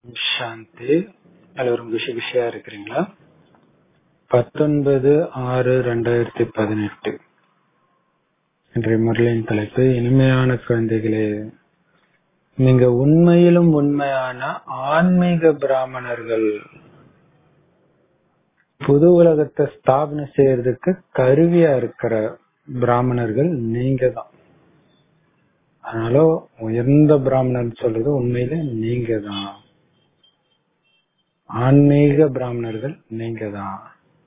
சாந்தி எல்லோரும் குஷி குஷியா இருக்கிறீங்களா பத்தொன்பது ஆறு ரெண்டாயிரத்தி பதினெட்டு இன்றைய முரளியின் தலைப்பு இனிமையான குழந்தைகளே நீங்க உண்மையிலும் உண்மையான ஆன்மீக பிராமணர்கள் புது உலகத்தை ஸ்தாபனை செய்யறதுக்கு கருவியா இருக்கிற பிராமணர்கள் நீங்க தான் அதனால உயர்ந்த பிராமணர் சொல்றது உண்மையில நீங்க தான் ஆன்மீக பிராமணர்கள் நீங்க தான்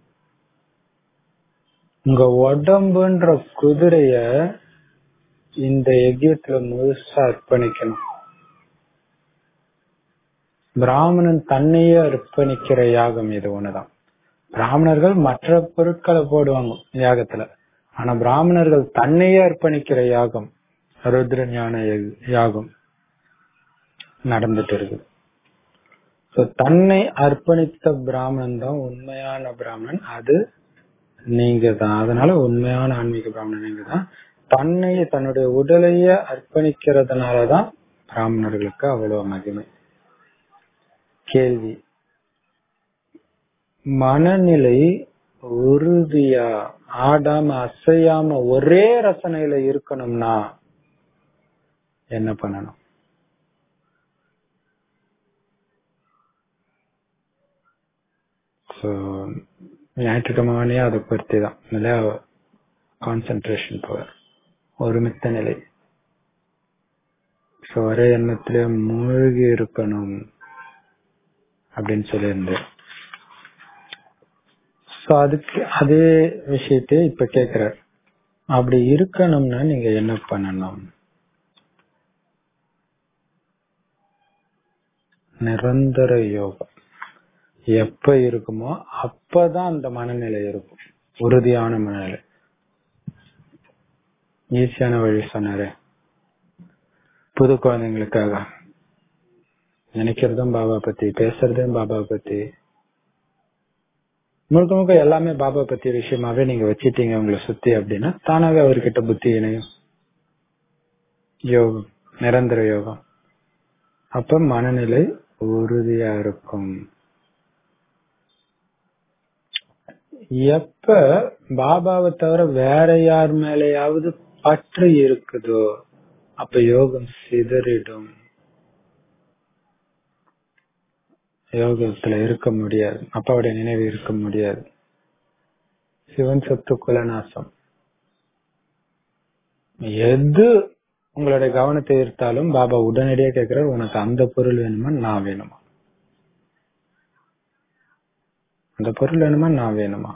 உங்க உடம்புன்ற குதிரைய இந்த யஜ்யத்துல முழுசா அர்ப்பணிக்கணும் பிராமணன் தன்னையே அர்ப்பணிக்கிற யாகம் இது ஒண்ணுதான் பிராமணர்கள் மற்ற பொருட்களை போடுவாங்க யாகத்துல ஆனா பிராமணர்கள் தன்னையே அர்ப்பணிக்கிற யாகம் ருத்ர ஞான யாகம் நடந்துட்டு இருக்கு தன்னை அர்ப்பணித்த பிராமணன் தான் உண்மையான பிராமணன் அது நீங்க தான் அதனால உண்மையான ஆன்மீக பிராமணன் நீங்க தான் தன்னை தன்னுடைய உடலையே அர்ப்பணிக்கிறதுனாலதான் பிராமணர்களுக்கு அவ்வளவு மகிமை கேள்வி மனநிலை உறுதியா ஆடாம அசையாம ஒரே ரசனையில இருக்கணும்னா என்ன பண்ணணும் ஸோ ஞாயிற்றுக்கிழமை அதை பொறுத்து தான் நல்லா கான்சென்ட்ரேஷன் பவர் ஒருமித்த நிலை ஸோ ஒரே எண்ணத்திலே மூழ்கி இருக்கணும் அப்படின்னு சொல்லியிருந்தேன் ஸோ அதுக்கு அதே விஷயத்தை இப்ப கேட்கிறார் அப்படி இருக்கணும்னா நீங்க என்ன பண்ணணும் நிரந்தர யோகம் எப்ப இருக்குமோ அப்பதான் அந்த மனநிலை இருக்கும் உறுதியான மனநிலை ஈஸியான வழி சொன்னாரு புது குழந்தைங்களுக்காக நினைக்கிறதும் பாபா பத்தி பேசுறதும் பாபா பத்தி முழுக்க முழுக்க எல்லாமே பாபா பத்தி விஷயமாவே நீங்க வச்சிட்டீங்க உங்களை சுத்தி அப்படின்னா தானாவே அவர்கிட்ட புத்தி இணையும் யோகம் நிரந்தர யோகம் அப்ப மனநிலை உறுதியா இருக்கும் எப்ப பாபாவை தவிர வேற யார் மேலேயாவது பற்று இருக்குதோ அப்ப யோகம் சிதறிடும் யோகத்துல இருக்க முடியாது அப்பாவுடைய நினைவு இருக்க முடியாது சிவன் சொத்து குலநாசம் எது உங்களுடைய கவனத்தை ஈர்த்தாலும் பாபா உடனடியாக கேட்கிறார் உனக்கு அந்த பொருள் வேணுமா நான் வேணுமா அந்த பொருள் வேணுமா நான் வேணுமா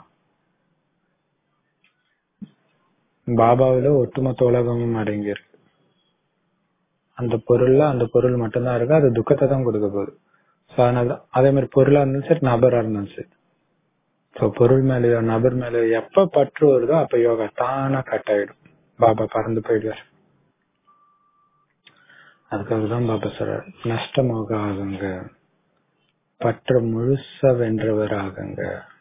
பாபாவில ஒட்டுமொத்த உலகமும் அடங்கி இருக்கு அந்த பொருள்ல அந்த பொருள் மட்டும்தான் இருக்கு அது துக்கத்தை தான் கொடுக்க போகுது ஸோ அதனால அதே மாதிரி பொருளா இருந்தாலும் சரி நபரா இருந்தாலும் சரி ஸோ பொருள் மேலேயோ நபர் மேலேயோ எப்ப பற்று வருதோ அப்ப யோகா தானா கட் ஆயிடும் பாபா பறந்து போயிடுவார் அதுக்காக தான் பாபா சொல்றார் நஷ்டமாக ஆகுங்க பற்ற முழுசா வென்றவர் ஆகுங்க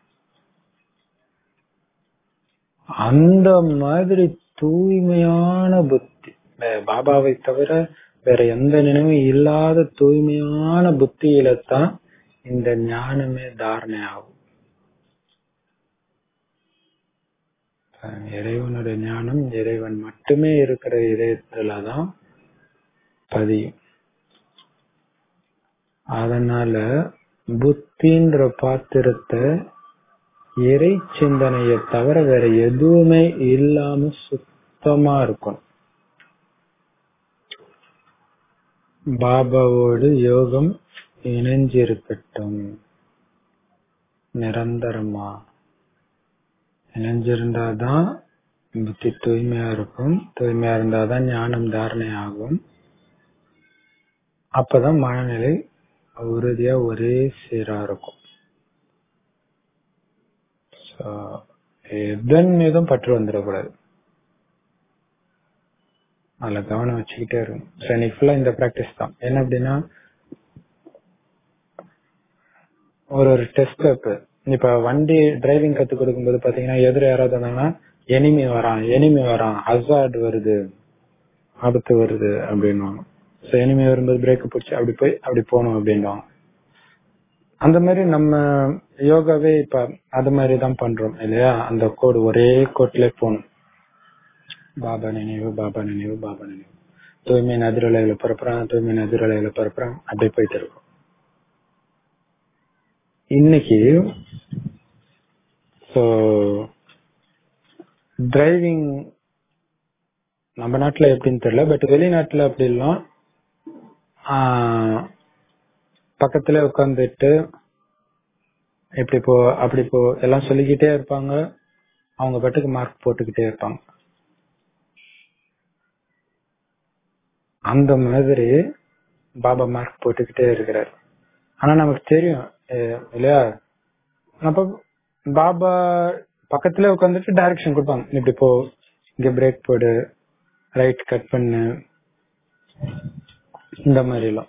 அந்த மாதிரி தூய்மையான புத்தி பாபாவை தவிர வேற எந்த நினைவும் இல்லாத தூய்மையான புத்தியில தான் இந்த ஞானமே தாரணை ஆகும் இறைவனுடைய ஞானம் இறைவன் மட்டுமே இருக்கிற இதயத்துலதான் பதியும் அதனால புத்தின்ற பாத்திரத்தை இறை சிந்தனையை தவிர வேற எதுவுமே இல்லாம சுத்தமா இருக்கணும் பாபாவோடு யோகம் இணைஞ்சிருக்கட்டும் நிரந்தரமா இணைஞ்சிருந்தாதான் புத்தி தூய்மையா இருக்கும் தூய்மையா இருந்தாதான் ஞானம் தாரணை ஆகும் அப்பதான் மனநிலை உறுதியா ஒரே சீரா இருக்கும் எதன் மீதும் பற்று வந்துடக்கூடாது அதுல கவனம் வச்சுக்கிட்டே இருக்கும் சரி ஃபுல்லா இந்த பிராக்டிஸ் தான் என்ன அப்படின்னா ஒரு ஒரு டெஸ்ட் பேப்பர் இப்ப வண்டி டிரைவிங் கத்து கொடுக்கும்போது பாத்தீங்கன்னா எதிர யாராவது வந்தாங்கன்னா எனிமி வரான் எனிமி வரான் ஹசார்ட் வருது ஆபத்து வருது அப்படின்னுவாங்க ஸோ எனிமே வரும்போது பிரேக்கை பிடிச்சி அப்படி போய் அப்படி போகணும் அப்படின்வாங்க அந்த மாதிரி நம்ம யோகாவே இப்ப அது மாதிரி தான் பண்றோம் இல்லையா அந்த கோடு ஒரே கோட்ல போகணும் பாபா நினைவு பாபா நினைவு பாபா நினைவு தூய்மை நதிரலையில பரப்புறான் தூய்மை நதிரலையில பரப்புறான் அப்படியே போயிட்டு இருக்கும் இன்னைக்கு ஸோ டிரைவிங் நம்ம நாட்டுல எப்படின்னு தெரியல பட் வெளிநாட்டுல அப்படி எல்லாம் பக்கத்துல உட்காந்துட்டு இப்படி போ அப்படி போ எல்லாம் சொல்லிக்கிட்டே இருப்பாங்க அவங்க பாட்டுக்கு மார்க் போட்டுக்கிட்டே இருப்பாங்க அந்த மாதிரி பாபா மார்க் போட்டுக்கிட்டே இருக்கிறார் ஆனா நமக்கு தெரியும் அஹ் இல்லையா அப்ப பாபா பக்கத்துல உட்காந்துட்டு டைரக்ஷன் கொடுப்பாங்க இப்படி போ இங்க பிரேக் போடு ரைட் கட் பண்ணு இந்த மாதிரி எல்லாம்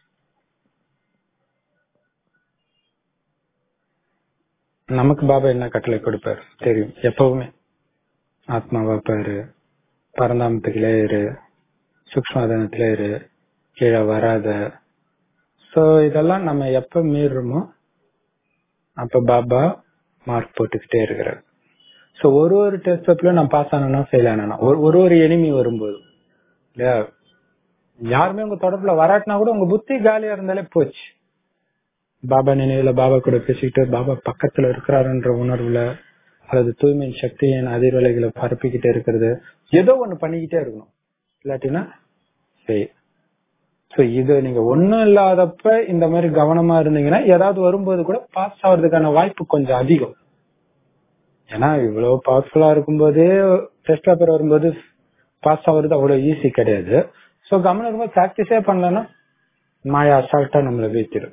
நமக்கு பாபா என்ன கட்டளை கொடுப்பாரு தெரியும் எப்பவுமே ஆத்மாவா பாரு பரந்தாமத்துக்குள்ளே இரு சூக்மதனத்திலே இரு கீழே வராத சோ இதெல்லாம் நம்ம எப்ப மீறுறோமோ அப்ப பாபா மார்க் போட்டுக்கிட்டே இருக்கிறார் சோ ஒரு ஒரு டெஸ்ட் பேப்பர்லயும் நான் பாஸ் ஆனா ஃபெயில் ஆனா ஒரு ஒரு ஒரு எனிமி வரும்போது இல்லையா யாருமே உங்க தொடர்புல வராட்டினா கூட உங்க புத்தி காலியா இருந்தாலே போச்சு பாபா நினைவுல பாபா கூட பேசிக்கிட்டு பாபா பக்கத்துல இருக்கிறாருன்ற உணர்வுல அல்லது தூய்மையின் சக்தியின் அதிர்வலைகளை பரப்பிக்கிட்டே இருக்கிறது ஏதோ ஒண்ணு பண்ணிக்கிட்டே இருக்கணும் இல்லாட்டினா சரி சோ இது நீங்க ஒண்ணும் இல்லாதப்ப இந்த மாதிரி கவனமா இருந்தீங்கன்னா ஏதாவது வரும்போது கூட பாஸ் ஆகுறதுக்கான வாய்ப்பு கொஞ்சம் அதிகம் ஏன்னா இவ்வளவு பவர்ஃபுல்லா இருக்கும்போது டெஸ்ட் பேப்பர் வரும்போது பாஸ் ஆகுறது அவ்வளவு ஈஸி கிடையாது சோ கவனம் இருக்கும்போது பிராக்டிஸே பண்ணலன்னா மாயா அசால்ட்டா நம்மள வீழ்த்திடும்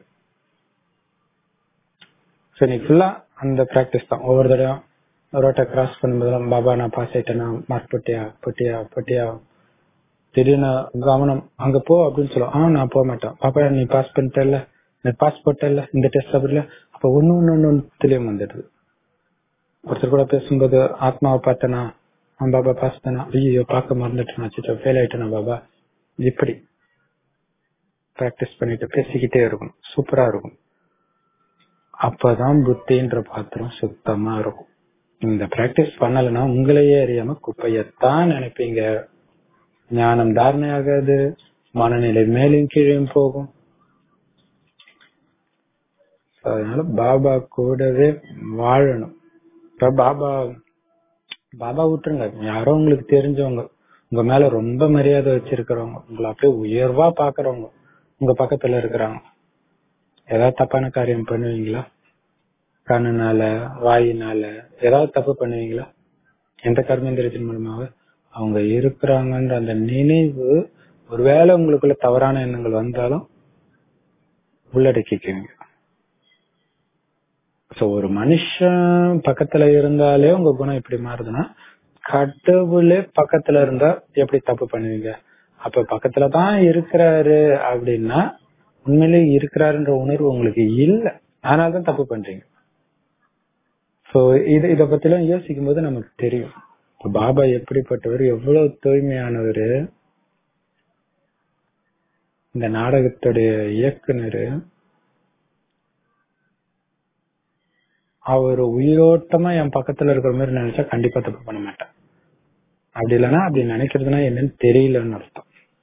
ஸோ நீ ஃபுல்லா அந்த ப்ராக்டிஸ் தான் ஒவ்வொரு தடவையும் ரோட்டை கிராஸ் பண்ணும்போதெல்லாம் பாபா நான் பாஸ் ஆயிட்டேனா மார்க் போட்டியா போட்டியா போட்டியா திடீர்னு கவனம் அங்க போ அப்படின்னு சொல்லுவோம் ஆ நான் போக மாட்டேன் பாப்பா நீ பாஸ் பண்ணிட்டல நீ பாஸ் போட்டல இந்த டெஸ்ட் அப்படி அப்ப ஒன்னு ஒன்னு ஒன்னு ஒன்னுலயும் வந்துடுது ஒருத்தர் கூட பேசும்போது ஆத்மாவை பார்த்தனா அவன் பாபா பாஸ் தானா ஐயோ பார்க்க மறந்துட்டேன் அச்சோ ஃபெயில் ஆயிட்டேனா பாபா இப்படி பிராக்டிஸ் பண்ணிட்டு பேசிக்கிட்டே இருக்கணும் சூப்பரா இருக்கும் அப்பதான் புத்தின்ற பாத்திரம் சுத்தமா இருக்கும் இந்த பிராக்டிஸ் பண்ணலைன்னா உங்களையே அறியாம குப்பையத்தான் நினைப்பீங்க ஞானம் தாரணை ஆகாது மனநிலை மேலும் கீழும் போகும் அதனால பாபா கூடவே வாழணும் இப்ப பாபா பாபா விட்டுருங்க யாரோ உங்களுக்கு தெரிஞ்சவங்க உங்க மேல ரொம்ப மரியாதை வச்சிருக்கிறவங்க உங்களை அப்படியே உயர்வா பாக்குறவங்க உங்க பக்கத்துல இருக்கிறாங்க ஏதாவது தப்பான காரியம் பண்ணுவீங்களா கண்ணுனால வாயினால ஏதாவது தப்பு பண்ணுவீங்களா எந்த கர்மேந்திரத்தின் மூலமாக அவங்க இருக்கிறாங்கன்ற அந்த நினைவு ஒருவேளை உங்களுக்குள்ள தவறான எண்ணங்கள் வந்தாலும் உள்ளடக்கிக்குவீங்க சோ ஒரு மனுஷன் பக்கத்துல இருந்தாலே உங்க குணம் எப்படி மாறுதுன்னா கடவுளே பக்கத்துல இருந்தா எப்படி தப்பு பண்ணுவீங்க அப்ப பக்கத்துல தான் இருக்கிறாரு அப்படின்னா உண்மையிலே இருக்கிறாருன்ற உணர்வு உங்களுக்கு இல்ல அதனாலதான் தப்பு பண்றீங்க சோ இது இத பத்தி எல்லாம் யோசிக்கும் போது நமக்கு தெரியும் இப்ப பாபா எப்படிப்பட்டவர் எவ்வளவு தூய்மையானவர் இந்த நாடகத்துடைய இயக்குனர் அவர் உயிரோட்டமா என் பக்கத்துல இருக்கிற மாதிரி நினைச்சா கண்டிப்பா தப்பு பண்ண மாட்டேன் அப்படி இல்லைன்னா அப்படி நினைக்கிறதுனா என்னன்னு தெரியலன்னு அர்த்தம்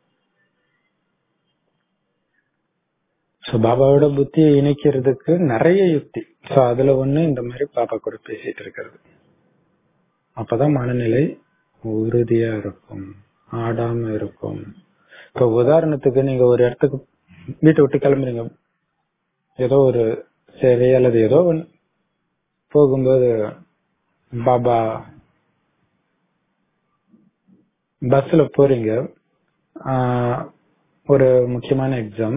சோ பாபாவோட புத்தியை இணைக்கிறதுக்கு நிறைய யுக்தி சோ அதுல ஒண்ணு இந்த மாதிரி பாப்பா கூட பேசிட்டு இருக்கிறது அப்பதான் மனநிலை உறுதியா இருக்கும் ஆடாம இருக்கும் இப்ப உதாரணத்துக்கு நீங்க ஒரு இடத்துக்கு வீட்டை விட்டு கிளம்புறீங்க ஏதோ ஒரு சேவை அல்லது ஏதோ ஒண்ணு போகும்போது பாபா பஸ்ல போறீங்க ஒரு முக்கியமான எக்ஸாம்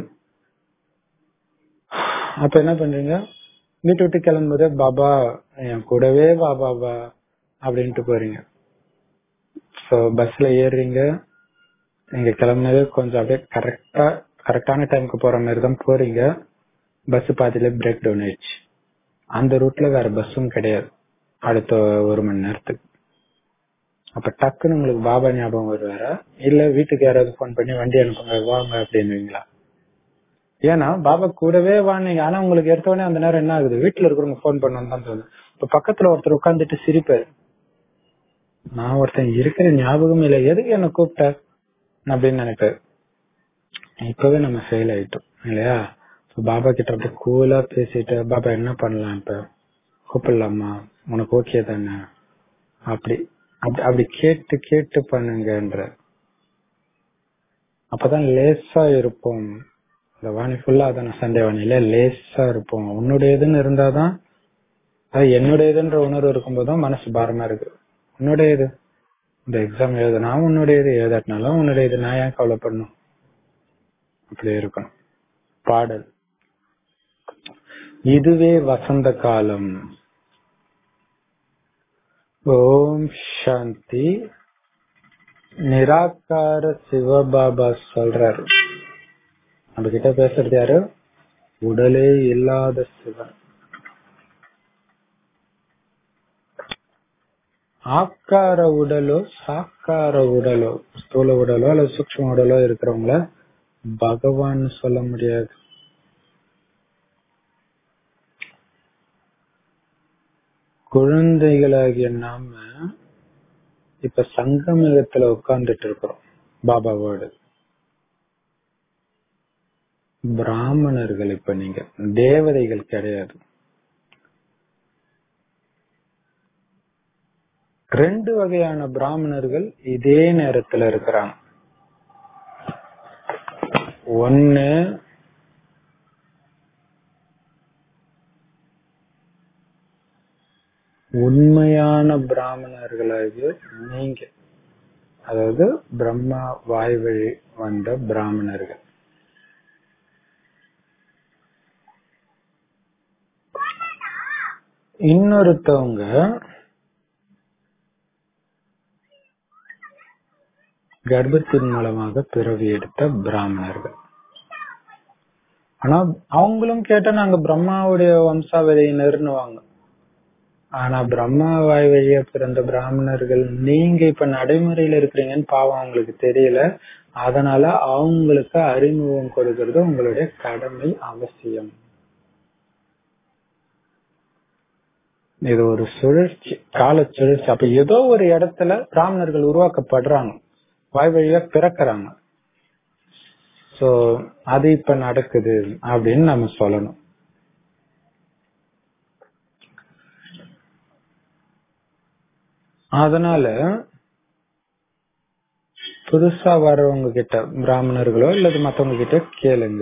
அப்ப என்ன பண்றீங்க வீட்டு விட்டு கிளம்பும்போது பாபா என் கூடவே வா பாபா அப்படின்ட்டு போறீங்க ஸோ பஸ்ல ஏறுறீங்க நீங்க கிளம்புனது கொஞ்சம் அப்படியே கரெக்டா கரெக்டான டைமுக்கு போற மாதிரி தான் போறீங்க பஸ் பாதியில பிரேக் டவுன் ஆயிடுச்சு அந்த ரூட்ல வேற பஸ்ஸும் கிடையாது அடுத்த ஒரு மணி நேரத்துக்கு அப்ப டக்குன்னு உங்களுக்கு பாபா ஞாபகம் வருவாரா இல்ல வீட்டுக்கு யாராவது போன் பண்ணி வண்டி அனுப்புங்க வாங்க அப்படின்னுவீங்களா ஏன்னா பாபா கூடவே வானீங்க ஆனா உங்களுக்கு எடுத்த உடனே அந்த நேரம் என்ன ஆகுது வீட்டுல இருக்கிறவங்க போன் பண்ணணும் தான் தோணுது இப்ப பக்கத்துல ஒருத்தர் உட்காந்துட்டு சிரிப்பாரு நான் ஒருத்தன் இருக்கிற ஞாபகம் இல்லை எதுக்கு என்ன கூப்பிட்ட அப்படின்னு நினைப்பாரு இப்பவே நம்ம ஃபெயில் ஆயிட்டோம் இல்லையா So பாபா கிட்ட அப்படியே கூலா பேசிட்டு பாபா என்ன பண்ணலாம் இப்ப கூப்பிடலாமா உனக்கு ஓகே தானே அப்படி அப்படி அப்படி கேட்டு கேட்டு பண்ணுங்கன்ற அப்பதான் லேசா இருப்போம் இந்த வாணி ஃபுல்லா அதான சண்டே வாணியில லேசா இருப்போம் உன்னுடையதுன்னு இருந்தாதான் அது என்னுடையதுன்ற உணர்வு இருக்கும்போதுதான் மனசு பாரமா இருக்கு உன்னுடையது இந்த எக்ஸாம் எழுதுனா உன்னுடையது எழுதாட்டினாலும் உன்னுடையது நான் ஏன் கவலைப்படணும் அப்படி இருக்கணும் பாடல் இதுவே வசந்த காலம் ஓம் சாந்தி நிராகார சிவபாபா சொல்றாரு நம்ம கிட்ட பேசுறது யாரு உடலே இல்லாத சிவன் ஆக்கார உடலோ சாக்கார உடலோ ஸ்தூல உடலோ அல்லது சூக்ஷ்ம உடலோ இருக்கிறவங்கள பகவான் சொல்ல முடியாது குழந்தைகளாகிய நாம இப்ப சங்கமிகத்துல உட்கார்ந்துட்டு இருக்கிறோம் பாபாவோடு பிராமணர்கள் இப்ப நீங்க தேவதைகள் கிடையாது ரெண்டு வகையான பிராமணர்கள் இதே நேரத்துல இருக்கிறாங்க ஒன்னு உண்மையான பிராமணர்களாகிய நீங்க அதாவது பிரம்மா வாய் வழி வந்த பிராமணர்கள் இன்னொருத்தவங்க கர்ப்பத்தின் மூலமாக பிறவி எடுத்த பிராமணர்கள் ஆனா அவங்களும் கேட்டா நாங்க பிரம்மாவுடைய வம்சாவளியினர்னுவாங்க ஆனா பிரம்மா வாய் வழியா பிறந்த பிராமணர்கள் நீங்க இப்ப நடைமுறையில இருக்கிறீங்கன்னு பாவம் அவங்களுக்கு தெரியல அதனால அவங்களுக்கு அறிமுகம் கொடுக்கறது உங்களுடைய கடமை அவசியம் இது ஒரு சுழற்சி கால சுழற்சி அப்ப ஏதோ ஒரு இடத்துல பிராமணர்கள் உருவாக்கப்படுறாங்க வாய் வழியா பிறக்கிறாங்க சோ அது இப்ப நடக்குது அப்படின்னு நம்ம சொல்லணும் அதனால புதுசா வர்றவங்க கிட்ட பிராமணர்களோ இல்லது மத்தவங்க கிட்ட கேளுங்க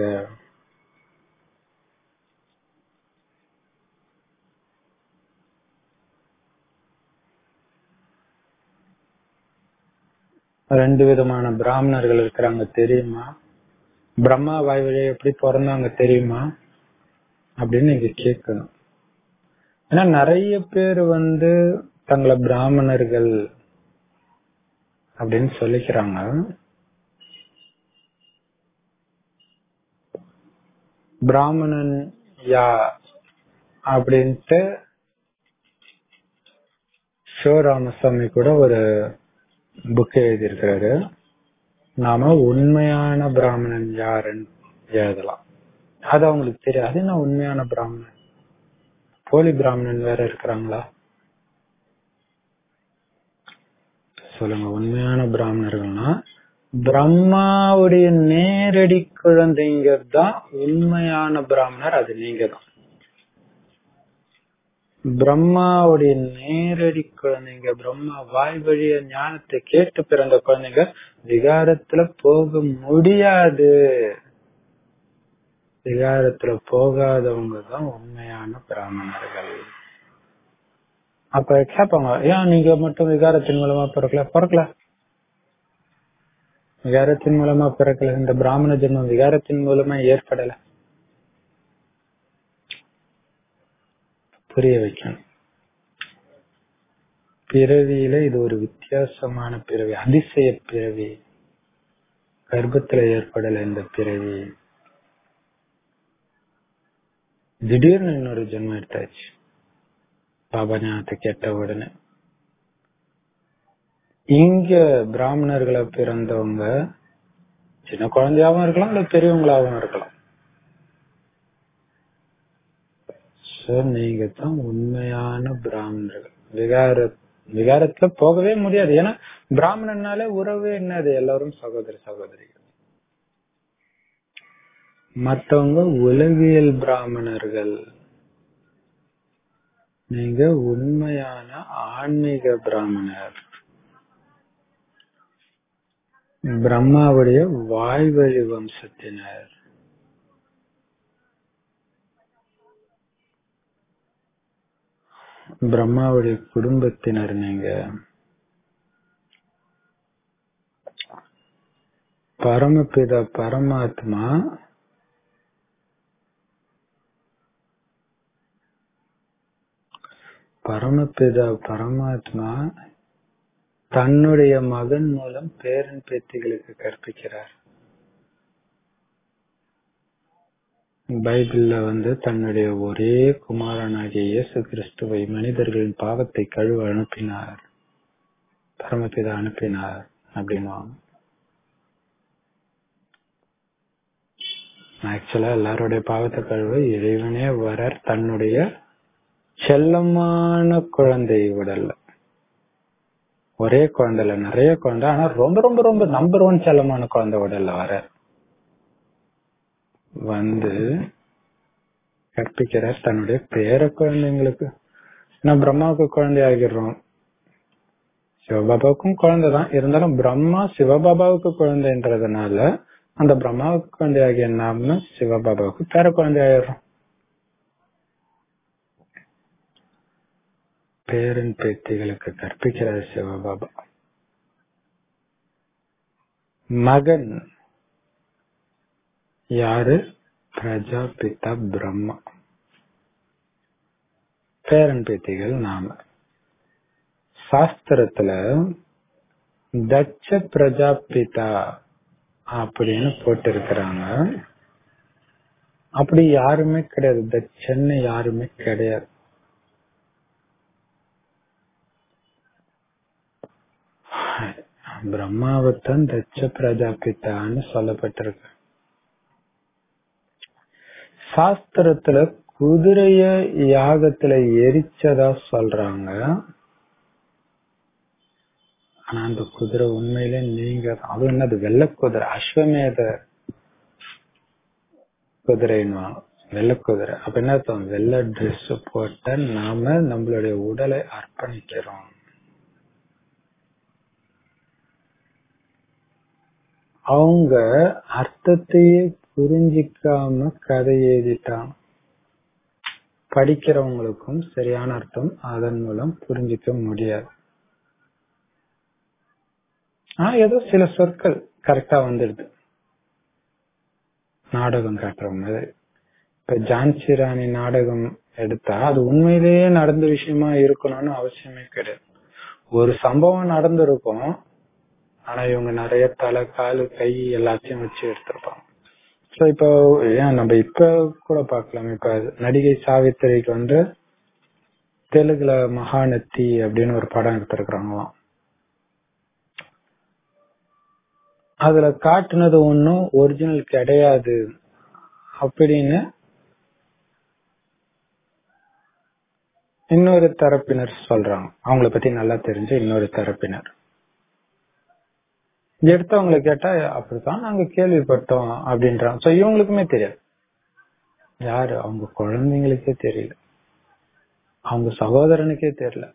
ரெண்டு விதமான பிராமணர்கள் இருக்கிறாங்க தெரியுமா பிரம்மா வாய் வழியா எப்படி பிறந்தாங்க தெரியுமா அப்படின்னு நீங்க கேட்கணும் ஏன்னா நிறைய பேர் வந்து தங்களை பிராமணர்கள் அப்படின்னு சொல்லிக்கிறாங்க பிராமணன் யா அப்படின்ட்டு சிவராமசாமி கூட ஒரு புக் எழுதியிருக்கிறாரு நாம உண்மையான பிராமணன் யாருன்னு எழுதலாம் அது அவங்களுக்கு தெரியாது அது என்ன உண்மையான பிராமணன் போலி பிராமணன் வேற இருக்கிறாங்களா சொல்லுங்க உண்மையான பிராமணர்கள்னா பிரம்மாவுடைய நேரடி குழந்தைங்க தான் உண்மையான பிராமணர் அது நீங்க தான் பிரம்மாவுடைய நேரடி குழந்தைங்க பிரம்மா வாய் வழிய ஞானத்தை கேட்டு பிறந்த குழந்தைங்க விகாரத்துல போக முடியாது விகாரத்துல போகாதவங்க தான் உண்மையான பிராமணர்கள் அப்ப கேட்பாங்க ஏன் நீங்க மட்டும் விகாரத்தின் மூலமா பிறக்கல பிறக்கல விகாரத்தின் மூலமா பிறக்கல இந்த பிராமண ஜென்மம் விகாரத்தின் மூலமா ஏற்படல புரிய வைக்கணும் பிறவியில இது ஒரு வித்தியாசமான பிறவி அதிசய பிறவி கர்ப்பத்துல ஏற்படல இந்த பிறவி திடீர்னு இன்னொரு ஜென்மம் எடுத்தாச்சு பாபா ஞானத்தை கேட்ட உடனே இங்க பிராமணர்களை பிறந்தவங்க சின்ன குழந்தையாவும் இருக்கலாம் இல்ல பெரியவங்களாவும் இருக்கலாம் சோ நீங்க தான் உண்மையான பிராமணர்கள் விகார விகாரத்துல போகவே முடியாது ஏன்னா பிராமணனாலே உறவு என்னது எல்லாரும் சகோதர சகோதரிகள் மத்தவங்க உலகியல் பிராமணர்கள் நீங்க உண்மையான ஆன்மீக பிராமணர் பிரம்மாவுடைய வாய்வழி வம்சத்தினர் பிரம்மாவுடைய குடும்பத்தினர் நீங்க பரமபிதா பரமாத்மா பரமபிதா பரமாத்மா தன்னுடைய மகன் மூலம் பேரன் பேத்திகளுக்கு கற்பிக்கிறார் பைபிள்ல வந்து தன்னுடைய ஒரே குமாரனாகிய இயேசு கிறிஸ்துவை மனிதர்களின் பாவத்தை கழுவ அனுப்பினார் பரமபிதா அனுப்பினார் அப்படின்வாங்க ஆக்சுவலா எல்லாருடைய பாவத்தை கழுவ இறைவனே வரார் தன்னுடைய செல்லமான குழந்தை உடல்ல ஒரே குழந்தைல நிறைய குழந்தை ஆனா ரொம்ப ரொம்ப ரொம்ப நம்பர் ஒன் செல்லமான குழந்தை உடல்ல வர வந்து கற்பிக்கிறார் தன்னுடைய பேர குழந்தைங்களுக்கு நான் பிரம்மாவுக்கு குழந்தை ஆகிடுறோம் சிவபாபாவுக்கும் குழந்தை தான் இருந்தாலும் பிரம்மா சிவபாபாவுக்கு குழந்தைன்றதுனால அந்த பிரம்மாவுக்கு குழந்தை ஆகிய நாம சிவபாபாவுக்கு பேர குழந்தை ஆயிடுறோம் பேரன் பேத்திகளுக்கு கற்பிக்கிறார் சிவபாபா மகன் யாரு பிரஜாபிதா பிரம்மா பேரன் பேத்திகள் நாம சாஸ்திரத்துல தட்ச பிரஜாபிதா அப்படின்னு போட்டு இருக்கிறாங்க அப்படி யாருமே கிடையாது தட்சன்னு யாருமே கிடையாது பிரம்மாவைத்தான் தட்ச பிரஜாபித்தான்னு சொல்லப்பட்டிருக்கு சாஸ்திரத்துல குதிரைய யாகத்துல எரிச்சதா சொல்றாங்க ஆனா அந்த குதிரை உண்மையிலே நீங்க அது என்னது வெள்ள குதிரை அஸ்வமேத குதிரைன்னு வெள்ள குதிரை அப்ப என்ன அர்த்தம் வெள்ள ட்ரெஸ் போட்ட நாம நம்மளுடைய உடலை அர்ப்பணிக்கிறோம் அவங்க அர்த்தத்தையே புரிஞ்சிக்காம கதை எழுதிட்டாங்க படிக்கிறவங்களுக்கும் சரியான அர்த்தம் அதன் மூலம் புரிஞ்சிக்க முடியாது ஆனா ஏதோ சில சொற்கள் கரெக்டா வந்துடுது நாடகம் காட்டுற மாதிரி இப்ப ஜான்சி ராணி நாடகம் எடுத்தா அது உண்மையிலேயே நடந்த விஷயமா இருக்கணும்னு அவசியமே கிடையாது ஒரு சம்பவம் நடந்திருக்கும் ஆனா இவங்க நிறைய தலை காலு கை எல்லாத்தையும் வச்சு எடுத்திருப்பாங்க சோ இப்போ ஏன் நம்ம இப்ப கூட பாக்கலாம் இப்ப நடிகை சாவித்திரிக்கு வந்து தெலுங்குல மகாநத்தி அப்படின்னு ஒரு படம் எடுத்திருக்கிறாங்களாம் அதுல காட்டுனது ஒன்னும் ஒரிஜினல் கிடையாது அப்படின்னு இன்னொரு தரப்பினர் சொல்றாங்க அவங்கள பத்தி நல்லா தெரிஞ்ச இன்னொரு தரப்பினர் எடுத்தவங்களை கேட்டா அப்படித்தான் நாங்க கேள்விப்பட்டோம் அப்படின்றாங்க சோ இவங்களுக்குமே தெரியாது யாரு அவங்க குழந்தைங்களுக்கே தெரியல அவங்க சகோதரனுக்கே தெரியல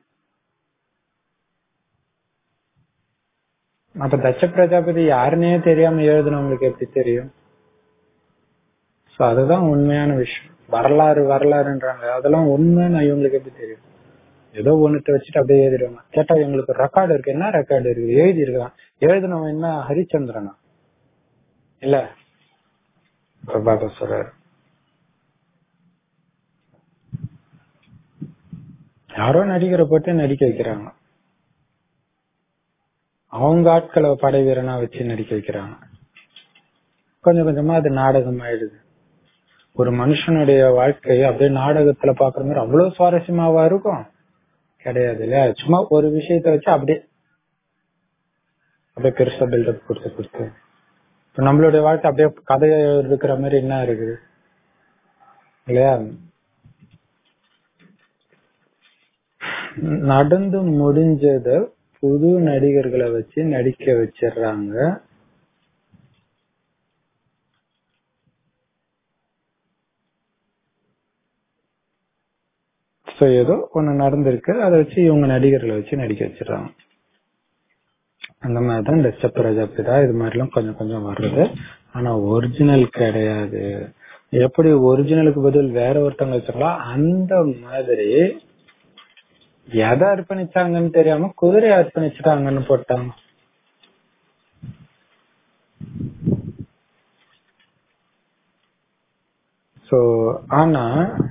அப்ப தட்ச பிரஜாபதி யாருன்னே தெரியாம எழுதுனவங்களுக்கு எப்படி தெரியும் சோ அதுதான் உண்மையான விஷயம் வரலாறு வரலாறுன்றாங்க அதெல்லாம் உண்மைன்னு இவங்களுக்கு எப்படி தெரியும் ஏதோ ஒண்ணுத்த வச்சுட்டு அப்படியே எழுதிடுவாங்க கேட்டா இவங்களுக்கு ரெக்கார்டு இருக்கு என்ன ரெக்கார்டு இருக்கு எழுதி இருக்கான் எழுதினவன் என்ன ஹரிச்சந்திரனா இல்ல பாபா சொல்றாரு யாரோ நடிகரை போட்டு நடிக்க வைக்கிறாங்க அவங்க ஆட்களை படை வீரனா வச்சு நடிக்க வைக்கிறாங்க கொஞ்சம் கொஞ்சமா அது நாடகம் ஆயிடுது ஒரு மனுஷனுடைய வாழ்க்கையை அப்படியே நாடகத்துல பாக்குற மாதிரி அவ்வளவு சுவாரஸ்யமாவா இருக்கும் கிடையாது இல்லையா சும்மா ஒரு விஷயத்த வச்சு அப்படியே அப்படியே பெருசா பில்டப் கொடுத்து கொடுத்து இப்ப நம்மளுடைய வாழ்க்கை அப்படியே கதைய இருக்கிற மாதிரி என்ன இருக்குது இல்லையா நடந்து முடிஞ்சத புது நடிகர்களை வச்சு நடிக்க வச்சிடுறாங்க சோ ஏதோ ஒண்ணு நடந்திருக்கு அதை வச்சு இவங்க நடிகர்களை வச்சு நடிக்க வச்சிடறாங்க அந்த மாதிரிதான் இந்த ஸ்டெப் பிரஜாபிதா இது மாதிரிலாம் கொஞ்சம் கொஞ்சம் வருது ஆனா ஒரிஜினல் கிடையாது எப்படி ஒரிஜினலுக்கு பதில் வேற ஒருத்தவங்க வச்சிருக்கலாம் அந்த மாதிரி எதை அர்ப்பணிச்சாங்கன்னு தெரியாம குதிரை அர்ப்பணிச்சுட்டாங்கன்னு போட்டாங்க சோ ஆனா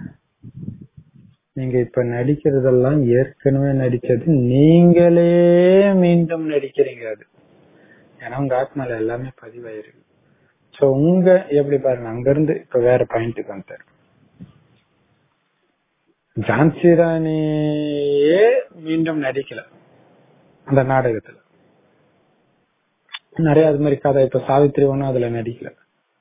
நீங்க இப்ப நடிக்கிறதெல்லாம் ஏற்கனவே நடிச்சது நீங்களே மீண்டும் நடிக்கிறீங்க அது ஏன்னா உங்க ஆத்மால எல்லாமே பதிவாயிருக்கு சோ உங்க எப்படி பாருங்க அங்க இருந்து இப்ப வேற பாயிண்ட்டுக்கு வந்துட்டாரு ஜான்சி ராணியே மீண்டும் நடிக்கல அந்த நாடகத்துல நிறைய அது மாதிரி கதை இப்ப சாவித்திரி ஒண்ணும் அதுல நடிக்கல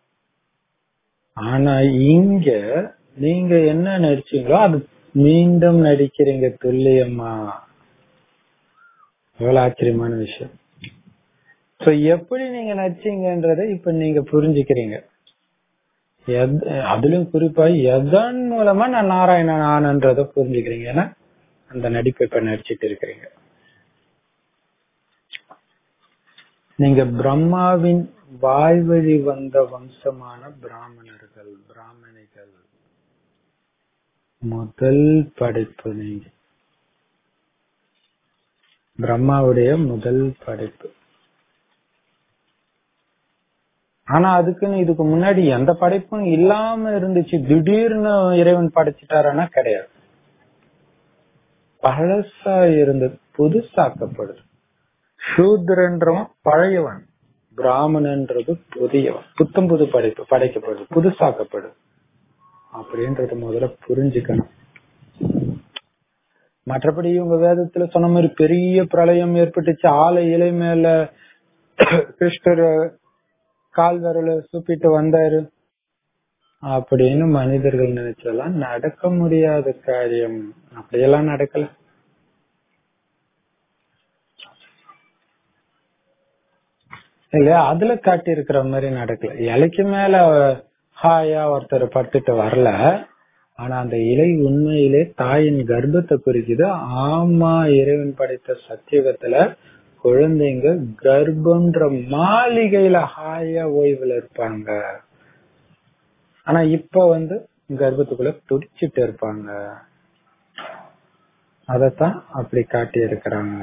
ஆனா இங்க நீங்க என்ன நடிச்சீங்களோ அது மீண்டும் நடிக்கிறீங்க துல்லியமா எவ்வளவு ஆச்சரியமான விஷயம் சோ எப்படி நீங்க நடிச்சீங்கன்றதை இப்ப நீங்க புரிஞ்சுக்கிறீங்க எத்- அதுலயும் குறிப்பா எதன் மூலமா நான் நாராயணன் ஆனன்றத புரிஞ்சுக்கிறீங்க ஏன்னா அந்த நடிப்பை இப்ப நடிச்சிட்டு இருக்கிறீங்க நீங்க பிரம்மாவின் வாய் வழி வந்த வம்சமான பிராமணர்கள் பிராமணிகள் முதல் படைப்பு நீங்க பிரம்மாவுடைய முதல் படைப்பு ஆனா அதுக்குன்னு இதுக்கு முன்னாடி எந்த படைப்பும் இல்லாம இருந்துச்சு திடீர்னு இறைவன் படைச்சிட்டாரானா கிடையாது பழசா இருந்தது புதுசாக்கப்படுது சூத்ரன்றவன் பழையவன் பிராமணன்றது புதியவன் புத்தம் புது படைப்பு படைக்கப்படுது புதுசாக்கப்படுது அப்படின்றத முதல்ல புரிஞ்சுக்கணும் மற்றபடி இவங்க வேதத்துல சொன்ன மாதிரி பெரிய பிரளயம் ஏற்பட்டுச்சு ஆலை இலை மேல கிருஷ்ணர் கால் விரல சுப்பிட்டு வந்தாரு அப்படின்னு மனிதர்கள் நினைச்சதெல்லாம் நடக்க முடியாத காரியம் அப்படியெல்லாம் நடக்கல இல்லையா அதுல காட்டி இருக்கிற மாதிரி நடக்கல இலைக்கு மேல ஹாயா ஒருத்தர் படுத்துட்டு வரல ஆனா அந்த இலை உண்மையிலே தாயின் கர்ப்பத்தை குறிக்குது ஆமா இறைவன் படைத்த சத்தியகத்துல குழந்தைங்க கர்ப்பம்ன்ற மாளிகையில ஹாயா ஓய்வுல இருப்பாங்க ஆனா இப்ப வந்து கர்ப்பத்துக்குள்ள துடிச்சிட்டு இருப்பாங்க அதத்தான் அப்படி காட்டி இருக்கிறாங்க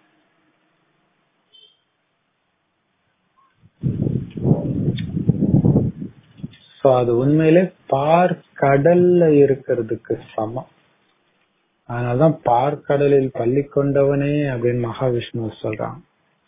சோ அது உண்மையிலே பார்க்கடல்ல இருக்கிறதுக்கு சமம் அதனாலதான் பார்க்கடலில் பள்ளி கொண்டவனே அப்படின்னு மகாவிஷ்ணு சொல்றான்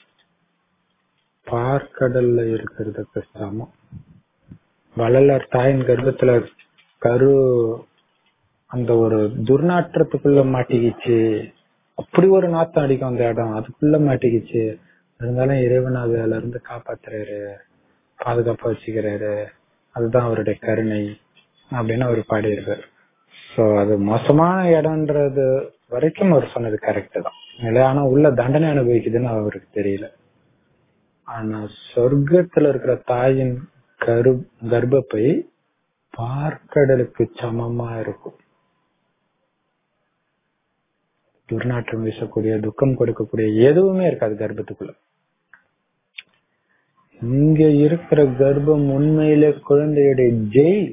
பார்க்கடல்ல இருக்கிறதுக்கு சமம் வள்ளலார் தாயின் கர்ப்பத்துல கரு அந்த ஒரு துர்நாற்றத்துக்குள்ள மாட்டிக்கிச்சு அப்படி ஒரு நாத்தம் அடிக்கும் அந்த இடம் அதுக்குள்ள மாட்டிக்கிச்சு இருந்தாலும் இறைவன் அதுல இருந்து காப்பாத்துறாரு பாதுகாப்பா வச்சுக்கிறாரு அதுதான் அவருடைய கருணை அப்படின்னு அவர் பாடியிருக்காரு சோ அது மோசமான இடம்ன்றது வரைக்கும் அவர் சொன்னது கரெக்ட் தான் இல்லையா? ஆனா உள்ள தண்டனை அனுபவிக்குதுன்னு அவருக்கு தெரியல ஆனா சொர்க்கத்துல இருக்கிற தாயின் கரு கர்ப்பப்பை பார்க்கடலுக்கு சமமா இருக்கும் துர்நாற்றம் வீசக்கூடிய துக்கம் கொடுக்கக்கூடிய எதுவுமே இருக்காது கர்ப்பத்துக்குள்ள இங்க இருக்கிற கர்ப்பம் உண்மையிலே குழந்தையுடைய ஜெயில்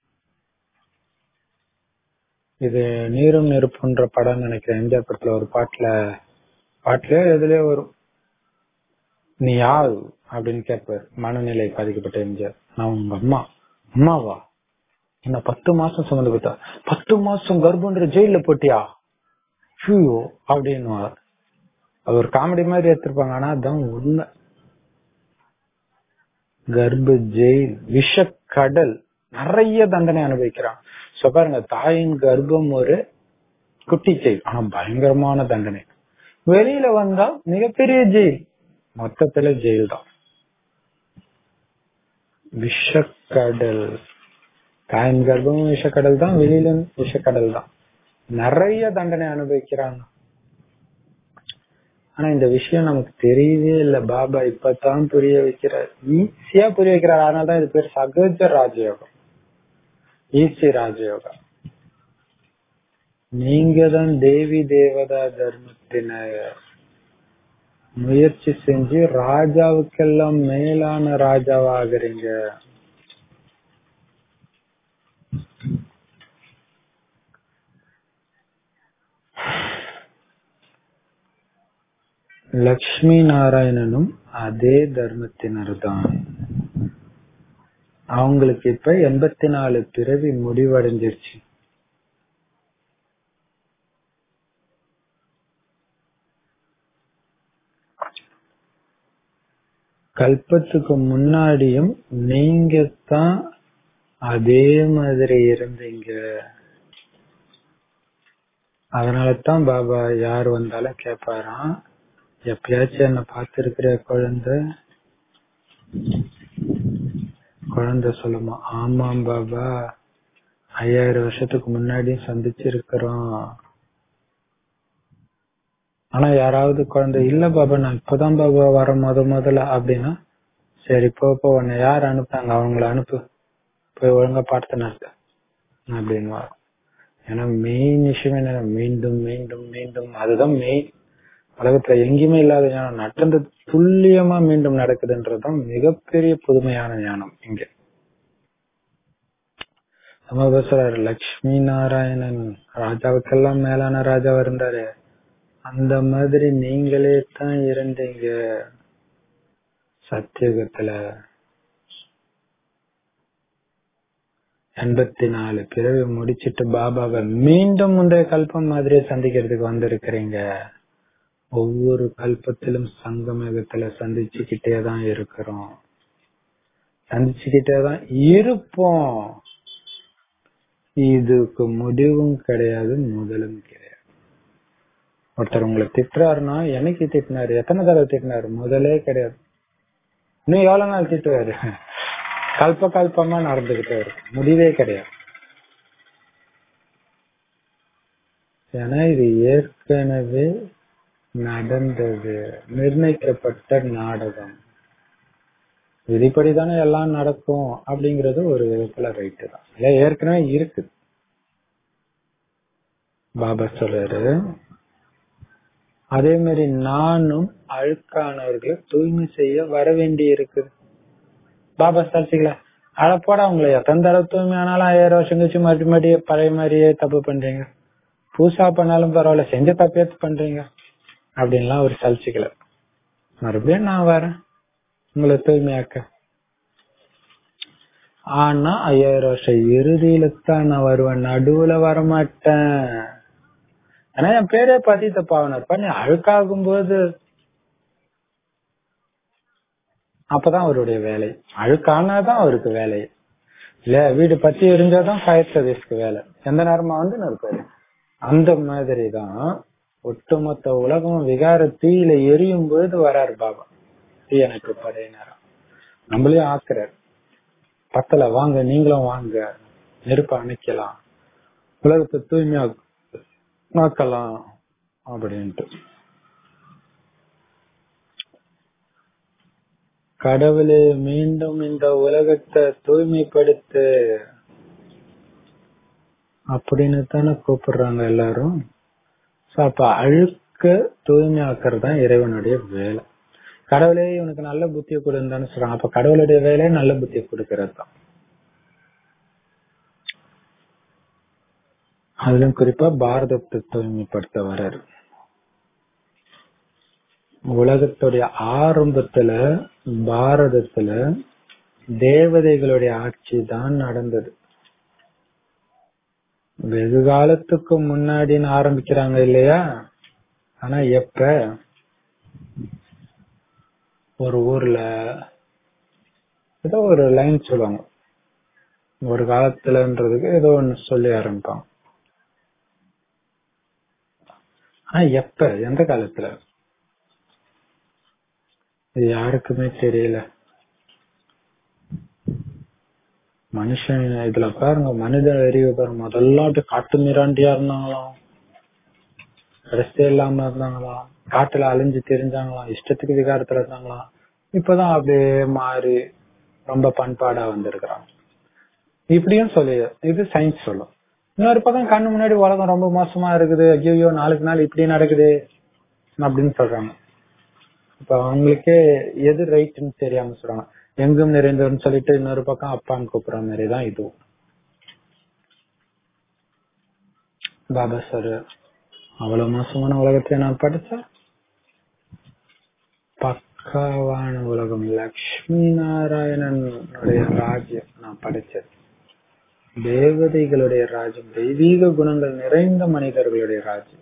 இது நீரும் நெருப்புன்ற படம் நினைக்கிறேன் எம்ஜிஆர் படத்துல ஒரு பாட்டுல பாட்டுல எதுலயே வரும் நீ யாரு அப்படின்னு கேட்பாரு மனநிலை பாதிக்கப்பட்ட எம்ஜிஆர் நான் உங்க அம்மா அம்மாவா என்ன பத்து மாசம் சுமந்து கொடுத்தா பத்து மாசம் கர்ப்பன்ற ஜெயில போட்டியா ஐயோ அப்படின்னு அது ஒரு காமெடி மாதிரி எடுத்திருப்பாங்க ஆனா அதான் உண்மை கர்ப்ப ஜெயில் விஷக்கடல் நிறைய தண்டனை அனுபவிக்கிறான் சோ பாருங்க தாயின் கர்ப்பம் ஒரு குட்டி ஜெயில் ஆனா பயங்கரமான தண்டனை வெளியில வந்தா மிகப்பெரிய ஜெயில் மொத்தத்துல ஜெயில் தான் விஷக்கடல் தாயின் கர்ப்பமும் விஷக்கடல் தான் வெளியில விஷக்கடல் தான் நிறைய தண்டனை அனுபவிக்கிறாங்க ஆனா இந்த விஷயம் நமக்கு தெரியவே இல்ல பாபா இப்பதான் புரிய வைக்கிறார் ஈஸியா புரிய வைக்கிறார் அதனாலதான் இது பேர் சகஜ ராஜயோகம் ஈஸி ராஜயோகம் நீங்க தான் தேவி தேவதா தர்மத்தினர் முயற்சி செஞ்சு ராஜாவுக்கெல்லாம் மேலான ராஜாவாகிறீங்க லக்ஷ்மி நாராயணனும் அதே தர்மத்தினர் தான் அவங்களுக்கு இப்ப எண்பத்தி நாலு பிறவி முடிவடைஞ்சிருச்சு கல்பத்துக்கு முன்னாடியும் நீங்க தான் அதே மாதிரி இருந்தீங்க அதனாலதான் பாபா யார் வந்தாலும் கேட்பாராம் எப்பயாச்சும் என்ன பார்த்திருக்கிற குழந்தை குழந்தை சொல்லுமா ஆமாம் பாபா ஐயாயிரம் வருஷத்துக்கு முன்னாடி சந்திச்சிருக்கிறோம் ஆனா யாராவது குழந்தை இல்ல பாபா நான் இப்பதான் பாபா வர முத முதல்ல அப்படின்னா சரி போ போ உன்னை யார் அனுப்புறாங்க அவங்கள அனுப்பு போய் ஒழுங்கா பாடத்தை நடத்த அப்படின்னு ஏன்னா மெயின் விஷயம் என்ன மீண்டும் மீண்டும் மீண்டும் அதுதான் மெயின் உலகத்துல எங்கேயுமே இல்லாத ஞானம் நடந்தது துல்லியமா மீண்டும் நடக்குதுன்றதுதான் மிகப்பெரிய புதுமையான ஞானம் இங்க நம்ம சொல்றாரு லட்சுமி நாராயணன் ராஜாவுக்கெல்லாம் மேலான ராஜாவா இருந்தாரு அந்த மாதிரி நீங்களே தான் இருந்தீங்க சத்தியுகத்துல எண்பத்தி நாலு பிறவி முடிச்சிட்டு பாபாவை மீண்டும் முந்தைய கல்பம் மாதிரியே சந்திக்கிறதுக்கு வந்திருக்கிறீங்க ஒவ்வொரு கல்பத்திலும் சங்கமேகத்துல சந்திச்சுக்கிட்டே தான் இருக்கிறோம் சந்திச்சுக்கிட்டே தான் இருப்போம் இதுக்கு முடிவும் கிடையாது முதலும் கிடையாது ஒருத்தர் உங்களை திட்டுறாருன்னா என்னைக்கு திட்டினாரு எத்தனை தடவை திட்டினாரு முதலே கிடையாது இன்னும் எவ்வளவு நாள் திட்டுவாரு கல்ப கல்பமா நடந்துகிட்டே இருக்கும் முடிவே கிடையாது ஏன்னா இது ஏற்கனவே நடந்தது நிர்ணயிக்கப்பட்ட நாடகம் விதிப்படி தானே எல்லாம் நடக்கும் அப்படிங்கறது ஒரு விதத்துல ரைட்டு தான் இல்ல ஏற்கனவே இருக்கு பாபா சொல்றாரு அதே மாதிரி நானும் அழுக்கானவர்களை தூய்மை செய்ய வர வேண்டி இருக்குது பாபா சாட்சிகளா அட போட உங்களை எத்தனை தடவை தூய்மை ஆனாலும் ஆயிரம் வருஷம் கழிச்சு மறுபடியும் மறுபடியும் பழைய மாதிரியே தப்பு பண்றீங்க பூசா பண்ணாலும் பரவாயில்ல செஞ்ச தப்பேத்து பண்றீங்க அப்படின்லாம் ஒரு சலிச்சுக்கல மறுபடியும் நான் வரேன் உங்களை தூய்மையாக்க ஆனா ஐயாயிரம் வருஷம் இறுதியில தான் நான் வருவேன் நடுவுல வரமாட்டேன் ஏன்னா என் பேரே பதித்த பாவனர் பண்ணி அழுக்காகும் போது அப்பதான் அவருடைய வேலை அழுக்கானாதான் அவருக்கு வேலை இல்ல வீடு பத்தி எரிஞ்சாதான் ஃபயர் சர்வீஸ்க்கு வேலை எந்த நேரமா வந்து இருப்பாரு அந்த மாதிரிதான் ஒட்டுமொத்த உலகம் விகார தீயில எரியும் பொழுது வராரு பாபா தீ எனக்கு பழைய நேரம் நம்மளையும் ஆக்குறாரு பத்தல வாங்க நீங்களும் வாங்க நெருப்ப அணைக்கலாம் உலகத்தை தூய்மையா ஆக்கலாம் அப்படின்ட்டு கடவுளே மீண்டும் இந்த உலகத்தை தூய்மைப்படுத்து அப்படின்னு தானே கூப்பிடுறாங்க எல்லாரும் அப்ப அழுக்க தூய்மையாக்குறது தான் இறைவனுடைய வேலை கடவுளே இவனுக்கு நல்ல புத்தியை கொடுந்தான்னு சொல்றாங்க அப்ப கடவுளுடைய வேலையே நல்ல புத்தியை கொடுக்கறது தான் அதுலயும் குறிப்பா பாரதத்தை தூய்மைப்படுத்த வர்றாரு உலகத்துடைய ஆரம்பத்துல பாரதத்துல தேவதைகளுடைய ஆட்சி தான் நடந்தது வெகு காலத்துக்கு முன்னாடின்னு ஆரம்பிக்கிறாங்க இல்லையா ஆனா எப்ப ஒரு ஊர்ல ஏதோ ஒரு லைன் சொல்லுவாங்க ஒரு காலத்துலன்றதுக்கு ஏதோ ஒன்னு சொல்லி ஆரம்பிப்பாங்க ஆனா எப்ப எந்த காலத்துல இது யாருக்குமே தெரியல மனுஷன் இதுல பாருங்க மனித அறிவு பாருங்க முதல்ல அப்படி காட்டு மிராண்டியா இருந்தாங்களாம் ரெஸ்டே இல்லாம இருந்தாங்களாம் காட்டுல அலைஞ்சு தெரிஞ்சாங்களாம் இஷ்டத்துக்கு விகாரத்துல இருந்தாங்களாம் இப்பதான் அப்படியே மாறி ரொம்ப பண்பாடா வந்திருக்கிறாங்க இப்படியும் சொல்லி இது சயின்ஸ் சொல்லும் இன்னொரு பக்கம் கண்ணு முன்னாடி உலகம் ரொம்ப மோசமா இருக்குது ஐயோ நாளுக்கு நாள் இப்படி நடக்குது அப்படின்னு சொல்றாங்க இப்ப அவங்களுக்கே எது ரைட்னு தெரியாம சொல்றாங்க எங்கும் நிறைந்தவர்னு சொல்லிட்டு இன்னொரு பக்கம் அப்பான்னு கூப்பிடுற மாதிரி தான் இதுவும் பாபா சார் அவ்வளவு மோசமான உலகத்தை நான் படிச்சேன் பக்காவான உலகம் லக்ஷ்மி நாராயணனுடைய ராஜ்யம் நான் படிச்சது தேவதைகளுடைய ராஜ்யம் தெய்வீக குணங்கள் நிறைந்த மனிதர்களுடைய ராஜ்யம்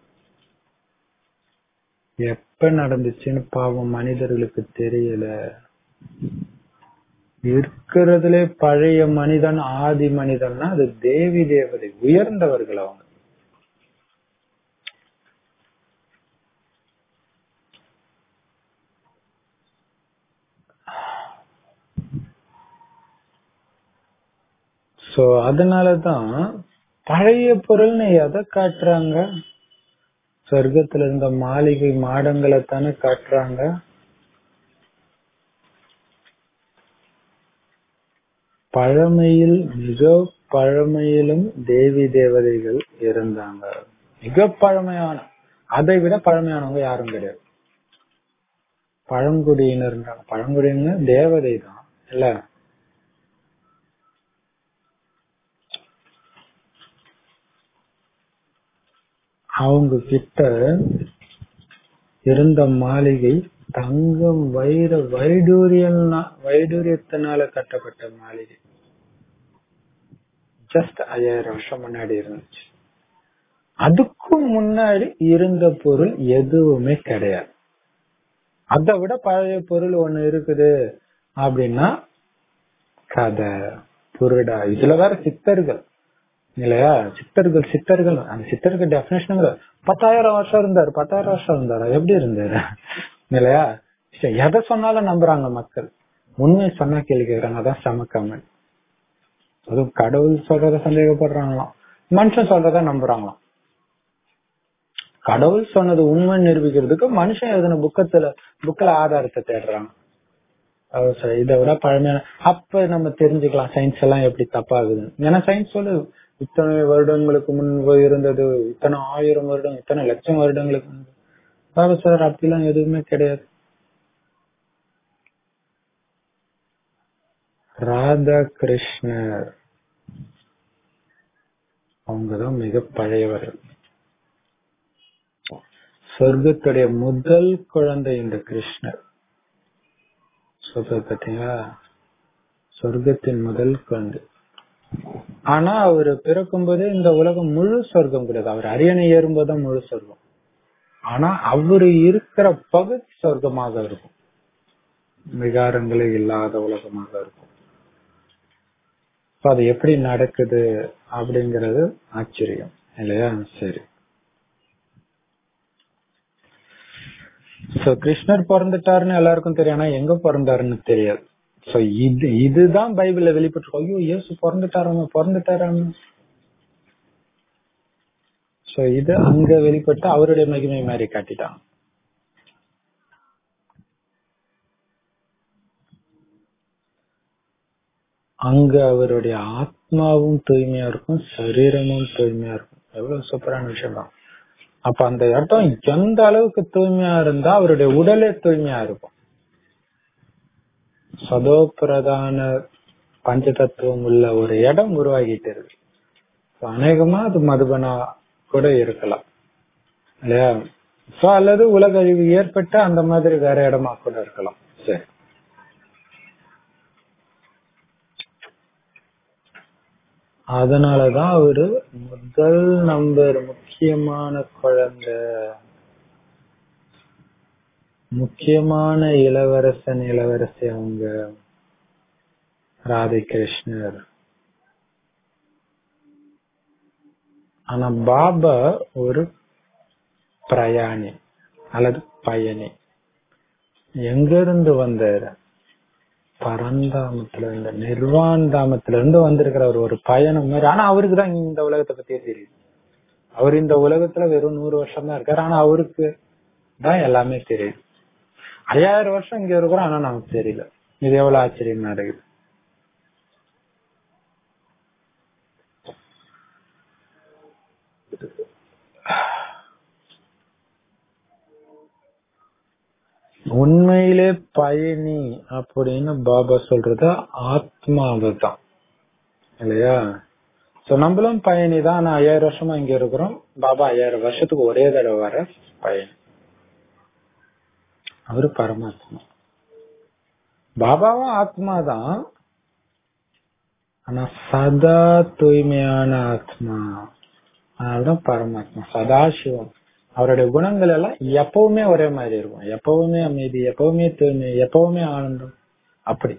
எப்ப நடந்துச்சுன்னு பாவம் மனிதர்களுக்கு தெரியல இருக்கிறதுலே பழைய மனிதன் ஆதி மனிதன்னா அது தேவி தேவதை உயர்ந்தவர்கள் அவங்க சோ அதனாலதான் பழைய பொருள்னு எதை காட்டுறாங்க சொர்க்கத்துல இருந்த மாளிகை மாடங்களை தானே காட்டுறாங்க பழமையில் மிக பழமையிலும் தேவி தேவதைகள் இருந்தாங்க மிக பழமையான அதை விட பழமையானவங்க யாரும் கிடையாது பழங்குடியினர் பழங்குடியினர் தேவதை தான் இல்ல அவங்க கிட்ட இருந்த மாளிகை தங்கம் வைர வைடூரியல் வைடூரியத்தினால கட்டப்பட்ட மாளிகை ஜஸ்ட் ஐயாயிரம் வருஷம் முன்னாடி இருந்துச்சு அதுக்கும் முன்னாடி இருந்த பொருள் எதுவுமே கிடையாது அதை விட பழைய பொருள் ஒண்ணு இருக்குது அப்படின்னா கதை புருடா இதுல வேற சித்தர்கள் இல்லையா சித்தர்கள் சித்தர்கள் அந்த சித்தருக்கு டெபினேஷன் பத்தாயிரம் வருஷம் இருந்தாரு பத்தாயிரம் வருஷம் இருந்தாரா எப்படி இருந்தாரு இல்லையா எதை சொன்னாலும் நம்புறாங்க மக்கள் உண்மை சொன்னா கேள்வி கேட்கறாங்க அதான் செம கமெண்ட் அதுவும் கடவுள் சொல்றத சந்தேகப்படுறாங்களாம் மனுஷன் சொல்றத நம்புறாங்களாம் கடவுள் சொன்னது உண்மை நிரூபிக்கிறதுக்கு மனுஷன் எழுதின புக்கத்துல புக்ல ஆதாரத்தை தேடுறாங்க இதை விட பழமையான அப்ப நம்ம தெரிஞ்சுக்கலாம் சயின்ஸ் எல்லாம் எப்படி தப்பாகுது ஏன்னா சயின்ஸ் சொல்லு இத்தனை வருடங்களுக்கு முன்பு இருந்தது இத்தனை ஆயிரம் வருடம் இத்தனை லட்சம் வருடங்களுக்கு முன்பு பாபா சார் அப்படிலாம் எதுவுமே கிடையாது ராதா கிருஷ்ணர் அவங்கதான் மிக பழையவர்கள் சொர்க்கத்துடைய முதல் குழந்தை இந்த கிருஷ்ணர் சொல்றது பாத்தீங்களா சொர்க்கத்தின் முதல் குழந்தை ஆனா அவரு பிறக்கும் போதே இந்த உலகம் முழு சொர்க்கம் கிடையாது அவர் அரியணை ஏறும்போதுதான் முழு சொர்க்கம் ஆனா அவரு இருக்கிற பகுதி சொர்க்கமாக இருக்கும் விகாரங்களே இல்லாத உலகமாக இருக்கும் அது எப்படி நடக்குது அப்படிங்கறது ஆச்சரியம் இல்லையா சரி சோ கிருஷ்ணர் பிறந்துட்டாருன்னு எல்லாருக்கும் தெரியும் ஆனா எங்க பிறந்தாருன்னு தெரியாது சோ இது இதுதான் பைபிள்ல வெளிப்பட்டு ஐயோ இயேசு பிறந்துட்டாராம பிறந்துட்டாராம சோ இது அங்க வெளிப்பட்டு அவருடைய மகிமை மாதிரி காட்டிட்டாங்க அங்க அவருடைய ஆத்மாவும் தூய்மையா இருக்கும் சரீரமும் தூய்மையா இருக்கும் எவ்வளவு சூப்பரான விஷயம் தான் அப்ப அந்த இடம் எந்த அளவுக்கு தூய்மையா இருந்தா அவருடைய உடலே தூய்மையா இருக்கும் சதோ பிரதான பஞ்ச தத்துவம் உள்ள ஒரு இடம் உருவாகிட்டு இருக்கு அநேகமா அது மதுபனா கூட இருக்கலாம் இல்லையா சோ அல்லது உலக அழிவு ஏற்பட்ட அந்த மாதிரி வேற இடமா கூட இருக்கலாம் சரி அதனாலதான் அவரு முதல் நம்பர் முக்கியமான குழந்தை முக்கியமான இளவரசன் இளவரசி அவங்க ராதை கிருஷ்ணர் ஆனா பாபா ஒரு பிரயாணி அல்லது பயணி எங்க இருந்து வந்தாரு பரந்தாமத்துல இருந்து நிர்வாந்தாமத்துல இருந்து வந்திருக்கிற ஒரு பயணம் மாதிரி ஆனா அவருக்கு தான் இந்த உலகத்தை பத்தியே தெரியுது அவர் இந்த உலகத்துல வெறும் நூறு வருஷம் தான் இருக்காரு ஆனா அவருக்கு தான் எல்லாமே தெரியுது ஐயாயிரம் வருஷம் இங்க இருக்கிறோம் ஆனா நமக்கு தெரியல இது எவ்வளவு ஆச்சரியமா இருக்குது உண்மையிலே பயணி அப்படின்னு பாபா சொல்றது ஆத்மாவை தான் இல்லையா சோ நம்மளும் பயணி தான் ஆனா ஐயாயிரம் வருஷமா இங்க இருக்கிறோம் பாபா ஐயாயிரம் வருஷத்துக்கு ஒரே தடவை வர பயணி அவரு பரமாத்மா பாபாவும் ஆத்மா தான் ஆனா சதா தூய்மையான ஆத்மா அதனாலதான் பரமாத்மா சதாசிவம் அவருடைய குணங்கள் எல்லாம் எப்பவுமே ஒரே மாதிரி இருக்கும் எப்பவுமே அமைதி எப்பவுமே தூய்மை எப்பவுமே ஆனந்தம் அப்படி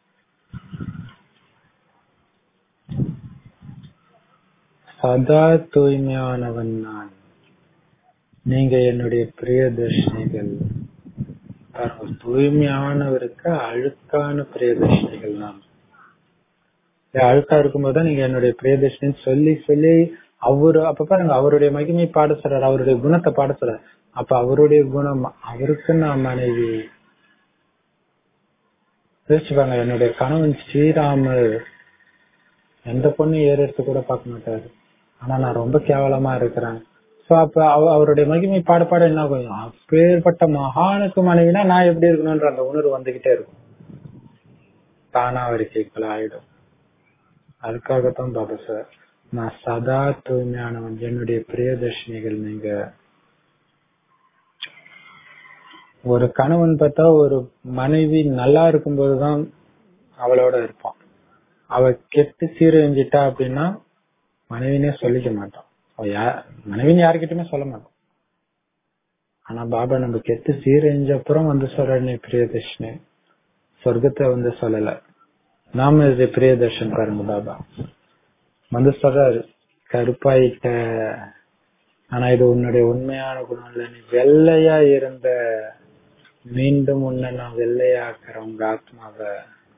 சதா தூய்மையானவன் நான் நீங்க என்னுடைய பிரியதர்ஷினிகள் பாருங்க, தூய்மையானவருக்கு அழுக்கான பிரியதர்ஷினிகள் நான் ஏன் அழுக்கா இருக்கும்போது நீங்க என்னுடைய பிரியதர்ஷினின்னு சொல்லி சொல்லி அவரு அப்ப பாருங்க அவருடைய மகிமை பாட சொல்றாரு அவருடைய குணத்தை பாட சொல்றாரு அப்ப அவருடைய குணம் அவருக்கு நான் மனைவி யோசிச்சுப்பாங்க என்னுடைய கணவன் ஸ்ரீராமர் எந்த பொண்ணு ஏறு எடுத்து கூட பார்க்க மாட்டாரு ஆனா நான் ரொம்ப கேவலமா இருக்கிறேன் சோ அப்ப அவ- அவருடைய மகிமை பாட பாட என்ன ஆகும் அப்பேற்பட்ட மகானுக்கு மனைவினா நான் எப்படி இருக்கணும்ன்ற அந்த உணர்வு வந்துகிட்டே இருக்கும் தானா அவருக்கு ஈக்குவல் ஆயிடும் அதுக்காகத்தான் பாபா சார் நான் சதா தூய்மையானவன் என்னுடைய பிரியதர்ஷினிகள் நீங்க ஒரு கணவன் பார்த்தா ஒரு மனைவி நல்லா இருக்கும்போதுதான் அவளோட இருப்பான் அவ கெட்டு சீரழிஞ்சிட்டா அப்படின்னா மனைவினே சொல்லிக்க மாட்டான் அவ யா- மனைவின்னு யாருக்கிட்டயுமே சொல்ல மாட்டான் ஆனா பாபா நம்ம கெட்டு சீரழிஞ்ச அப்புறம் வந்து சொல்ற நீ பிரியதர்ஷினி சொர்க்கத்தை வந்து சொல்லல நாம இது பிரியதர்ஷன் பாருங்க பாபா வந்து சொல்றாரு கருப்பாயிட்ட ஆனா இது உன்னுடைய உண்மையான குணம் இல்ல நீ வெள்ளையா இருந்த மீண்டும் உன்னை நான் வெள்ளையாக்குறேன் உங்க ஆத்மாவை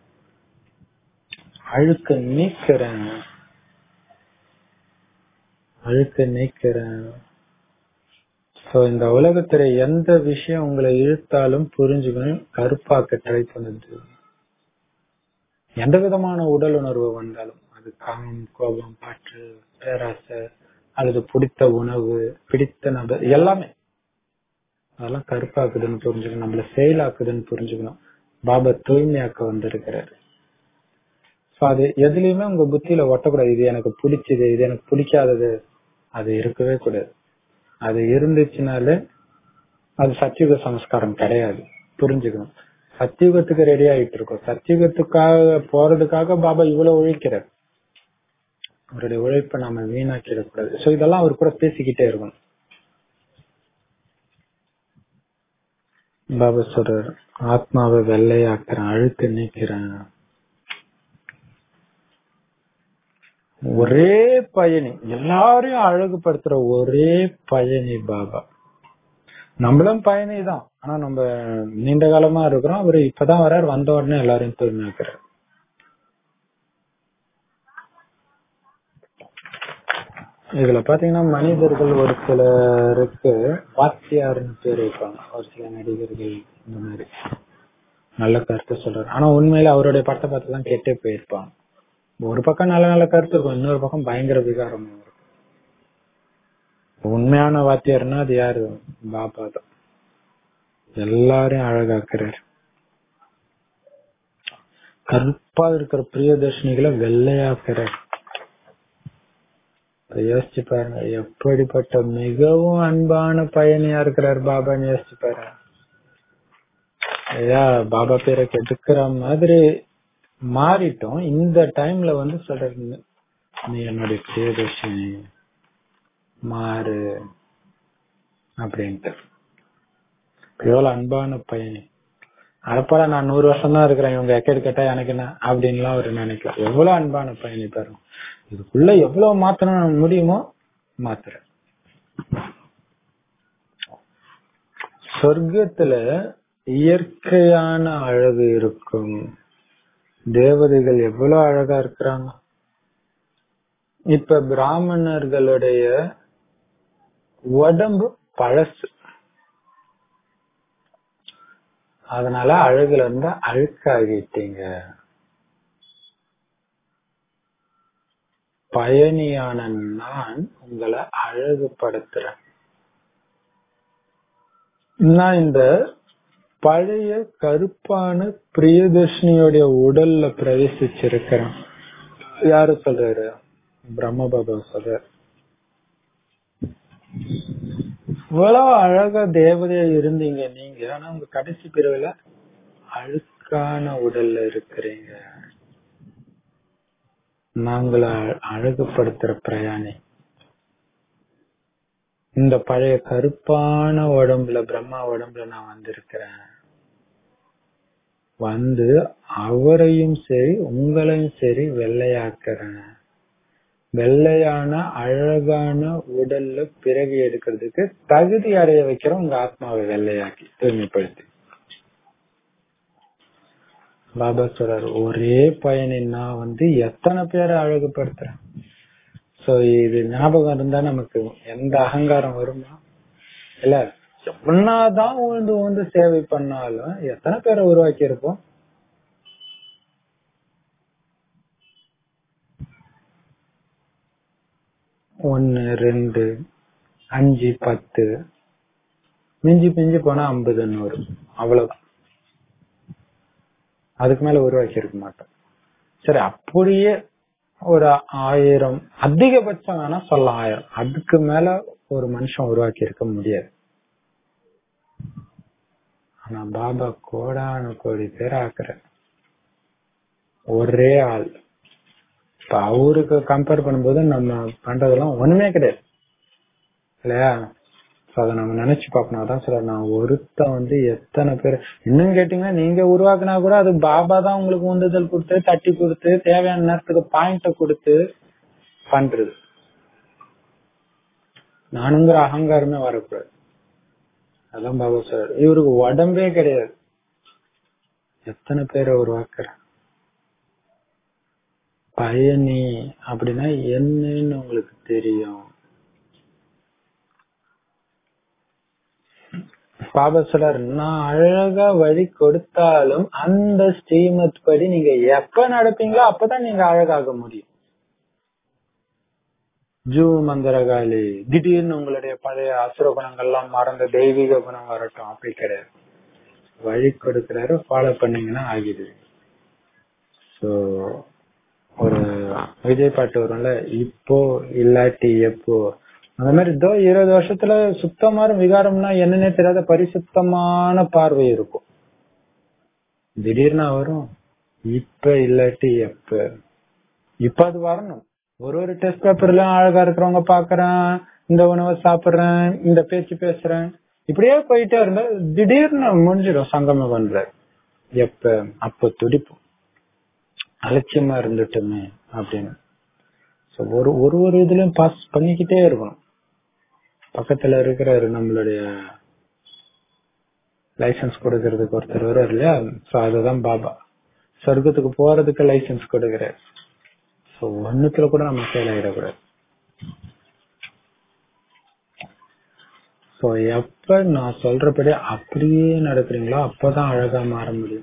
அழுக்க நீக்கிறேன் அழுக்க நீக்கிறேன் சோ இந்த உலகத்துல எந்த விஷயம் உங்களை இழுத்தாலும் புரிஞ்சுக்கணும் கருப்பாக்க ட்ரை பண்ணுது எந்த விதமான உடல் உணர்வு வந்தாலும் அது காமம் கோபம் பற்று பேராசை அல்லது பிடித்த உணவு பிடித்த நபர் எல்லாமே அதெல்லாம் கருப்பாக்குதுன்னு புரிஞ்சுக்கணும் நம்மள செயலாக்குதுன்னு புரிஞ்சுக்கணும் பாபா தூய்மையாக்க வந்திருக்கிறாரு சோ அது எதுலயுமே உங்க புத்தியில ஒட்டக்கூடாது இது எனக்கு பிடிச்சது இது எனக்கு பிடிக்காதது அது இருக்கவே கூடாது அது இருந்துச்சுனாலே அது சத்தியுக சம்ஸ்காரம் கிடையாது புரிஞ்சுக்கணும் சத்தியுகத்துக்கு ரெடி ஆயிட்டு இருக்கோம் சத்தியுகத்துக்காக போறதுக்காக பாபா இவ்வளவு உழைக்கிறார் அவருடைய உழைப்பை நாம வீணாக்கிடக்கூடாது சோ இதெல்லாம் அவர் கூட பேசிக்கிட்டே இருக்கணும் பாபா சொல்றாரு ஆத்மாவை வெள்ளையாக்குறேன் அழுக்கு நீக்கிறேன் ஒரே பயணி எல்லாரையும் அழகுபடுத்துற ஒரே பயணி பாபா நம்மளும் பயணி தான் ஆனா நம்ம நீண்ட காலமா இருக்கிறோம் அவரு இப்பதான் வர்றாரு வந்த உடனே எல்லாரையும் தூய்மையாக்குறாரு இதுல பாத்தீங்கன்னா மனிதர்கள் ஒரு சிலருக்கு வாத்தியார்னு பேர் வைப்பாங்க ஒரு சில நடிகர்கள் இந்த மாதிரி நல்ல கருத்து சொல்றாரு ஆனா உண்மையில அவருடைய படத்தை பார்த்து தான் கெட்டே போயிருப்பாங்க ஒரு பக்கம் நல்ல நல்ல கருத்து இருக்கும் இன்னொரு பக்கம் பயங்கர விகாரம் இருக்கும் உண்மையான வாத்தியார்னா அது யாரு பாபா தான் எல்லாரையும் அழகாக்குறாரு கருப்பா இருக்கிற பிரியதர்ஷினிகளை வெள்ளையாக்குறாரு அதை யோசிச்சு பாருங்க எப்படிப்பட்ட மிகவும் அன்பான பயணியா இருக்கிறார் பாபான்னு யோசிச்சு பாருங்க ஐயா பாபா பேரை கெடுக்கிற மாதிரி மாறிட்டோம் இந்த டைம்ல வந்து சொல்றது நீ என்னுடைய பிரியதர்ஷினி மாறு அப்படின்ட்டு எவ்வளவு அன்பான பயணி அடப்பாடா நான் நூறு வருஷம் தான் இருக்கிறேன் இவங்க எக்கெடு கேட்டா எனக்கு என்ன அப்படின்லாம் அவர் நினைக்கலாம் எவ்வளவு அன்பான பயணி பாருங்க இதுக்குள்ள எவ்வளவு மாத்தணும் முடியுமோ மாத்துறேன் சொர்க்கத்துல இயற்கையான அழகு இருக்கும் தேவதைகள் எவ்வளவு அழகா இருக்கிறாங்க இப்ப பிராமணர்களுடைய உடம்பு பழசு அதனால அழகுல இருந்து அழுக்காகிட்டீங்க பயணியான நான் உங்களை அழகுபடுத்துறேன் நான் இந்த பழைய கருப்பான பிரியதர்ஷினியோடைய உடல்ல பிரவேசிச்சிருக்கிறேன் யாரு சொல்றாரு பிரம்ம பாபா சொல்றாரு இவ்வளவு அழகா தேவதையா இருந்தீங்க நீங்க ஆனா உங்க கடைசி பிரிவுல அழுக்கான உடல்ல இருக்கிறீங்க நாங்கள அழகுபடுத்துற பிரயாணி இந்த பழைய கருப்பான உடம்புல பிரம்மா உடம்புல நான் வந்திருக்கிறேன் வந்து அவரையும் சரி உங்களையும் சரி வெள்ளையாக்குறேன் வெள்ளையான அழகான உடல்ல பிறவி எடுக்கிறதுக்கு தகுதி அடைய வைக்கிற உங்க ஆத்மாவை வெள்ளையாக்கி தூய்மைப்படுத்தி பாபா சொல்றாரு ஒரே பயனை நான் வந்து எத்தனை பேரை அழகுபடுத்துறேன் சோ இது ஞாபகம் இருந்தா நமக்கு எந்த அகங்காரம் வருமா இல்ல எப்படின்னாதான் வந்து வந்து சேவை பண்ணாலும் எத்தனை பேரை உருவாக்கி இருப்போம் ஒன்னு ரெண்டு அஞ்சு பத்து மிஞ்சி பிஞ்சி போனா ஐம்பது நூறு அவ்வளவுதான் அதுக்கு மேல உருவாக்கி இருக்க மாட்டோம் சரி அப்படியே ஒரு ஆயிரம் அதிகபட்சம் வேணா சொல்லலாம் ஆயிரம் அதுக்கு மேல ஒரு மனுஷன் உருவாக்கி இருக்க முடியாது ஆனா பாபா கோடானு கோடி பேர் ஆக்குற ஒரே ஆள் இப்ப அவருக்கு கம்பேர் பண்ணும்போது நம்ம பண்றதெல்லாம் ஒண்ணுமே கிடையாது இல்லையா அதை நம்ம நினைச்சு பார்க்கணும் அதான் சார் நான் ஒருத்த வந்து எத்தனை பேர் இன்னும் கேட்டீங்கன்னா நீங்க உருவாக்குனா கூட அது பாபா தான் உங்களுக்கு உந்துதல் கொடுத்து தட்டி கொடுத்து தேவையான நேரத்துக்கு பாயிண்ட கொடுத்து பண்றது நானுங்கிற அகங்காரமே வரக்கூடாது அதான் பாபா சார் இவருக்கு உடம்பே கிடையாது எத்தனை பேரை உருவாக்குற பயணி அப்படின்னா என்னன்னு உங்களுக்கு தெரியும் பாபா சொல்றாரு நான் அழகா வழி கொடுத்தாலும் அந்த ஸ்ரீமத் படி நீங்க எப்ப நடப்பீங்களோ அப்பதான் நீங்க அழகாக முடியும் ஜூ மந்திரகாலி திடீர்னு உங்களுடைய பழைய அசுர குணங்கள்லாம் மறந்த தெய்வீக குணம் வரட்டும் அப்படி கிடையாது வழி கொடுக்கிறாரு ஃபாலோ பண்ணீங்கன்னா ஆகிடுது சோ ஒரு விஜய் பாட்டு வரும்ல இப்போ இல்லாட்டி எப்போ அந்த மாதிரி இதோ இருபது வருஷத்துல சுத்தமான விகாரம்னா என்னன்னே தெரியாத பரிசுத்தமான பார்வை இருக்கும் திடீர்னு வரும் இப்ப இல்லாட்டி எப்ப இப்ப அது வரணும் ஒரு ஒரு டெஸ்ட் பேப்பர்லயும் அழகா இருக்கிறவங்க பாக்குறேன் இந்த உணவை சாப்பிடுறேன் இந்த பேச்சு பேசுறேன் இப்படியே போயிட்டே இருந்தா திடீர்னு முடிஞ்சிடும் சங்கம பண்ற எப்ப அப்ப துடிப்போம் அலட்சியமா இருந்துட்டுமே அப்படின்னு ஒரு ஒரு ஒரு இதுலயும் பாஸ் பண்ணிக்கிட்டே இருக்கணும் பக்கத்துல இருக்கிற நம்மளுடைய லைசன்ஸ் கொடுக்கறதுக்கு ஒருத்தர் வருவார் இல்லையா சோ அதுதான் பாபா சொர்க்கத்துக்கு போறதுக்கு லைசன்ஸ் கொடுக்கிறார் சோ ஒண்ணுத்துல கூட நம்ம ஃபெயில் ஆயிடக்கூடாது சோ எப்ப நான் சொல்றபடி அப்படியே நடக்கிறீங்களோ அப்பதான் அழகா மாற முடியும்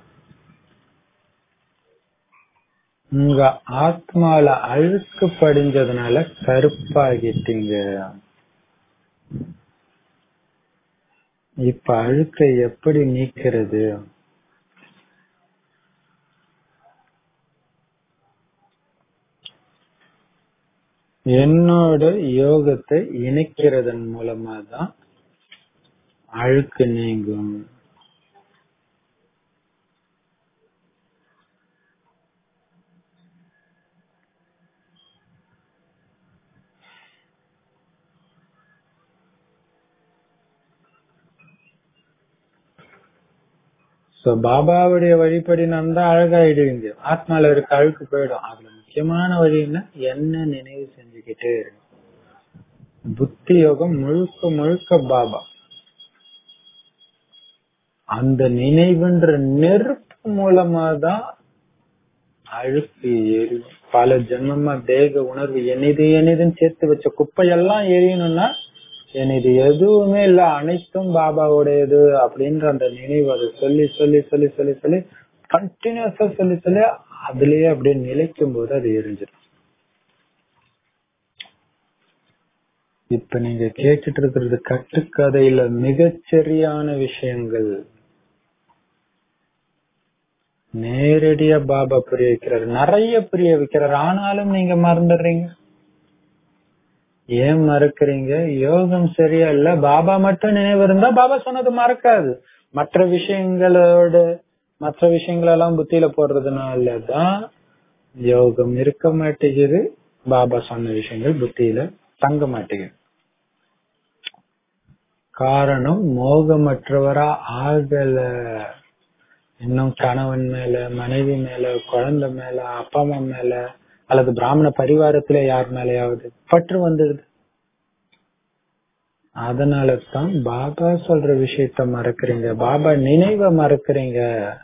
உங்க ஆத்மால அழுக்கு படிஞ்சதுனால கருப்பாகிட்டீங்க இப்ப அழுக்கை எப்படி நீக்கிறது என்னோட யோகத்தை இணைக்கிறதன் மூலமா தான் அழுக்கு நீங்கும் சோ பாபாவுடைய வழிபடி நடந்தா அழகாயிடுவீங்க ஆத்மால இருக்க அழுக்கு போயிடும் அதுல முக்கியமான வழி என்ன என்ன நினைவு செஞ்சுக்கிட்டே இருக்கும் புத்தி யோகம் முழுக்க முழுக்க பாபா அந்த நினைவுன்ற நெருப்பு மூலமா தான் அழுக்கு எரியும் பல ஜென்மமா தேக உணர்வு எனிது எனிதுன்னு சேர்த்து வச்ச குப்பையெல்லாம் எரியணும்னா என் இது எதுவுமே இல்ல அனைத்தும் பாபாவுடையது அப்படின்ற அந்த நினைவு அதை சொல்லி சொல்லி சொல்லி சொல்லி சொல்லி கண்டினியூஸா சொல்லி சொல்லி அதுலயே அப்படியே நிலைக்கும் போது அது எரிஞ்சிடும் இப்ப நீங்க கேட்டுட்டு இருக்கிறது கட்டுக்கதையில மிகச்சரியான விஷயங்கள் நேரடியா பாபா புரிய வைக்கிறார் நிறைய புரிய வைக்கிறார் ஆனாலும் நீங்க மறந்துடுறீங்க ஏன் மறக்கிறீங்க யோகம் சரியா இல்ல பாபா மட்டும் நினைவு இருந்தா பாபா சொன்னது மறக்காது மற்ற விஷயங்களோட மற்ற விஷயங்களெல்லாம் புத்தியில போடுறதுனால தான் யோகம் இருக்க மாட்டேங்குது பாபா சொன்ன விஷயங்கள் புத்தியில தங்க மாட்டேங்குது காரணம் மோகமற்றவரா ஆகல இன்னும் கணவன் மேல மனைவி மேல குழந்தை மேல அப்பா அம்மா மேல அல்லது பிராமண பரிவாரத்துல யார் மேலயாவது பற்று வந்துடுது அதனால தான் பாபா சொல்ற விஷயத்த மறக்கிறீங்க பாபா நினைவை மறக்கிறீங்க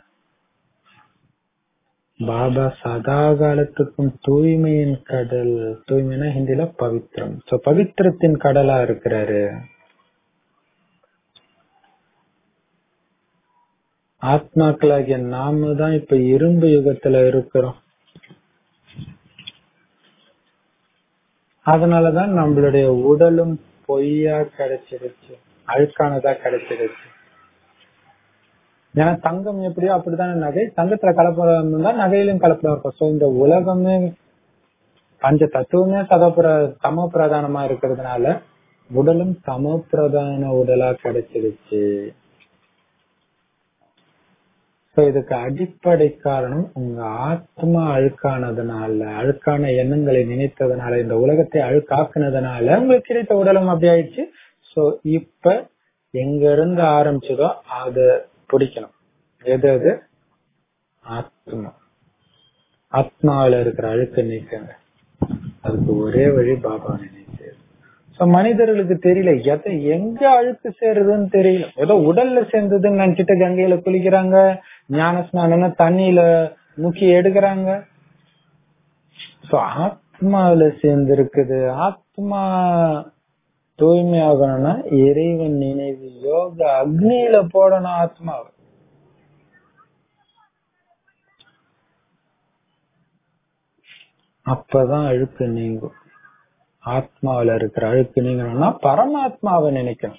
பாபா சதா காலத்துக்கும் தூய்மையின் கடல் தூய்மைனா ஹிந்தில பவித்ரம் சோ பவித்திரத்தின் கடலா இருக்கிறாரு ஆத்மாக்களாகிய நாம தான் இப்ப இரும்பு யுகத்துல இருக்கிறோம் அதனாலதான் நம்மளுடைய உடலும் பொய்யா கிடைச்சிருச்சு அழுக்கானதா கிடைச்சிருச்சு ஏன்னா தங்கம் எப்படியோ அப்படித்தானே நகை தங்கத்துல கலப்படம் இருந்தா நகையிலும் கலப்படம் இருக்கும் சோ இந்த உலகமே பஞ்ச தத்துவமே சதப்புர சம பிரதானமா இருக்கிறதுனால உடலும் சம பிரதான உடலா கிடைச்சிருச்சு சோ இதுக்கு அடிப்படை காரணம் உங்க ஆத்மா அழுக்கானதுனால அழுக்கான எண்ணங்களை நினைத்ததுனால இந்த உலகத்தை அழுக்காக்குனதுனால உங்களுக்கு கிடைத்த உடலும் அப்படி ஆயிடுச்சு சோ இப்ப எங்க இருந்து ஆரம்பிச்சதோ அத பிடிக்கணும் எது அது ஆத்மா ஆத்மாவில இருக்கிற அழுக்க நீக்கங்க அதுக்கு ஒரே வழி பாபா நினைச்சு சோ மனிதர்களுக்கு தெரியல எதை எங்க அழுக்கு சேருதுன்னு தெரியல ஏதோ உடல்ல சேர்ந்ததுன்னு நினைச்சிட்டு கங்கையில குளிக்கிறாங்க ஞான ஸ்நானம்னா தண்ணியில முக்கி எடுக்கிறாங்க சோ ஆத்மாவில சேர்ந்து இருக்குது ஆத்மா தூய்மையாகணும்னா இறைவன் நினைவு யோக அக்னியில போடணும் ஆத்மாவை அப்பதான் அழுக்கு நீங்கும் ஆத்மாவில இருக்கிற அழுக்கு நீங்கணும்னா பரமாத்மாவை நினைக்கணும்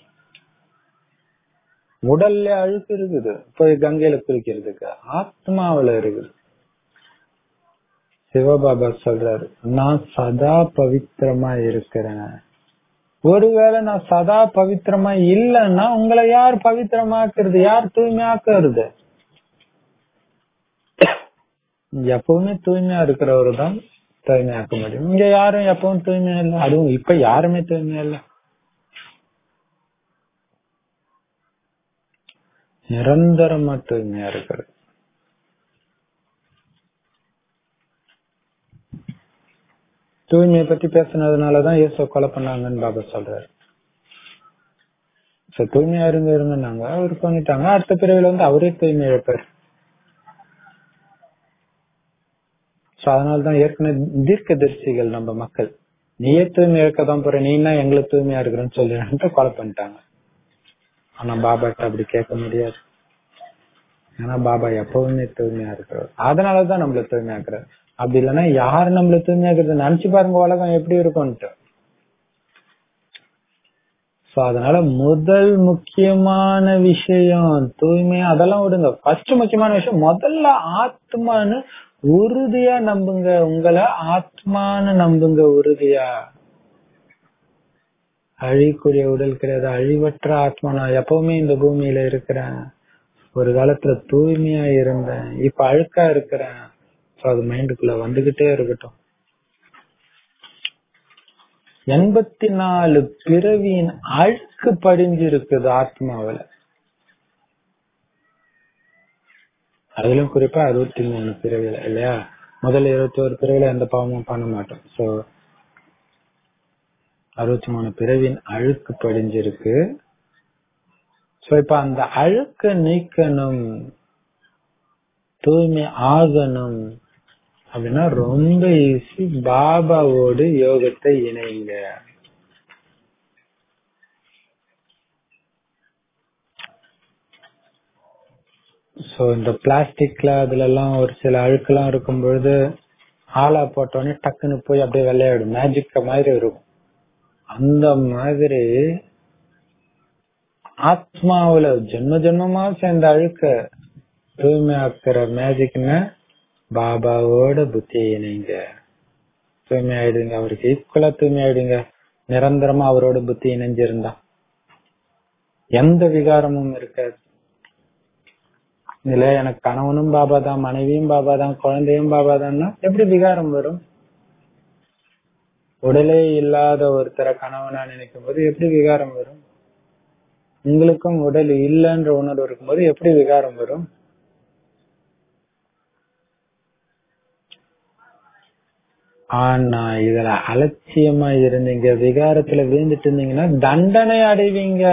உடல்ல அழுக்கு இருக்குது போய் கங்கையில குளிக்கிறதுக்கு ஆத்மாவில இருக்குது சிவபாபா சொல்றாரு நான் சதா பவித்திரமா இருக்கிறேன் ஒருவேளை நான் சதா பவித்திரமா இல்லைன்னா உங்களை யார் பவித்திரமாக்குறது யார் தூய்மையாக்குறது எப்பவுமே தூய்மையா இருக்கிறவரு தான் தூய்மையாக்க முடியும் இங்க யாரும் எப்பவும் தூய்மையா இல்லை அதுவும் இப்ப யாருமே தூய்மையா இல்லை நிரந்தரமா தூய்மையா இருக்கிறது தூய்மையை பத்தி பேசுனதுனாலதான் இயேசு கொலை பண்ணாங்கன்னு பாபா சொல்றாரு சோ தூய்மையா இருங்க இருங்கன்னாங்க அவர் பண்ணிட்டாங்க அடுத்த பிறவில வந்து அவரே தூய்மை இழப்பார் சோ அதனாலதான் ஏற்கனவே தீர்க்க தரிசிகள் நம்ம மக்கள் நீயே தூய்மை இழக்கதான் போற நீ என்ன எங்களை தூய்மையா இருக்கிறன்னு சொல்லிட்டு கொலை பண்ணிட்டாங்க ஆனா பாபாட்ட அப்படி கேட்க முடியாது ஏன்னா பாபா எப்பவுமே தூய்மையா இருக்கிறார் அதனாலதான் நம்மள தூய்மையாக்குறாரு அப்படி இல்லைன்னா யாரு நம்மள தூய்மையாக்குறது நினைச்சு பாருங்க உலகம் எப்படி இருக்கும்ட்டு சோ அதனால முதல் முக்கியமான விஷயம் தூய்மை அதெல்லாம் விடுங்க ஃபர்ஸ்ட் முக்கியமான விஷயம் முதல்ல ஆத்மான்னு உறுதியா நம்புங்க உங்களை ஆத்மான்னு நம்புங்க உறுதியா அழிக்கூடிய உடல் கிடையாது அழிவற்ற ஆத்மா நான் எப்பவுமே இந்த பூமியில இருக்கிறேன் ஒரு காலத்துல தூய்மையா இருந்தேன் இப்ப அழுக்கா இருக்கிறேன் சோ அது மைண்டுக்குள்ள வந்துகிட்டே இருக்கட்டும் எண்பத்தி நாலு பிறவியின் அழுக்கு படிஞ்சு இருக்குது ஆத்மாவில அதிலும் குறிப்பா அறுபத்தி மூணு பிறவில இல்லையா முதல்ல இருபத்தி ஒரு பிறவில எந்த பாவமும் பண்ண மாட்டோம் சோ அறுபத்தி மூணு பிறவின் அழுக்கு படிஞ்சிருக்கு சோ இப்ப அந்த அழுக்க நீக்கணும் தூய்மை ஆகணும் அப்படின்னா ரொம்ப ஈஸி பாபாவோடு யோகத்தை இணைங்க சோ இந்த பிளாஸ்டிக்ல அதுல எல்லாம் ஒரு சில அழுக்கெல்லாம் இருக்கும் பொழுது ஆளா போட்டோடனே டக்குன்னு போய் அப்படியே வெள்ளையாடும் மேஜிக் மாதிரி இருக்கும் அந்த மாதிரி ஆத்மாவுல ஜென்ம ஜென்மமா சேர்ந்த அழுக்க தூய்மையாக்குற மேஜிக்னு பாபாவோட புத்தி இணைங்க தூய்மை ஆயிடுங்க அவருக்கு ஈக்குவலா தூய்மை ஆயிடுங்க நிரந்தரமா அவரோட புத்தி இணைஞ்சிருந்தா எந்த விகாரமும் இருக்காது இல்ல எனக்கு கணவனும் பாபா தான் மனைவியும் பாபா தான் குழந்தையும் பாபா தான்னா எப்படி விகாரம் வரும் உடலே இல்லாத ஒருத்தரை கணவனா நினைக்கும் போது எப்படி விகாரம் வரும் உங்களுக்கும் உடல் இல்லைன்ற உணர்வு இருக்கும்போது எப்படி விகாரம் வரும் ஆனா இதுல அலட்சியமா இருந்தீங்க விகாரத்துல விழுந்துட்டு இருந்தீங்கன்னா தண்டனை அடைவீங்க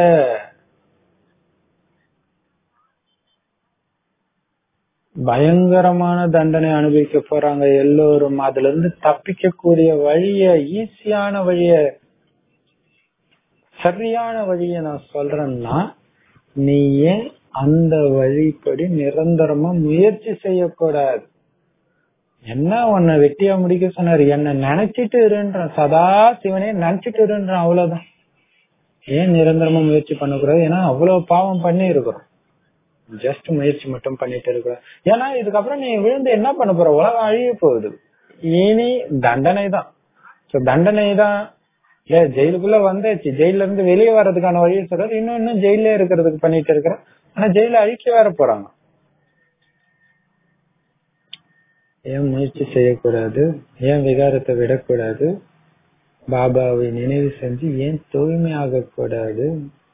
பயங்கரமான தண்டனை அனுபவிக்க போறாங்க எல்லோரும் அதுல இருந்து தப்பிக்க கூடிய வழிய ஈஸியான வழிய சரியான வழிய நான் சொல்றேன்னா நீ ஏன் அந்த வழிப்படி நிரந்தரமா முயற்சி செய்யக்கூடாது என்ன உன்னை வெட்டியா முடிக்க சொன்னாரு என்ன நினைச்சிட்டு இருன்றான் சதா சிவனே நினைச்சிட்டு இருன்றான் அவ்வளவுதான் ஏன் நிரந்தரமா முயற்சி பண்ணக்கூடாது ஏன்னா அவ்வளவு பாவம் பண்ணி இருக்கிறோம் ஜஸ்ட் முயற்சி மட்டும் பண்ணிட்டு இருக்க ஏன்னா இதுக்கப்புறம் நீ விழுந்து என்ன பண்ண போற உலகம் அழிய போகுது இனி தண்டனை தான் சோ தண்டனை தான் ஏ ஜெயிலுக்குள்ள வந்தாச்சு ஜெயில இருந்து வெளியே வர்றதுக்கான வழியை சொல்றாரு இன்னும் இன்னும் ஜெயில இருக்கிறதுக்கு பண்ணிட்டு இருக்கிற ஆனா ஜெயில அழிக்க வேற போறாங்க ஏன் முயற்சி செய்யக்கூடாது ஏன் விகாரத்தை விடக்கூடாது பாபாவை நினைவு செஞ்சு ஏன் தூய்மை ஆகக்கூடாது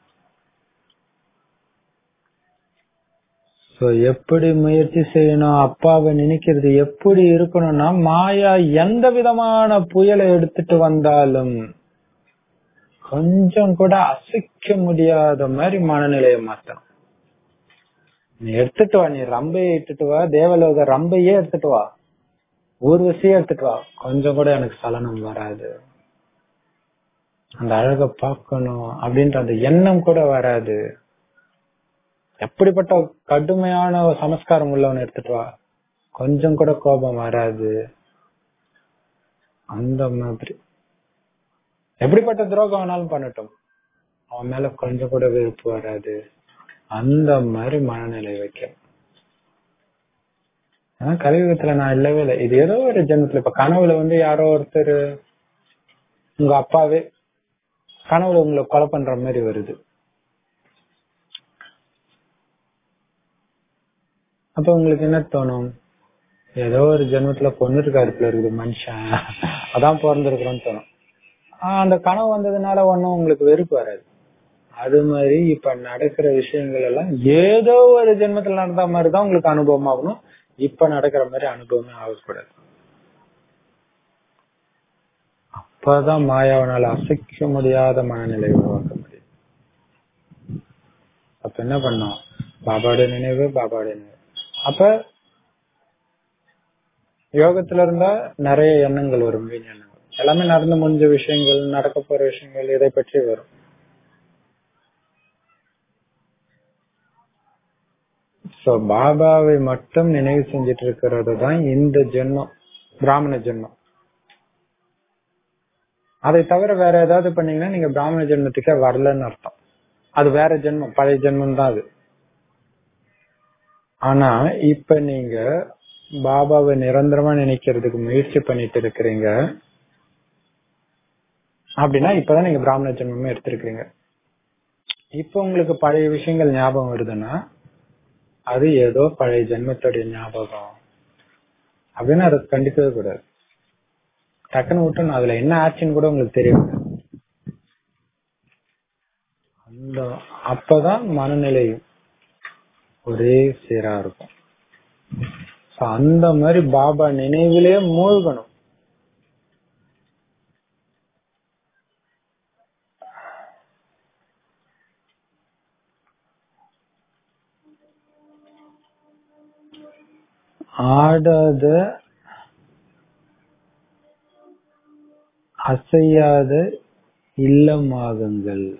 சோ எப்படி முயற்சி செய்யணும் அப்பாவை நினைக்கிறது எப்படி இருக்கணும்னா மாயா எந்த விதமான புயலை எடுத்துட்டு வந்தாலும் கொஞ்சம் கூட அசைக்க முடியாத மாதிரி மனநிலையை மாத்தணும் நீ எடுத்துட்டு வா நீ ரம்பையை எடுத்துட்டு வா தேவலோக ரம்பையே எடுத்துட்டு வா ஊர்வசியே எடுத்துட்டு வா கொஞ்சம் கூட எனக்கு சலனம் வராது அந்த அழக பார்க்கணும் அப்படின்ற அந்த எண்ணம் கூட வராது எப்படிப்பட்ட கடுமையான சமஸ்காரம் உள்ளவன் எடுத்துட்டு வா கொஞ்சம் கூட கோபம் வராது அந்த மாதிரி எப்படிப்பட்ட துரோகம் வேணாலும் பண்ணட்டும் அவன் மேல கொஞ்சம் கூட வெறுப்பு வராது அந்த மாதிரி மனநிலை வைக்க ஆனா கலியுகத்துல நான் இல்லவே இல்லை இது ஏதோ ஒரு ஜென்மத்துல இப்ப கனவுல வந்து யாரோ ஒருத்தர் உங்க அப்பாவே கனவுல உங்களை கொலை பண்ற மாதிரி வருது அப்ப உங்களுக்கு என்ன தோணும் ஏதோ ஒரு ஜென்மத்துல பொண்ணு இருக்காருக்குள்ள இருக்குது மனுஷன் அதான் பிறந்திருக்கிறோம்னு தோணும் ஆஹ் அந்த கனவு வந்ததுனால ஒன்னும் உங்களுக்கு வெறுப்பு வராது அது மாதிரி இப்ப நடக்கிற விஷயங்கள் எல்லாம் ஏதோ ஒரு ஜென்மத்துல நடந்த மாதிரிதான் உங்களுக்கு அனுபவம் ஆகணும் இப்ப நடக்கிற மாதிரி அனுபவமே ஆகக்கூடாது அப்பதான் மாயாவனால அசைக்க முடியாத மனநிலை உருவாக்க முடியும் அப்ப என்ன பண்ணோம் பாபாவோட நினைவு பாபாவோட நினைவு அப்ப யோகத்துல இருந்தா நிறைய எண்ணங்கள் வரும் வீண் எண்ணங்கள் எல்லாமே நடந்து முடிஞ்ச விஷயங்கள் நடக்க போற விஷயங்கள் இதை பற்றி வரும் சோ பாபாவை மட்டும் நினைவு செஞ்சிட்டு இருக்கிறது தான் இந்த ஜென்மம் பிராமண ஜென்மம் அதை தவிர வேற ஏதாவது பண்ணீங்கன்னா நீங்க பிராமண ஜென்மத்துக்கே வரலன்னு அர்த்தம் அது வேற ஜென்மம் பழைய ஜென்மம் தான் அது ஆனா இப்ப நீங்க பாபாவை நிரந்தரமா நினைக்கிறதுக்கு முயற்சி பண்ணிட்டு இருக்கிறீங்க அப்படின்னா இப்பதான் நீங்க பிராமண ஜென்மமே எடுத்திருக்கீங்க இப்ப உங்களுக்கு பழைய விஷயங்கள் ஞாபகம் வருதுன்னா அது ஏதோ பழைய ஜென்மத்துடைய ஞாபகம் அப்படின்னு அதை கண்டிக்கவே கூடாது டக்குன்னு விட்டு அதுல என்ன ஆச்சுன்னு கூட உங்களுக்கு தெரியும் அந்த அப்பதான் மனநிலை ஒரே சீரா இருக்கும் So, அந்த மாதிரி பாபா நினைவிலே மூழ்கணும் ஆடாத அசையாத இல்லமாகுங்கள்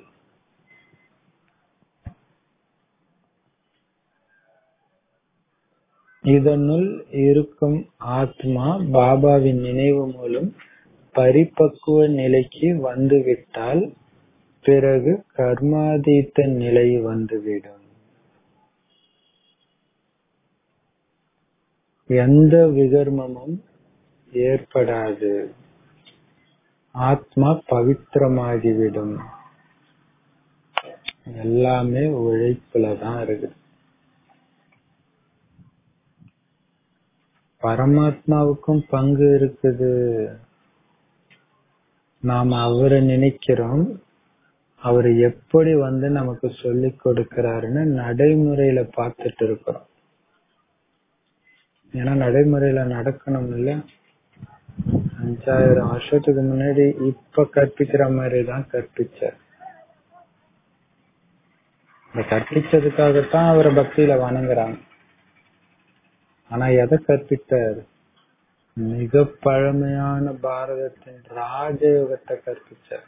இதனுள் இருக்கும் ஆத்மா பாபாவின் நினைவு மூலம் பரிபக்குவ நிலைக்கு வந்துவிட்டால் பிறகு கர்மாதீத்த நிலை வந்துவிடும் எந்த விகர்மமும் ஏற்படாது ஆத்மா பவித்திரமாகிவிடும் எல்லாமே உழைப்புல தான் இருக்குது பரமாத்மாவுக்கும் பங்கு இருக்குது நாம் அவரை நினைக்கிறோம் அவர் எப்படி வந்து நமக்கு சொல்லி கொடுக்கிறாருன்னு நடைமுறையில பார்த்துட்டு இருக்கிறோம் ஏன்னா நடைமுறையில நடக்கணும் இல்ல அஞ்சாயிரம் வருஷத்துக்கு முன்னாடி இப்ப கற்பிக்கிற மாதிரி தான் கற்பிச்சார் இந்த கற்பிச்சதுக்காகத்தான் அவரை பக்தியில வணங்குறாங்க ஆனா எதை கற்பித்தார் மிக பழமையான பாரதத்தின் ராஜயோகத்தை கற்பிச்சார்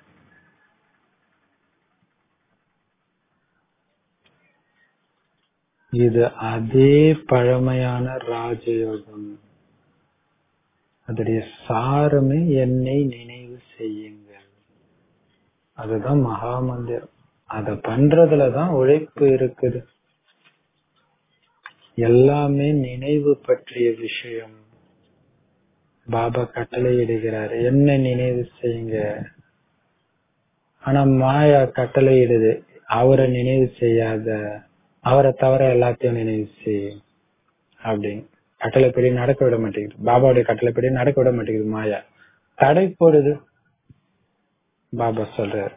இது அதே பழமையான ராஜயோகம் அதனுடைய சாரமே என்னை நினைவு செய்யுங்கள் அதுதான் மகா மந்திரம் அத பண்றதுலதான் உழைப்பு இருக்குது எல்லாமே நினைவு பற்றிய விஷயம் பாபா கட்டளை இடுகிறார் என்ன நினைவு செய்யுங்க ஆனா மாயா கட்டளை இடுது அவரை நினைவு செய்யாத அவரை தவிர எல்லாத்தையும் நினைவு செய் அப்படின்னு கட்டளைப்படி நடக்க விட மாட்டேங்குது பாபாவுடைய கட்டளைப்படி நடக்க விட மாட்டேங்குது மாயா தடை போடுது பாபா சொல்றாரு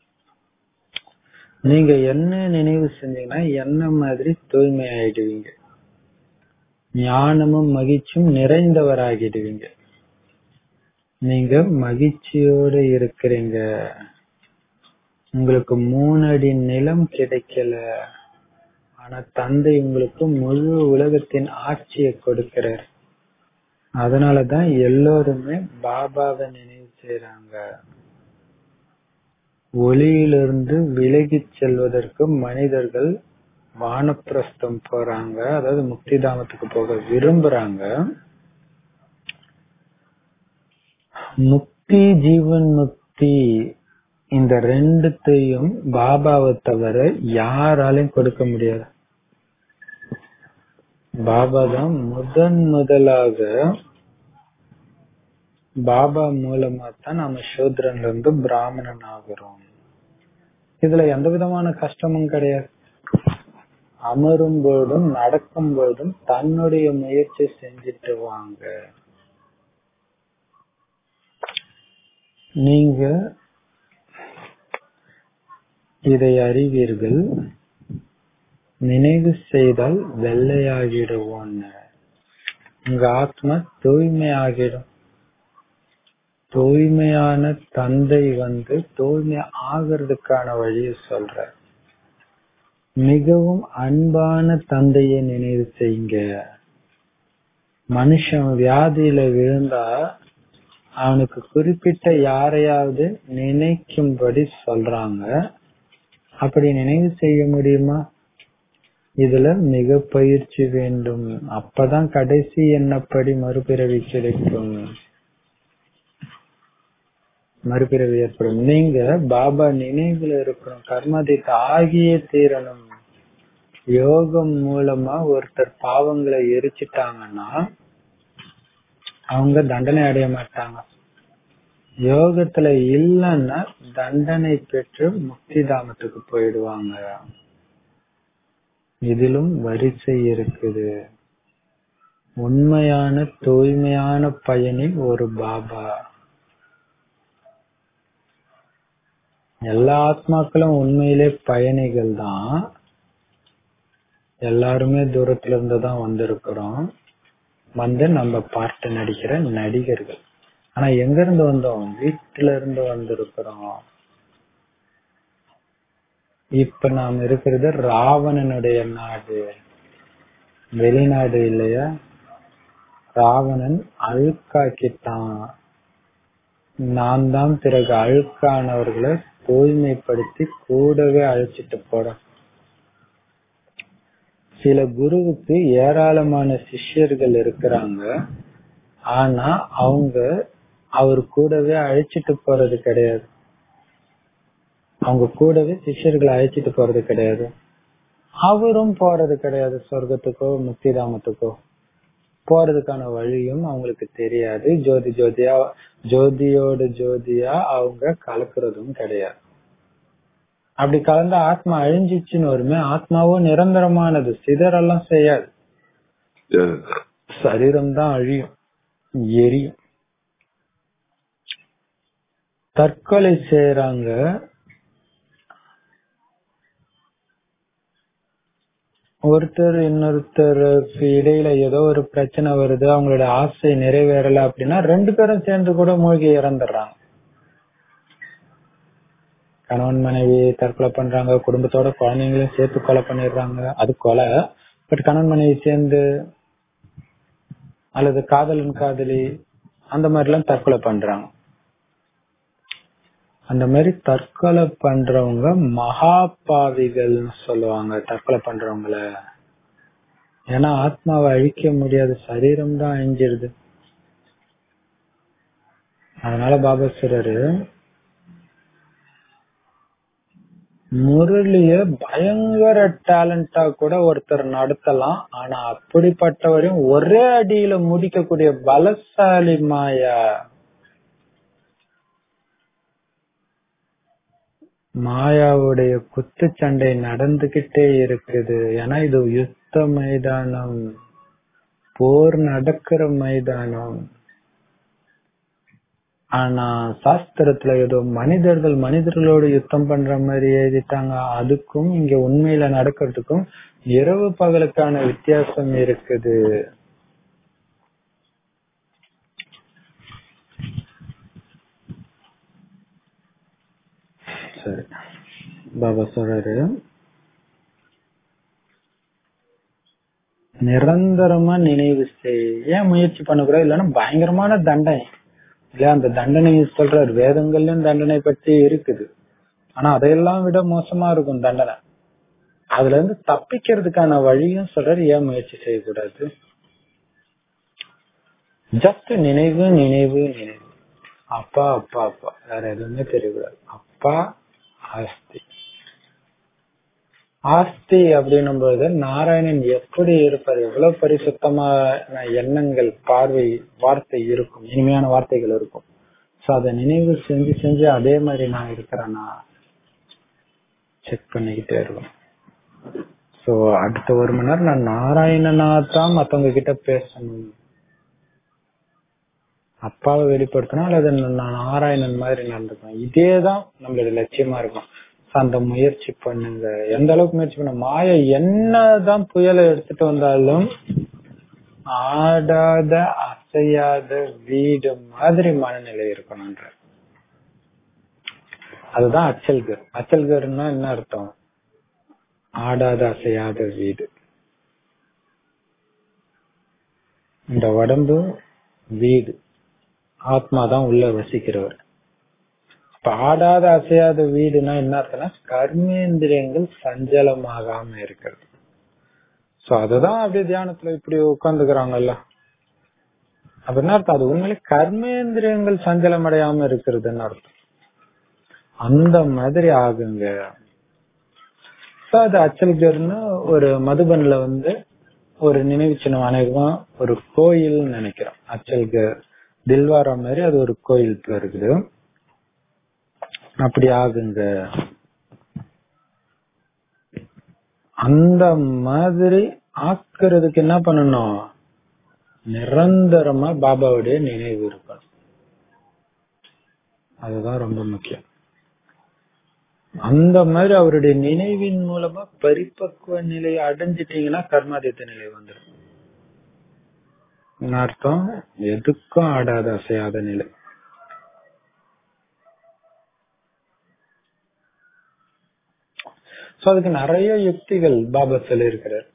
நீங்க என்ன நினைவு செஞ்சீங்கன்னா என்ன மாதிரி தூய்மை ஆயிடுவீங்க ஞானமும் மகிழ்ச்சியும் நிறைந்தவராகிடுவீங்க நீங்க மகிழ்ச்சியோட இருக்கிறீங்க உங்களுக்கு மூணு அடி நிலம் கிடைக்கல ஆனா தந்தை உங்களுக்கு முழு உலகத்தின் ஆட்சியை கொடுக்கிறார் அதனாலதான் எல்லோருமே பாபாவை நினைவு செய்யறாங்க ஒளியிலிருந்து விலகி செல்வதற்கு மனிதர்கள் வானப்பிரஸ்தம் போறாங்க அதாவது முக்தி தாமத்துக்கு போக விரும்புறாங்க முக்தி ஜீவன் முக்தி இந்த ரெண்டுத்தையும் பாபாவை தவிர யாராலையும் கொடுக்க முடியாது பாபா தான் முதன் முதலாக பாபா மூலமா தான் நம்ம சூத்ரன்ல இருந்து பிராமணன் ஆகிறோம் இதுல எந்த விதமான கஷ்டமும் கிடையாது அமரும் போதும் நடக்கும் போதும் தன்னுடைய முயற்சி செஞ்சுட்டு வாங்க நீங்க இதை அறிவீர்கள் நினைவு செய்தால் வெள்ளையாகிடுவோன்னு உங்க ஆத்மா தூய்மையாகிடும் தூய்மையான தந்தை வந்து தூய்மை ஆகிறதுக்கான வழியை சொல்ற மிகவும் அன்பான தந்தையை நினைவு செய்யுங்க மனுஷன் வியாதியில விழுந்தா அவனுக்கு குறிப்பிட்ட யாரையாவது நினைக்கும்படி சொல்றாங்க அப்படி நினைவு செய்ய முடியுமா இதுல மிக பயிற்சி வேண்டும் அப்பதான் கடைசி எண்ணப்படி மறுபிறவி கிடைக்கும் மறுபிறவி ஏற்படும் நீங்க பாபா நினைவுல இருக்கணும் கர்மதித்த ஆகியே தீரணும் யோகம் மூலமா ஒருத்தர் பாவங்களை எரிச்சிட்டாங்கன்னா அவங்க தண்டனை அடைய மாட்டாங்க யோகத்துல இல்லைன்னா தண்டனை பெற்று முக்தி தாமத்துக்கு போயிடுவாங்க இதிலும் வரிசை இருக்குது உண்மையான தூய்மையான பயணி ஒரு பாபா எல்லா ஆத்மாக்களும் உண்மையிலே பயணிகள் தான் எல்லாருமே தூரத்துல இருந்து தான் வந்திருக்கிறோம் வந்து நம்ம பாட்டு நடிக்கிற நடிகர்கள் ஆனா எங்க இருந்து வந்தோம் வீட்டுல இருந்து வந்திருக்கிறோம் இப்ப நாம் இருக்கிறது ராவணனுடைய நாடு வெளிநாடு இல்லையா ராவணன் அழுக்காக்கிட்டான் நான் தான் பிறகு அழுக்கானவர்களை தூய்மைப்படுத்தி கூடவே அழைச்சிட்டு போறேன் சில குருவுக்கு ஏராளமான சிஷ்யர்கள் இருக்கிறாங்க ஆனா அவங்க அவர் கூடவே அழைச்சிட்டு போறது கிடையாது அவங்க கூடவே சிஷ்யர்களை அழைச்சிட்டு போறது கிடையாது அவரும் போறது கிடையாது சொர்க்கத்துக்கோ முக்திதாமத்துக்கோ போறதுக்கான வழியும் அவங்களுக்கு தெரியாது ஜோதி ஜோதியா ஜோதியோடு ஜோதியா அவங்க கலக்குறதும் கிடையாது அப்படி கலந்த ஆத்மா அழிஞ்சிச்சுன்னு வருமே ஆத்மாவும் நிரந்தரமானது சிதறெல்லாம் செய்யாது சரீரம் தான் அழியும் எரியும் தற்கொலை செய்யறாங்க ஒருத்தர் இன்னொருத்தருக்கு இடையில ஏதோ ஒரு பிரச்சனை வருது அவங்களோட ஆசை நிறைவேறல அப்படின்னா ரெண்டு பேரும் சேர்ந்து கூட மூழ்கி இறந்துடுறாங்க கணவன் மனைவி தற்கொலை பண்றாங்க குடும்பத்தோட குழந்தைங்களையும் சேர்த்து கொலை பண்ணிடுறாங்க அது கொலை பட் கணவன் மனைவி சேர்ந்து அல்லது காதலன் காதலி அந்த மாதிரி எல்லாம் தற்கொலை பண்றாங்க அந்த மாதிரி தற்கொலை பண்றவங்க மகா பாவிகள்னு சொல்லுவாங்க தற்கொலை பண்றவங்கள ஏன்னா ஆத்மாவை அழிக்க முடியாது சரீரம் தான் அழிஞ்சிருது அதனால பாபா சொல்றாரு முரளிய பயங்கர டேலண்டா கூட ஒருத்தர் நடத்தலாம் ஆனா அப்படிப்பட்டவரையும் ஒரே அடியில முடிக்கக்கூடிய பலசாலி மாயா மாயாவுடைய குத்துச்சண்டை நடந்துகிட்டே இருக்குது ஏன்னா இது யுத்த மைதானம் போர் நடக்கிற மைதானம் ஆனா சாஸ்திரத்துல ஏதோ மனிதர்கள் மனிதர்களோடு யுத்தம் பண்ற மாதிரி எழுதிட்டாங்க அதுக்கும் இங்க உண்மையில நடக்கிறதுக்கும் இரவு பகலுக்கான வித்தியாசம் இருக்குது சரி பாபா சொல்றாரு நிரந்தரமா நினைவு செய் ஏன் முயற்சி பண்ணக்கூடாது இல்லைன்னா பயங்கரமான தண்டனை இல்லையா அந்த தண்டனை சொல்றாரு வேதங்கள்லயும் தண்டனை பற்றி இருக்குது ஆனா அதையெல்லாம் விட மோசமா இருக்கும் தண்டனை அதுல இருந்து தப்பிக்கிறதுக்கான வழியும் சொல்றாரு ஏன் முயற்சி செய்யக்கூடாது ஜஸ்ட் நினைவு நினைவு நினைவு அப்பா அப்பா அப்பா வேற எதுவுமே தெரியக்கூடாது அப்பா ஆஸ்தி ஆஸ்தி அப்படின்னும் போது நாராயணன் எப்படி இருப்பார் எவ்வளவு பரிசுத்தமான எண்ணங்கள் பார்வை வார்த்தை இருக்கும் இனிமையான வார்த்தைகள் இருக்கும் சோ அதை நினைவு செஞ்சு செஞ்சு அதே மாதிரி நான் இருக்கிறேன்னா செக் பண்ணிக்கிட்டே இருக்கும் சோ அடுத்த ஒரு மணி நேரம் நான் நாராயணனா தான் மத்தவங்க கிட்ட பேசணும் அப்பாவை வெளிப்படுத்தணும் அல்லது நான் நாராயணன் மாதிரி நடந்துக்கணும் இதேதான் நம்மளோட லட்சியமா இருக்கும் அந்த முயற்சி பண்ணுங்க எந்த அளவுக்கு முயற்சி பண்ண மாய என்னதான் புயலை எடுத்துட்டு வந்தாலும் ஆடாத அசையாத வீடு மாதிரி மனநிலை இருக்கணும்ன்ற அதுதான் அச்சல்கர் அச்சல்கர்னா என்ன அர்த்தம் ஆடாத அசையாத வீடு இந்த உடம்பு வீடு ஆத்மா தான் உள்ள வசிக்கிறவர் இப்ப ஆடாத அசையாத வீடுனா என்ன அர்த்தம்னா கர்மேந்திரியங்கள் சஞ்சலமாகாம இருக்கிறது சோ அதுதான் அப்படியே தியானத்துல இப்படி உட்காந்துக்கிறாங்கல்ல அப்ப என்ன அர்த்தம் அது உண்மையிலே கர்மேந்திரியங்கள் சஞ்சலம் அடையாம இருக்கிறதுன்னு அர்த்தம் அந்த மாதிரி ஆகுங்க சோ அது அச்சல்கர்னு ஒரு மதுபன்ல வந்து ஒரு நினைவு சின்னம் அநேகமா ஒரு கோயில் நினைக்கிறோம் அச்சல்கர் தில்வாரா மாதிரி அது ஒரு கோயில் இருக்குது அப்படி ஆகுங்க அந்த மாதிரி ஆக்குறதுக்கு என்ன பண்ணணும் நிரந்தரமா பாபாவுடைய நினைவு இருக்கணும் அதுதான் ரொம்ப முக்கியம் அந்த மாதிரி அவருடைய நினைவின் மூலமா பரிபக்குவ நிலையை அடைஞ்சிட்டீங்கன்னா கர்மாதித்த நிலை வந்துடும் அர்த்தம் எதுக்கும் ஆடாத அசையாத நிலை சோ அதுக்கு நிறைய யுக்திகள் பாபா சொல்லி இருக்கிறார்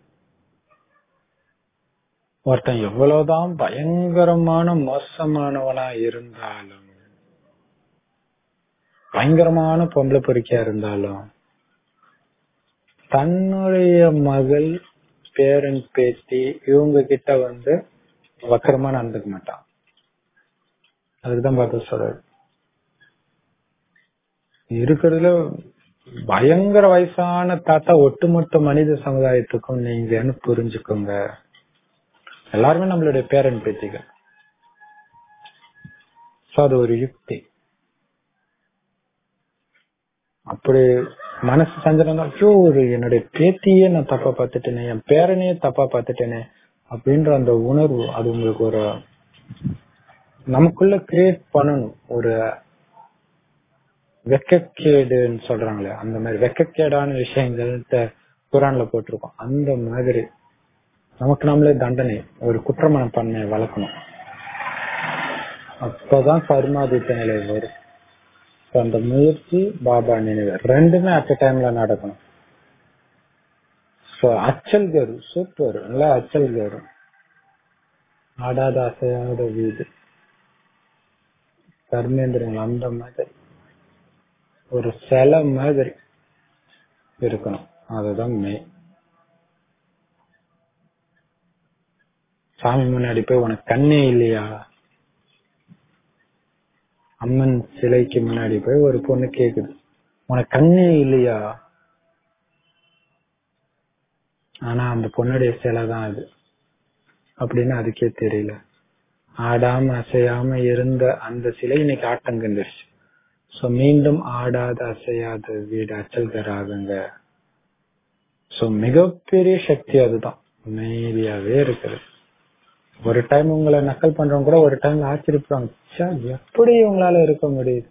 ஒருத்தன் எவ்வளவுதான் பயங்கரமான மோசமானவனா இருந்தாலும் பயங்கரமான பொம்பளை பொறுக்கியா இருந்தாலும் தன்னுடைய மகள் பேரன் பேத்தி இவங்க கிட்ட வந்து வக்கரமா நடந்துக்க மாட்டான் அதுக்குதான் பாபா சொல்றாரு இருக்கிறதுல பயங்கர வயசான தாத்தா ஒட்டுமொத்த மனித சமுதாயத்துக்கும் நீங்கன்னு புரிஞ்சுக்கோங்க எல்லாருமே நம்மளுடைய பேரன் பேத்திகள் சோ அது ஒரு யுக்தி அப்படி மனசு சஞ்சலம் ஐயோ ஒரு என்னுடைய பேத்தியே நான் தப்பா பார்த்துட்டேனே என் பேரனையே தப்பா பார்த்துட்டேனே அப்படின்ற அந்த உணர்வு அது உங்களுக்கு ஒரு நமக்குள்ள கிரியேட் பண்ணணும் ஒரு வெக்கக்கேடுன்னு சொல்றாங்களே அந்த மாதிரி வெக்கக்கேடான விஷயங்கள் குரான்ல போட்டிருக்கோம் அந்த மாதிரி நமக்கு நம்மளே தண்டனை ஒரு குற்றமனப்பான்மையை வளர்க்கணும் அப்பதான் கர்மாதித்த நிலை வரும் So, அந்த முயற்சி பாபா நினைவு ரெண்டுமே அட் டைம்ல நடக்கணும் So, அச்சல் கரு சூப்பர் நல்லா அச்சல் கரு ஆடாத அசையாத வீடு கர்மேந்திரங்கள் அந்த மாதிரி ஒரு சிலை மாதிரி இருக்கணும் அதுதான் மெயின் சாமி முன்னாடி போய் உனக்கு கண்ணே இல்லையா அம்மன் சிலைக்கு முன்னாடி போய் ஒரு பொண்ணு கேக்குது உனக்கு கண்ணே இல்லையா ஆனா அந்த பொண்ணுடைய சிலை தான் அது அப்படின்னு அதுக்கே தெரியல ஆடாம அசையாம இருந்த அந்த சிலை இன்னைக்கு ஆட்டம் கண்டுருச்சு சோ மீண்டும் ஆடாத அசையாத வீடு அச்சல்கராகுங்க சோ மிகப்பெரிய சக்தி அதுதான் அமைதியாவே இருக்குது ஒரு டைம் உங்களை நக்கல் பண்றவங்க கூட ஒரு டைம் ஆச்சரியப்படுவாங்க ச்சே, எப்படி உங்களால இருக்க முடியுது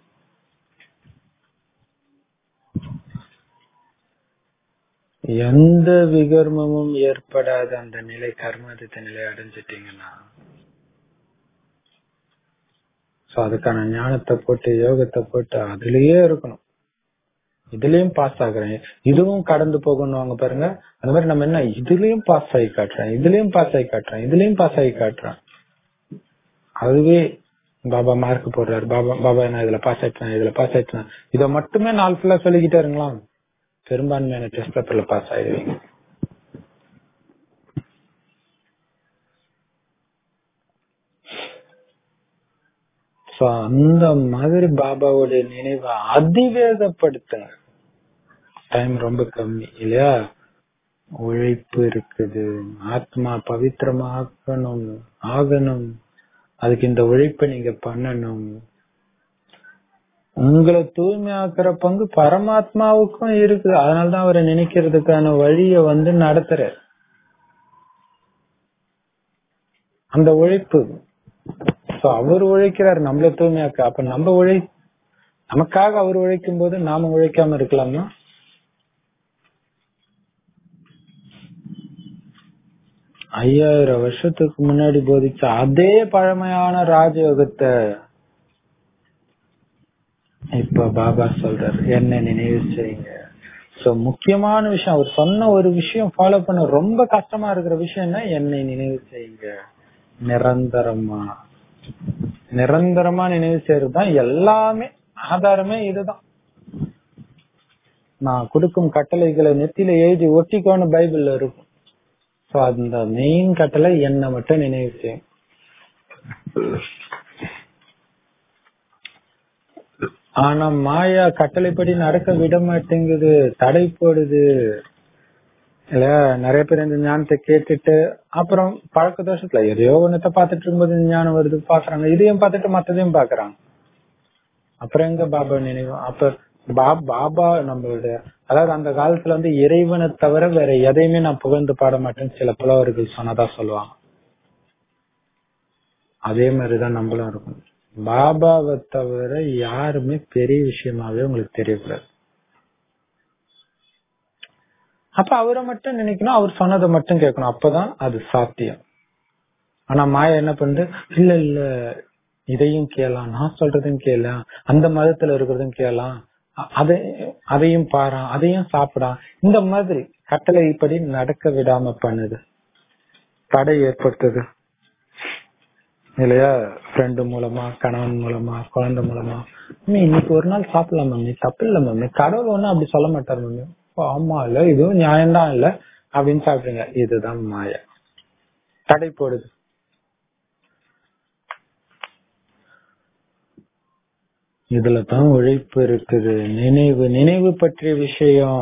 எந்த விகர்மமும் ஏற்படாத அந்த நிலை கர்மாதித்த நிலை அடைஞ்சிட்டீங்கன்னா சோ அதுக்கான ஞானத்தை போட்டு யோகத்தை போட்டு அதுலயே இருக்கணும் இதுலயும் பாஸ் ஆகுறேன் இதுவும் கடந்து போகணும்னு பாருங்க அந்த மாதிரி நம்ம என்ன இதுலயும் பாஸ் ஆகி காட்டுறேன் இதுலயும் பாஸ் ஆகி காட்டுறேன் இதுலயும் பாஸ் ஆகி காட்டுறேன் அதுவே பாபா மார்க் போடுறாரு பாபா பாபா நான் இதுல பாஸ் ஆயிட்டேன் இதுல பாஸ் ஆயிட்டேன் இதை மட்டுமே நாள் ஃபுல்லா சொல்லிக்கிட்டே இருங்களா பெரும்பான்மையான டெஸ்ட் பேப்பர்ல பாஸ் ஆயிடுவீங்க So, அந்த மாதிரி பாபாவுடைய நினைவை அதிவேகப்படுத்துங்க டைம் ரொம்ப கம்மி இல்லையா உழைப்பு இருக்குது ஆத்மா பவித்திரமாக்கணும் ஆகணும் அதுக்கு இந்த உழைப்பை நீங்க பண்ணணும் உங்களை தூய்மையாக்குற பங்கு பரமாத்மாவுக்கும் இருக்குது அதனாலதான் அவரை நினைக்கிறதுக்கான வழிய வந்து நடத்துற அந்த உழைப்பு So, அவர் உழைக்கிறார் நம்மள தூய்மையாக்க அப்ப நம்ம உழை நமக்காக அவர் உழைக்கும் போது நாம உழைக்காம இருக்கலாமா ஐயாயிரம் வருஷத்துக்கு முன்னாடி போதிச்ச அதே பழமையான ராஜயோகத்தை இப்ப பாபா சொல்றாரு என்ன நினைவு செய்யுங்க சோ முக்கியமான விஷயம் அவர் சொன்ன ஒரு விஷயம் ஃபாலோ பண்ண ரொம்ப கஷ்டமா இருக்கிற விஷயம் என்ன என்னை நினைவு செய்யுங்க நிரந்தரமா நிரந்தரமா நினைவு செய்யறதுதான் எல்லாமே ஆதாரமே இதுதான் நான் கொடுக்கும் கட்டளைகளை நெத்தியில எழுதி ஒட்டிக்கோன்னு பைபிள்ல இருக்கும் சோ அந்த மெயின் கட்டளை என்ன மட்டும் நினைவு செய்யும் ஆனா மாயா கட்டளைப்படி நடக்க விட மாட்டேங்குது தடை போடுது இல்ல நிறைய பேர் இந்த ஞானத்தை கேட்டுட்டு அப்புறம் பழக்க தோஷத்துல எதையோ ஒன்னத்தை பாத்துட்டு இருக்கும்போது இந்த ஞானம் வருது பாக்குறாங்க இதையும் பார்த்துட்டு மத்ததையும் பாக்குறாங்க அப்புறம் எங்க பாபா நினைவு அப்ப பா- பாபா நம்மளுடைய அதாவது அந்த காலத்துல வந்து இறைவனை தவிர வேற எதையுமே நான் புகழ்ந்து பாட மாட்டேன்னு சில புலவர்கள் சொன்னதா சொல்லுவாங்க அதே மாதிரிதான் நம்மளும் இருக்கும் பாபாவை தவிர யாருமே பெரிய விஷயமாவே உங்களுக்கு தெரியக்கூடாது அப்ப அவரை மட்டும் நினைக்கணும் அவர் சொன்னதை மட்டும் கேட்கணும் அப்பதான் அது சாத்தியம் ஆனா மாயா என்ன பண்ணுது இல்ல இல்ல இதையும் கேளாம் நான் சொல்றதையும் கேளாம் அந்த மதத்துல இருக்கிறதும் கேளாம் அ- அதை அதையும் பாராம் அதையும் சாப்பிடாம் இந்த மாதிரி கட்டளைப்படி நடக்க விடாம பண்ணுது தடை ஏற்படுத்துது இல்லையா ஃப்ரெண்டு மூலமா கணவன் மூலமா குழந்தை மூலமா மம்மி இன்னைக்கு ஒரு நாள் சாப்பிடலாம் மம்மி தப்பு இல்ல மம்மி கடவுள் ஒண்ணும் அப்படி சொல்ல மாட்டார் மம்மி "ஓ, ஆமா இல்ல இதுவும் நியாயம்தான் இல்ல அப்படின்னு சாப்பிடுங்க இதுதான் மாயா தடை போடுது இதுல தான் உழைப்பு இருக்குது நினைவு நினைவு பற்றிய விஷயம்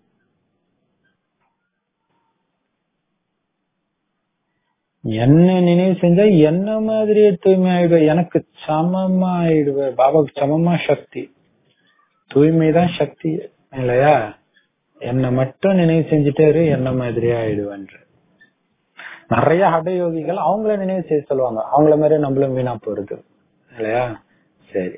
என்ன நினைவு செஞ்சா என்ன மாதிரியே தூய்மை ஆயிடுவேன் எனக்கு சமமா ஆயிடுவேன் பாபாவுக்கு சமமா சக்தி தூய்மை தான் சக்தி இல்லையா என்ன மட்டும் நினைவு செஞ்சுட்டே இரு என்ன மாதிரியே ஆயிடுவேன்ற நிறைய ஹடயோகிகள் அவங்கள நினைவு செய்ய சொல்லுவாங்க அவங்கள மாதிரி நம்மளும் வீணா போறது இல்லையா சரி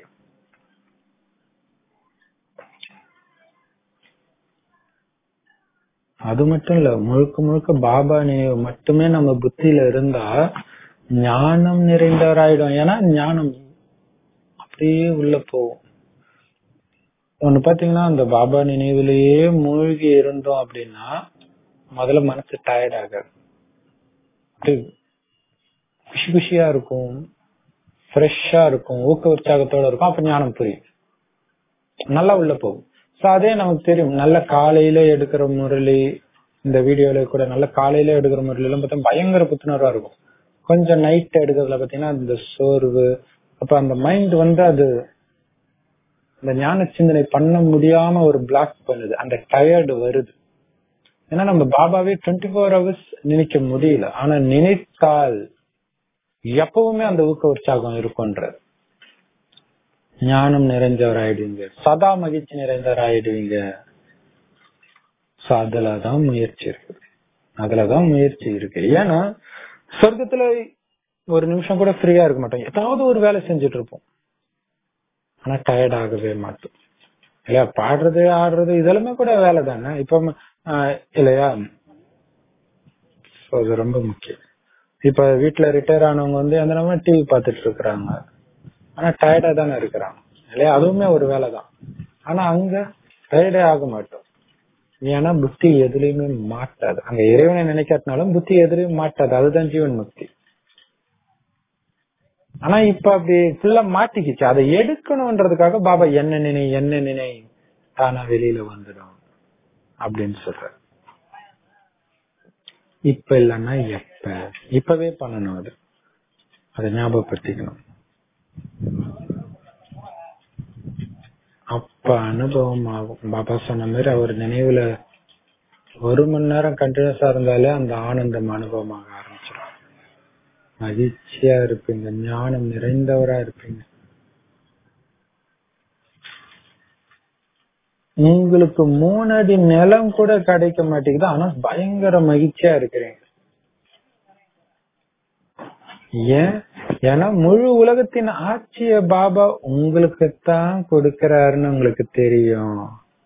அது மட்டும் இல்ல முழுக்க முழுக்க பாபா நினைவு மட்டுமே நம்ம புத்தியில இருந்தா ஞானம் நிறைந்தவராயிடும் ஏன்னா ஞானம் அப்படியே உள்ள போகும் ஒண்ணு பாத்தீங்கன்னா அந்த பாபா நினைவுலயே மூழ்கி இருந்தோம் அப்படின்னா முதல்ல மனசு டயர்ட் ஆகாது அப்படியே குஷி குஷியா இருக்கும் ஃப்ரெஷ்ஷா இருக்கும் ஊக்க உற்சாகத்தோட இருக்கும் அப்ப ஞானம் புரியும் நல்லா உள்ள போகும் சோ அதே நமக்கு தெரியும் நல்ல காலையில எடுக்கிற முரளி இந்த வீடியோல கூட நல்ல காலையில எடுக்கிற முரளி எல்லாம் பார்த்தா பயங்கர புத்துணர்வா இருக்கும் கொஞ்சம் நைட் எடுக்கிறதுல பாத்தீங்கன்னா இந்த சோர்வு அப்ப அந்த மைண்ட் வந்து அது இந்த ஞான சிந்தனை பண்ண முடியாம ஒரு பிளாக் பண்ணுது அந்த டயர்டு வருது ஏன்னா நம்ம பாபாவே டுவெண்ட்டி ஃபோர் ஹவர்ஸ் நினைக்க முடியல ஆனா நினைத்தால் எப்பவுமே அந்த ஊக்க உற்சாகம் இருக்கும்ன்றது ஞானம் நிறைஞ்சவர் ஆயிடுவீங்க சதா மகிழ்ச்சி நிறைந்தவர் ஆயிடுவீங்க சோ அதுலதான் முயற்சி இருக்கு அதுலதான் முயற்சி இருக்கு ஏன்னா சொர்க்கத்துல ஒரு நிமிஷம் கூட ஃப்ரீயா இருக்க மாட்டோம் ஏதாவது ஒரு வேலை செஞ்சுட்டு இருப்போம் ஆனா டயர்ட் ஆகவே மாட்டோம் இல்லையா பாடுறது ஆடுறது இதெல்லாமே கூட வேலை தானே இப்ப ஆஹ் இல்லையா So, அது ரொம்ப முக்கியம் இப்ப வீட்டுல ரிட்டையர் ஆனவங்க வந்து அந்த நம்ம டிவி பார்த்துட்டு இருக்கிறாங்க ஆனா டயர்டா தானே இருக்கிறாங்க இல்லையா அதுவுமே ஒரு வேலை தான் ஆனா அங்க டயர்டே ஆக மாட்டோம் ஏன்னா புத்தி எதுலயுமே மாட்டாது அங்க இறைவனை நினைக்காட்டினாலும் புத்தி எதுலயும் மாட்டாது அதுதான் ஜீவன் முக்தி ஆனா இப்ப அப்படி ஃபுல்லா மாட்டிக்கிச்சு அதை எடுக்கணும்ன்றதுக்காக பாபா என்ன நினை என்ன நினை தானா வெளியில வந்துடும் அப்படின்னு சொல்ற இப்ப இல்லைன்னா எப்ப இப்பவே பண்ணணும் அது அதை ஞாபகப்படுத்திக்கணும் அப்ப அனுபவம் ஆகும் பாபா சொன்ன மாதிரி அவர் நினைவுல ஒரு மணி நேரம் கண்டினியூஸா இருந்தாலே அந்த ஆனந்தம் அனுபவமாக ஆரம்பிச்சிடும் மகிழ்ச்சியா இருப்பீங்க ஞானம் நிறைந்தவரா இருப்பீங்க உங்களுக்கு மூணு அடி நிலம் கூட கிடைக்க மாட்டேங்குது ஆனா பயங்கர மகிழ்ச்சியா இருக்கிறீங்க ஏன் ஏன்னா முழு உலகத்தின் ஆட்சிய பாபா உங்களுக்கு தான் கொடுக்கிறாருன்னு உங்களுக்கு தெரியும்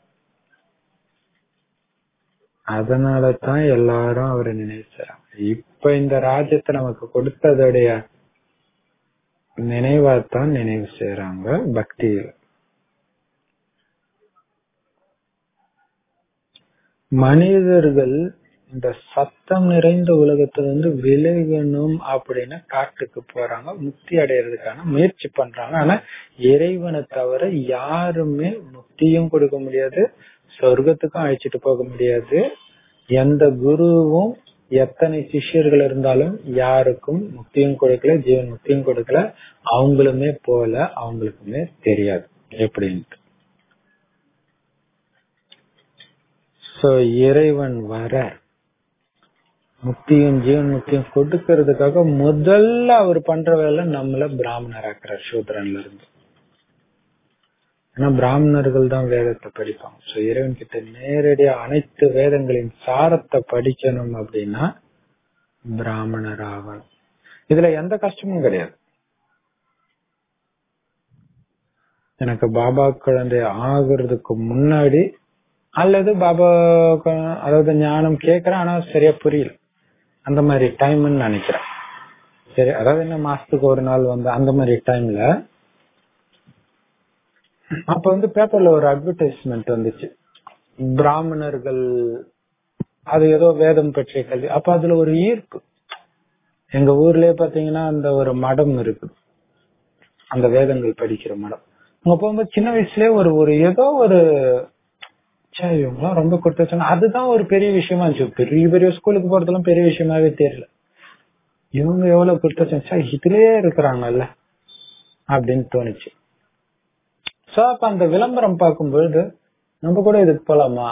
அதனால தான் எல்லாரும் அவரை நினைச்சாங்க இப்ப இந்த ராஜ்யத்தை நமக்கு கொடுத்ததோடைய நினைவாத்தான் நினைவு செய்யறாங்க பக்தியில மனிதர்கள் இந்த சத்தம் நிறைந்த உலகத்துல இருந்து விலகணும் அப்படின்னு காட்டுக்கு போறாங்க முக்தி அடையிறதுக்கான முயற்சி பண்றாங்க ஆனா இறைவனை தவிர யாருமே முக்தியும் கொடுக்க முடியாது சொர்க்கத்துக்கும் அழைச்சிட்டு போக முடியாது எந்த குருவும் எத்தனை சிஷ்யர்கள் இருந்தாலும் யாருக்கும் முக்தியும் கொடுக்கல ஜீவன் முக்தியும் கொடுக்கல அவங்களுமே போல அவங்களுக்குமே தெரியாது எப்படின்ட்டு சோ இறைவன் வர முக்தியும் ஜீவன் முக்தியும் கொடுக்கறதுக்காக முதல்ல அவர் பண்ற வேலை நம்மள பிராமணர் ஆக்குறார் சூத்திரன்ல இருந்து ஏன்னா பிராமணர்கள் தான் வேதத்தை படிப்பாங்க சோ இறைவன் கிட்ட நேரடியா அனைத்து வேதங்களின் சாரத்தை படிக்கணும் அப்படின்னா பிராமணர் ஆகணும் இதுல எந்த கஷ்டமும் கிடையாது எனக்கு பாபா குழந்தை ஆகுறதுக்கு முன்னாடி அல்லது பாபா அதாவது ஞானம் கேக்குறேன் ஆனா சரியா புரியல அந்த மாதிரி டைம்னு நினைக்கிறேன் சரி அதாவது என்ன மாசத்துக்கு ஒரு நாள் வந்து அந்த மாதிரி டைம்ல அப்ப வந்து பேப்பர்ல ஒரு அட்வர்டைஸ்மெண்ட் வந்துச்சு பிராமணர்கள் அது ஏதோ வேதம் பற்றிய கல்வி அப்ப அதுல ஒரு ஈர்ப்பு எங்க ஊர்லயே பாத்தீங்கன்னா அந்த ஒரு மடம் இருக்கு அந்த வேதங்கள் படிக்கிற மடம் அங்க போகும்போது சின்ன வயசுலயே ஒரு ஒரு ஏதோ ஒரு ச்சே இவங்கலாம் ரொம்ப கொடுத்து வச்சாங்க அதுதான் ஒரு பெரிய விஷயமா இருந்துச்சு பெரிய பெரிய ஸ்கூலுக்கு போறதெல்லாம் பெரிய விஷயமாவே தெரியல இவங்க எவ்வளவு கொடுத்து வச்சாங்க ச்சே, இதுலயே இருக்கிறாங்கல்ல அப்படின்னு தோணுச்சு சோ அப்ப அந்த விளம்பரம் பார்க்கும்பொழுது நம்ம கூட இதுக்கு போலாமா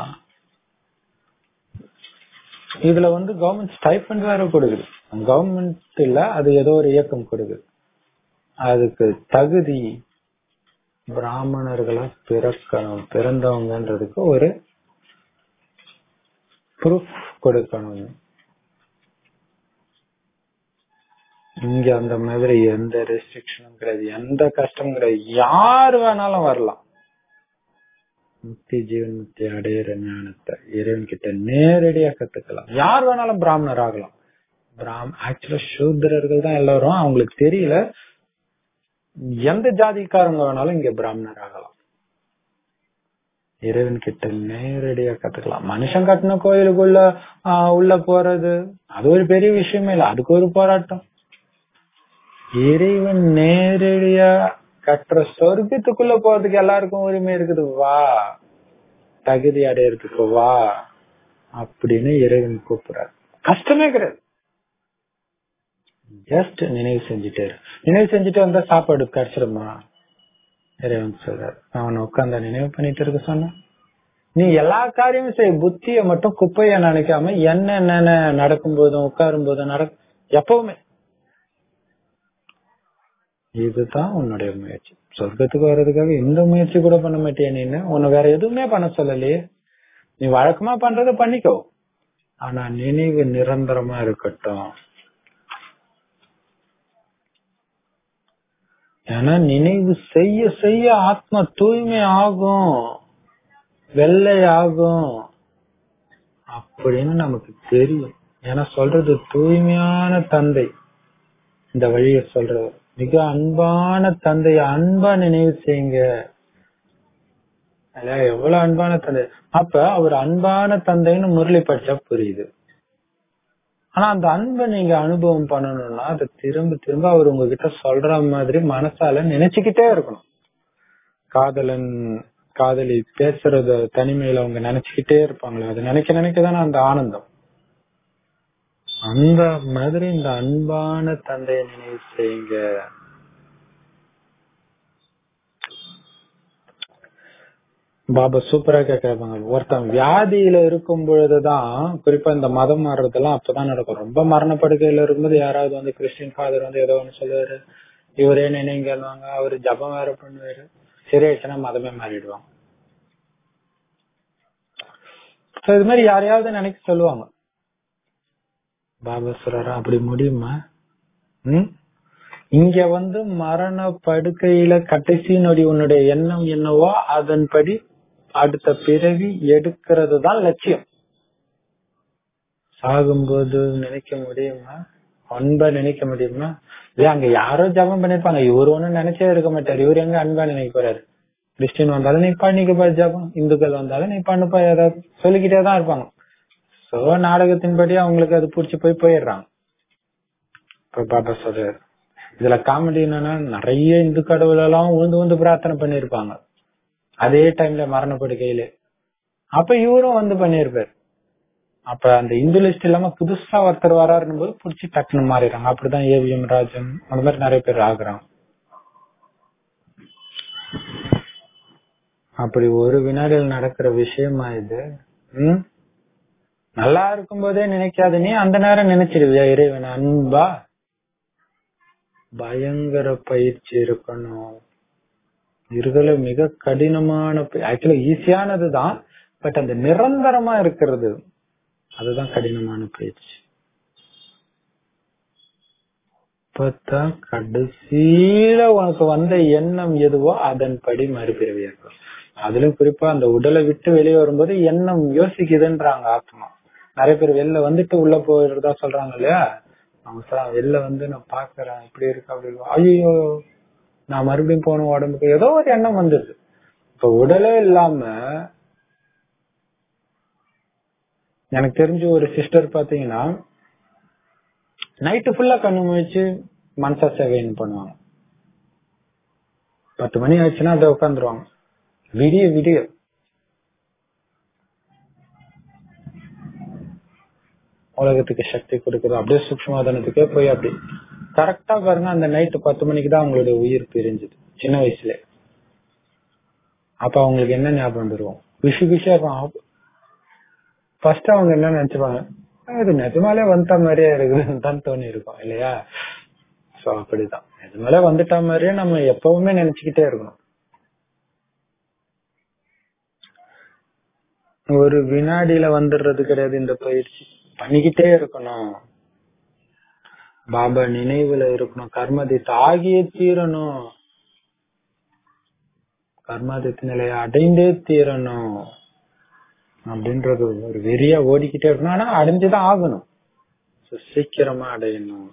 இதுல வந்து கவர்மெண்ட் ஸ்டைஃபண்ட் வேற கொடுக்குது கவர்மெண்ட் இல்ல அது ஏதோ ஒரு இயக்கம் கொடுக்குது அதுக்கு தகுதி பிராமணர்களா பிறக்கணும் பிறந்தவங்கன்றதுக்கு ஒரு ப்ரூஃப் கொடுக்கணும் இங்க அந்த மாதிரி எந்த ரெஸ்ட்ரிக்ஷனும் கிடையாது எந்த கஷ்டமும் கிடையாது யார் வேணாலும் வரலாம் முக்தி ஜீவன் முக்தி அடையிற ஞானத்தை இறைவன் கிட்ட நேரடியா கத்துக்கலாம் யார் வேணாலும் பிராமணர் ஆகலாம் பிராம் ஆக்சுவலா சூத்திரர்கள் தான் எல்லாரும் அவங்களுக்கு தெரியல எந்த ஜாதிக்காரங்க வேணாலும் இங்க பிராமணர் ஆகலாம் இறைவன் கிட்ட நேரடியா கத்துக்கலாம் மனுஷன் கட்டின கோயிலுக்குள்ள ஆஹ், உள்ள போறது அது ஒரு பெரிய விஷயமே இல்ல அதுக்கு ஒரு போராட்டம் இறைவன் நேரடியா கட்டுற சொர்க்கத்துக்குள்ள போறதுக்கு எல்லாருக்கும் உரிமை இருக்குது வா தகுதி அடையறதுக்கு வா அப்படின்னு இறைவன் கூப்பிடுறாரு கஷ்டமே கிடையாது ஜஸ்ட் நினைவு செஞ்சுட்டே இரு. நினைவு செஞ்சுட்டு வந்தா சாப்பாடு கிடைச்சிருமா இறைவன் சொல்றாரு அவனை உட்கார்ந்த நினைவு பண்ணிட்டு இருக்க சொன்ன நீ எல்லா காரியமும் செய் புத்திய மட்டும் குப்பைய நினைக்காம என்னென்ன நடக்கும் போதும் உட்காரும் போதும் நட எப்பவுமே இதுதான் உன்னுடைய முயற்சி சொர்க்கத்துக்கு வர்றதுக்காக இந்த முயற்சி கூட பண்ண மாட்டியா நீன்னு உன்னை வேற எதுவுமே பண்ண சொல்லலையே நீ வழக்கமா பண்றத பண்ணிக்கோ ஆனா நினைவு நிரந்தரமா இருக்கட்டும் ஏன்னா நினைவு செய்ய செய்ய ஆத்மா தூய்மை ஆகும் வெள்ளை ஆகும் அப்படின்னு நமக்கு தெரியும் ஏன்னா சொல்றது தூய்மையான தந்தை இந்த வழியை சொல்றது மிக அன்பான தந்தை அன்பா நினைவு செய்யுங்க இல்ல, எவ்வளவு அன்பான தந்தை அப்ப அவர் அன்பான தந்தைன்னு முரளி படிச்சா புரியுது ஆனா அந்த அன்பை நீங்க அனுபவம் பண்ணணும்னா அதை திரும்ப திரும்ப அவர் உங்ககிட்ட சொல்ற மாதிரி மனசால நினைச்சுக்கிட்டே இருக்கணும் காதலன் காதலி பேசுறத தனிமையில அவங்க நினைச்சுக்கிட்டே இருப்பாங்களே அதை நினைக்க நினைக்கதானே அந்த ஆனந்தம் அந்த மாதிரி இந்த அன்பான தந்தையை நினைவு செய்யுங்க பாபா சூப்பரா கேட்பாங்க ஒருத்தன் வியாதியில இருக்கும் பொழுதுதான் குறிப்பா இந்த மதம் மாறுறதெல்லாம் அப்பதான் நடக்கும் ரொம்ப மரணப்படுக்கையில இருக்கும்போது யாராவது வந்து கிறிஸ்டின் ஃபாதர் வந்து ஏதோ ஒண்ணு சொல்லுவாரு இவரே நினைங்கன்னுவாங்க அவரு ஜபம் வேற பண்ணுவாரு சரியாச்சுன்னா மதமே மாறிடுவாங்க So, இது மாதிரி யாரையாவது நினைக்க சொல்லுவாங்க பாபா சொல்றாரா அப்படி முடியுமா ம் இங்க வந்து மரண படுக்கையில கடைசி நொடி உன்னுடைய எண்ணம் என்னவோ அதன்படி அடுத்த பிறவி எடுக்கிறது தான் லட்சியம் சாகும்போது நினைக்க முடியுமா அன்பா நினைக்க முடியுமா இல்ல அங்க யாரோ ஜபம் பண்ணிருப்பாங்க இவரு ஒண்ணும் நினைச்சே இருக்க மாட்டாரு இவரு எங்க அன்பா நினைக்க போறாரு கிறிஸ்டின் வந்தாலும் நீ பண்ணிக்கப்பா ஜபம் இந்துக்கள் வந்தாலும் நீ பண்ணுப்பா ஏதாவது சொல்லிக்கிட்டே தான் இருப்பாங்க சோ நாடகத்தின்படி அவங்களுக்கு அது புடிச்சு போய் போயிடுறாங்க இப்ப பாபா சொல்றாரு இதுல காமெடி என்னன்னா நிறைய இந்து கடவுள் எல்லாம் உந்து உந்து பிரார்த்தனை பண்ணிருப்பாங்க அதே டைம்ல மரணப்படுக்கையில அப்ப இவரும் வந்து பண்ணிருப்பாரு அப்ப அந்த இந்து லிஸ்ட் இல்லாம புதுசா ஒருத்தர் வராருன்னு போது புடிச்சு டக்குன்னு மாறிடுறாங்க அப்படிதான் ஏவிஎம் ராஜன் அந்த மாதிரி நிறைய பேர் ஆகுறாங்க அப்படி ஒரு வினாடியில் நடக்கிற விஷயமா இது ம் நல்லா இருக்கும் போதே நினைக்காத நீ அந்த நேரம் நினைச்சிருவியா இறைவன் அன்பா பயங்கர பயிற்சி இருக்கணும் இதுல மிக கடினமான ஆக்சுவலா ஈஸியானதுதான் பட் அந்த நிரந்தரமா இருக்கிறது அதுதான் கடினமான பயிற்சி இப்பதான் கடைசியில உனக்கு வந்த எண்ணம் எதுவோ அதன்படி மறுபிறவி இருக்கும் அதுலயும் குறிப்பா அந்த உடலை விட்டு வெளியே வரும்போது எண்ணம் யோசிக்குதுன்றாங்க ஆத்மா நிறைய பேர் வெளில வந்துட்டு உள்ள போயிடுறதா சொல்றாங்க இல்லையா அவங்க சொல்றாங்க வெளில வந்து நான் பாக்குறேன் இப்படி இருக்கு அப்படி இருக்கு ஐயோ நான் மறுபடியும் போகணும் உடம்புக்கு ஏதோ ஒரு எண்ணம் வந்துருது இப்ப உடலே இல்லாம எனக்கு தெரிஞ்ச ஒரு சிஸ்டர் பாத்தீங்கன்னா நைட்டு ஃபுல்லா கண்ணு முழிச்சு மனசா சேவைன்னு பண்ணுவாங்க பத்து மணி ஆச்சுன்னா அதை உட்காந்துருவாங்க விடிய விடிய உலகத்துக்கு சக்தி கொடுக்குது அப்படியே சூக்ஷ்மதனத்துக்கே போய் அப்படி கரெக்டா பாருங்க அந்த நைட்டு பத்து மணிக்கு தான் அவங்களுடைய உயிர் பிரிஞ்சுது சின்ன வயசுல அப்ப அவங்களுக்கு என்ன ஞாபகம் வந்துருவோம் விஷு விஷா இருக்கும் ஃபர்ஸ்ட் அவங்க என்ன நினைச்சுப்பாங்க இது நிஜமாலே வந்துட்ட மாதிரியே இருக்குதுன்னு தான் தோணி இருக்கும் இல்லையா சோ அப்படிதான் நிஜமாலே வந்துட்ட மாதிரியே நம்ம எப்பவுமே நினைச்சுக்கிட்டே இருக்கணும் ஒரு வினாடியில வந்துடுறது கிடையாது இந்த பயிற்சி பண்ணிக்கிட்டே இருக்கணும் பாபா நினைவுல இருக்கணும் கர்மதித்து ஆகியே தீரணும் கர்மாதித்த நிலையை அடைந்தே தீரணும் அப்படின்றது ஒரு வெறியா ஓடிக்கிட்டே இருக்கணும் ஆனா அடைஞ்சுதான் ஆகணும் So, சீக்கிரமா அடையணும்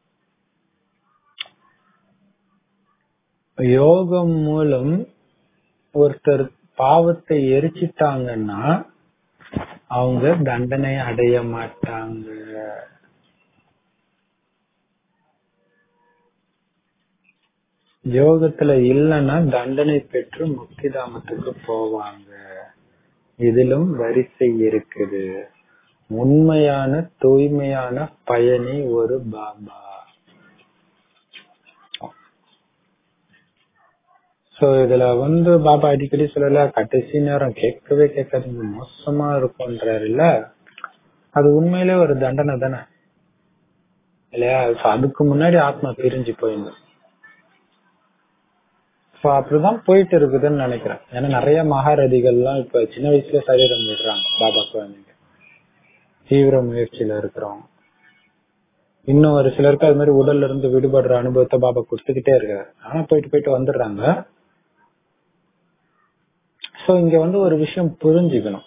யோகம் மூலம் ஒருத்தர் பாவத்தை எரிச்சிட்டாங்கன்னா அவங்க தண்டனை அடைய மாட்டாங்க யோகத்துல இல்லைன்னா தண்டனை பெற்று முக்திதாமத்துக்கு போவாங்க இதிலும் வரிசை இருக்குது உண்மையான தூய்மையான பயணி ஒரு பாபா சோ இதுல வந்து பாபா அடிக்கடி சொல்லல கடைசி நேரம் கேட்கவே கேட்காதீங்க மோசமா இருக்கும்ன்றாரு இல்ல அது உண்மையிலே ஒரு தண்டனை தானே இல்லையா So, அதுக்கு முன்னாடி ஆத்மா பிரிஞ்சு போயிடணும் சோ அப்படிதான் போயிட்டு இருக்குதுன்னு நினைக்கிறேன் ஏன்னா நிறைய மகாரதிகள்லாம் இப்ப சின்ன வயசுல சரீரம் விடுறாங்க பாபா குழந்தைங்க தீவிர முயற்சியில இருக்கிறவங்க இன்னும் ஒரு சிலருக்கு அது மாதிரி உடல்ல இருந்து விடுபடுற அனுபவத்தை பாபா கொடுத்துக்கிட்டே இருக்காரு ஆனா போயிட்டு போயிட்டு வந்துடுறாங்க சோ இங்க வந்து ஒரு விஷயம் புரிஞ்சுக்கணும்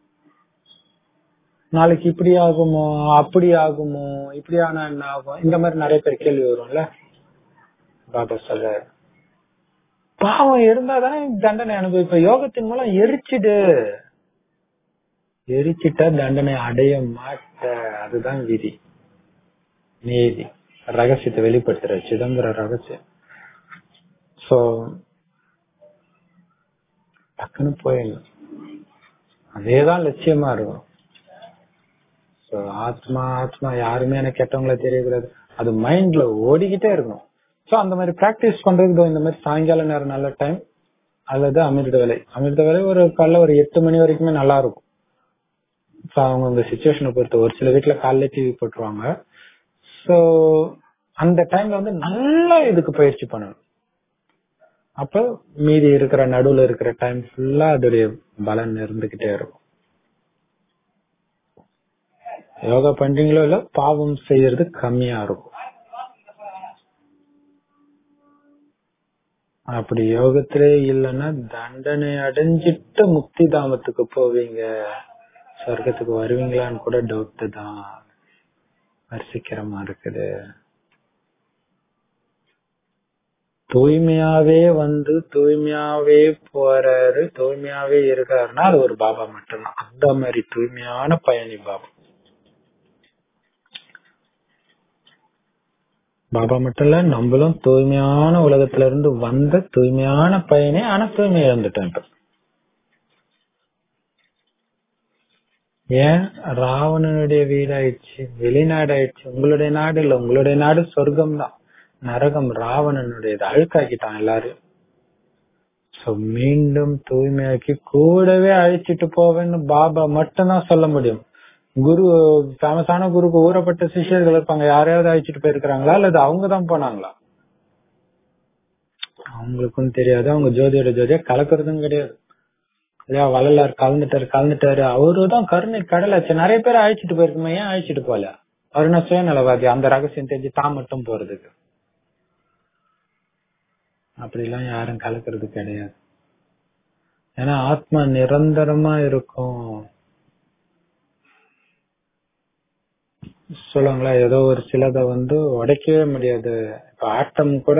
நாளைக்கு இப்படி ஆகுமோ அப்படி ஆகுமோ இப்படி ஆனா என்ன ஆகும் இந்த மாதிரி நிறைய பேர் கேள்வி வரும்ல பாபா சொல்றாரு பாவம் இருந்தா தானே தண்டனை அனுபவிப்ப யோகத்தின் மூலம் எரிச்சிடு எரிச்சிட்டா தண்டனை அடைய மாட்ட அதுதான் விதி நீதி ரகசியத்தை வெளிப்படுத்துற சிதம்பர ரகசியம் சோ டக்குன்னு போயிடணும் அதேதான் லட்சியமா இருக்கும் சோ ஆத்மா ஆத்மா யாருமே எனக்கு கெட்டவங்கள தெரியக்கூடாது அது மைண்ட்ல ஓடிக்கிட்டே இருக்கணும் சோ அந்த மாதிரி பிராக்டிஸ் பண்றதுக்கு இதோ இந்த மாதிரி சாயங்கால நேரம் நல்ல டைம் அல்லது அமிர்த வேலை அமிர்த வேலை ஒரு காலைல ஒரு எட்டு மணி வரைக்குமே நல்லா இருக்கும் சோ அவங்க இந்த சுச்சுவேஷனை பொறுத்து ஒரு சில வீட்டுல காலைல டிவி போட்டுருவாங்க சோ அந்த டைம்ல வந்து நல்லா இதுக்கு பயிற்சி பண்ணணும் அப்ப மீதி இருக்கிற நடுவுல இருக்கிற டைம் ஃபுல்லா அதோடைய பலன் இருந்துகிட்டே இருக்கும் யோகா பண்றீங்களோ இல்ல பாவம் செய்யறது கம்மியா இருக்கும் அப்படி யோகத்திலே இல்லைன்னா தண்டனை அடைஞ்சிட்டு முக்தி தாமத்துக்கு போவீங்க சொர்க்கத்துக்கு வருவீங்களான்னு கூட டவுட் தான் வரிசைக்கிரமா இருக்குது தூய்மையாவே வந்து தூய்மையாவே போறாரு தூய்மையாவே இருக்காருன்னா அது ஒரு பாபா மட்டும்தான் அந்த மாதிரி தூய்மையான பயணி பாபா பாபா மட்டும் இல்ல நம்மளும் தூய்மையான உலகத்துல இருந்து வந்த தூய்மையான பயனே ஆனா தூய்மை இழந்துட்டோம் இப்ப ஏன் ராவணனுடைய வீடாயிடுச்சு வெளிநாடு ஆயிடுச்சு உங்களுடைய நாடு இல்ல உங்களுடைய நாடு சொர்க்கம் தான் நரகம் ராவணனுடையது அழுக்காக்கிட்டான் எல்லாரும் சோ மீண்டும் தூய்மையாக்கி கூடவே அழைச்சிட்டு போவேன்னு பாபா மட்டும்தான் சொல்ல முடியும் குரு ஃபேமஸான குருக்கு ஊறப்பட்ட சிஷியர்கள் இருப்பாங்க யாரையாவது அழைச்சிட்டு போயிருக்கிறாங்களா அல்லது அவங்க தான் போனாங்களா அவங்களுக்கும் தெரியாது அவங்க ஜோதியோட ஜோதியா கலக்குறதும் கிடையாது இல்லையா வள்ளலார் கலந்துட்டாரு கலந்துட்டாரு அவருதான் கருணை கடலாச்சு நிறைய பேர் அழைச்சிட்டு போயிருக்குமே ஏன் அழைச்சிட்டு போல அவருனா சுயநலவாதி அந்த ரகசியம் தெரிஞ்சு தான் மட்டும் போறதுக்கு அப்படிலாம் யாரும் கலக்கிறது கிடையாது ஏன்னா ஆத்மா நிரந்தரமா இருக்கும் சொல்லுவாங்களா ஏதோ ஒரு சிலதை வந்து உடைக்கவே முடியாது இப்ப ஆட்டம் கூட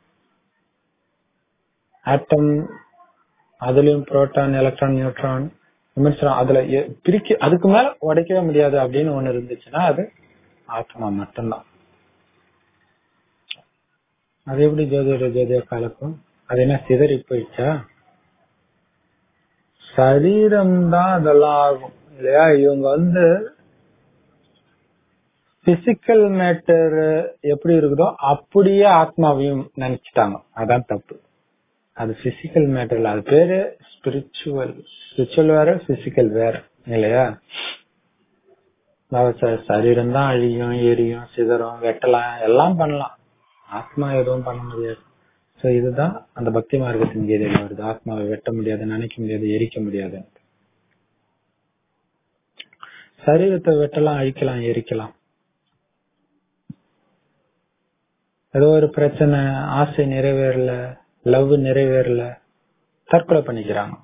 ஆட்டம் அதுலயும் புரோட்டான் எலக்ட்ரான் நியூட்ரான் விமர்சனம் அதுல எ- பிரிக்க அதுக்கு மேல உடைக்கவே முடியாது அப்படின்னு ஒண்ணு இருந்துச்சுன்னா அது ஆத்மா மட்டும்தான் அது எப்படி ஜோதியோட ஜோதியா கலக்கும் அது என்ன சிதறி போயிடுச்சா சரீரம் தான் அதெல்லாம் ஆகும் இல்லையா இவங்க வந்து பிசிக்கல் மேட்டர் எப்படி இருக்குதோ அப்படியே ஆத்மாவையும் நினைச்சிட்டாங்க அதான் தப்பு அது பிசிக்கல் மேட்டர்ல அது பேரு ஸ்பிரிச்சுவல் ஸ்பிரிச்சுவல் வேற பிசிக்கல் வேற இல்லையா சரீரம் தான் அழியும் எரியும் சிதறும் வெட்டலாம் எல்லாம் பண்ணலாம் ஆத்மா எதுவும் பண்ண முடியாது சோ இதுதான் அந்த பக்தி மார்க்கத்தின் கீதையில வருது ஆத்மாவை வெட்ட முடியாது நினைக்க முடியாது எரிக்க முடியாது சரீரத்தை வெட்டலாம் அழிக்கலாம் எரிக்கலாம் ஏதோ ஒரு பிரச்சனை ஆசை நிறைவேறல லவ் நிறைவேறல தற்கொலை பண்ணிக்கிறாங்க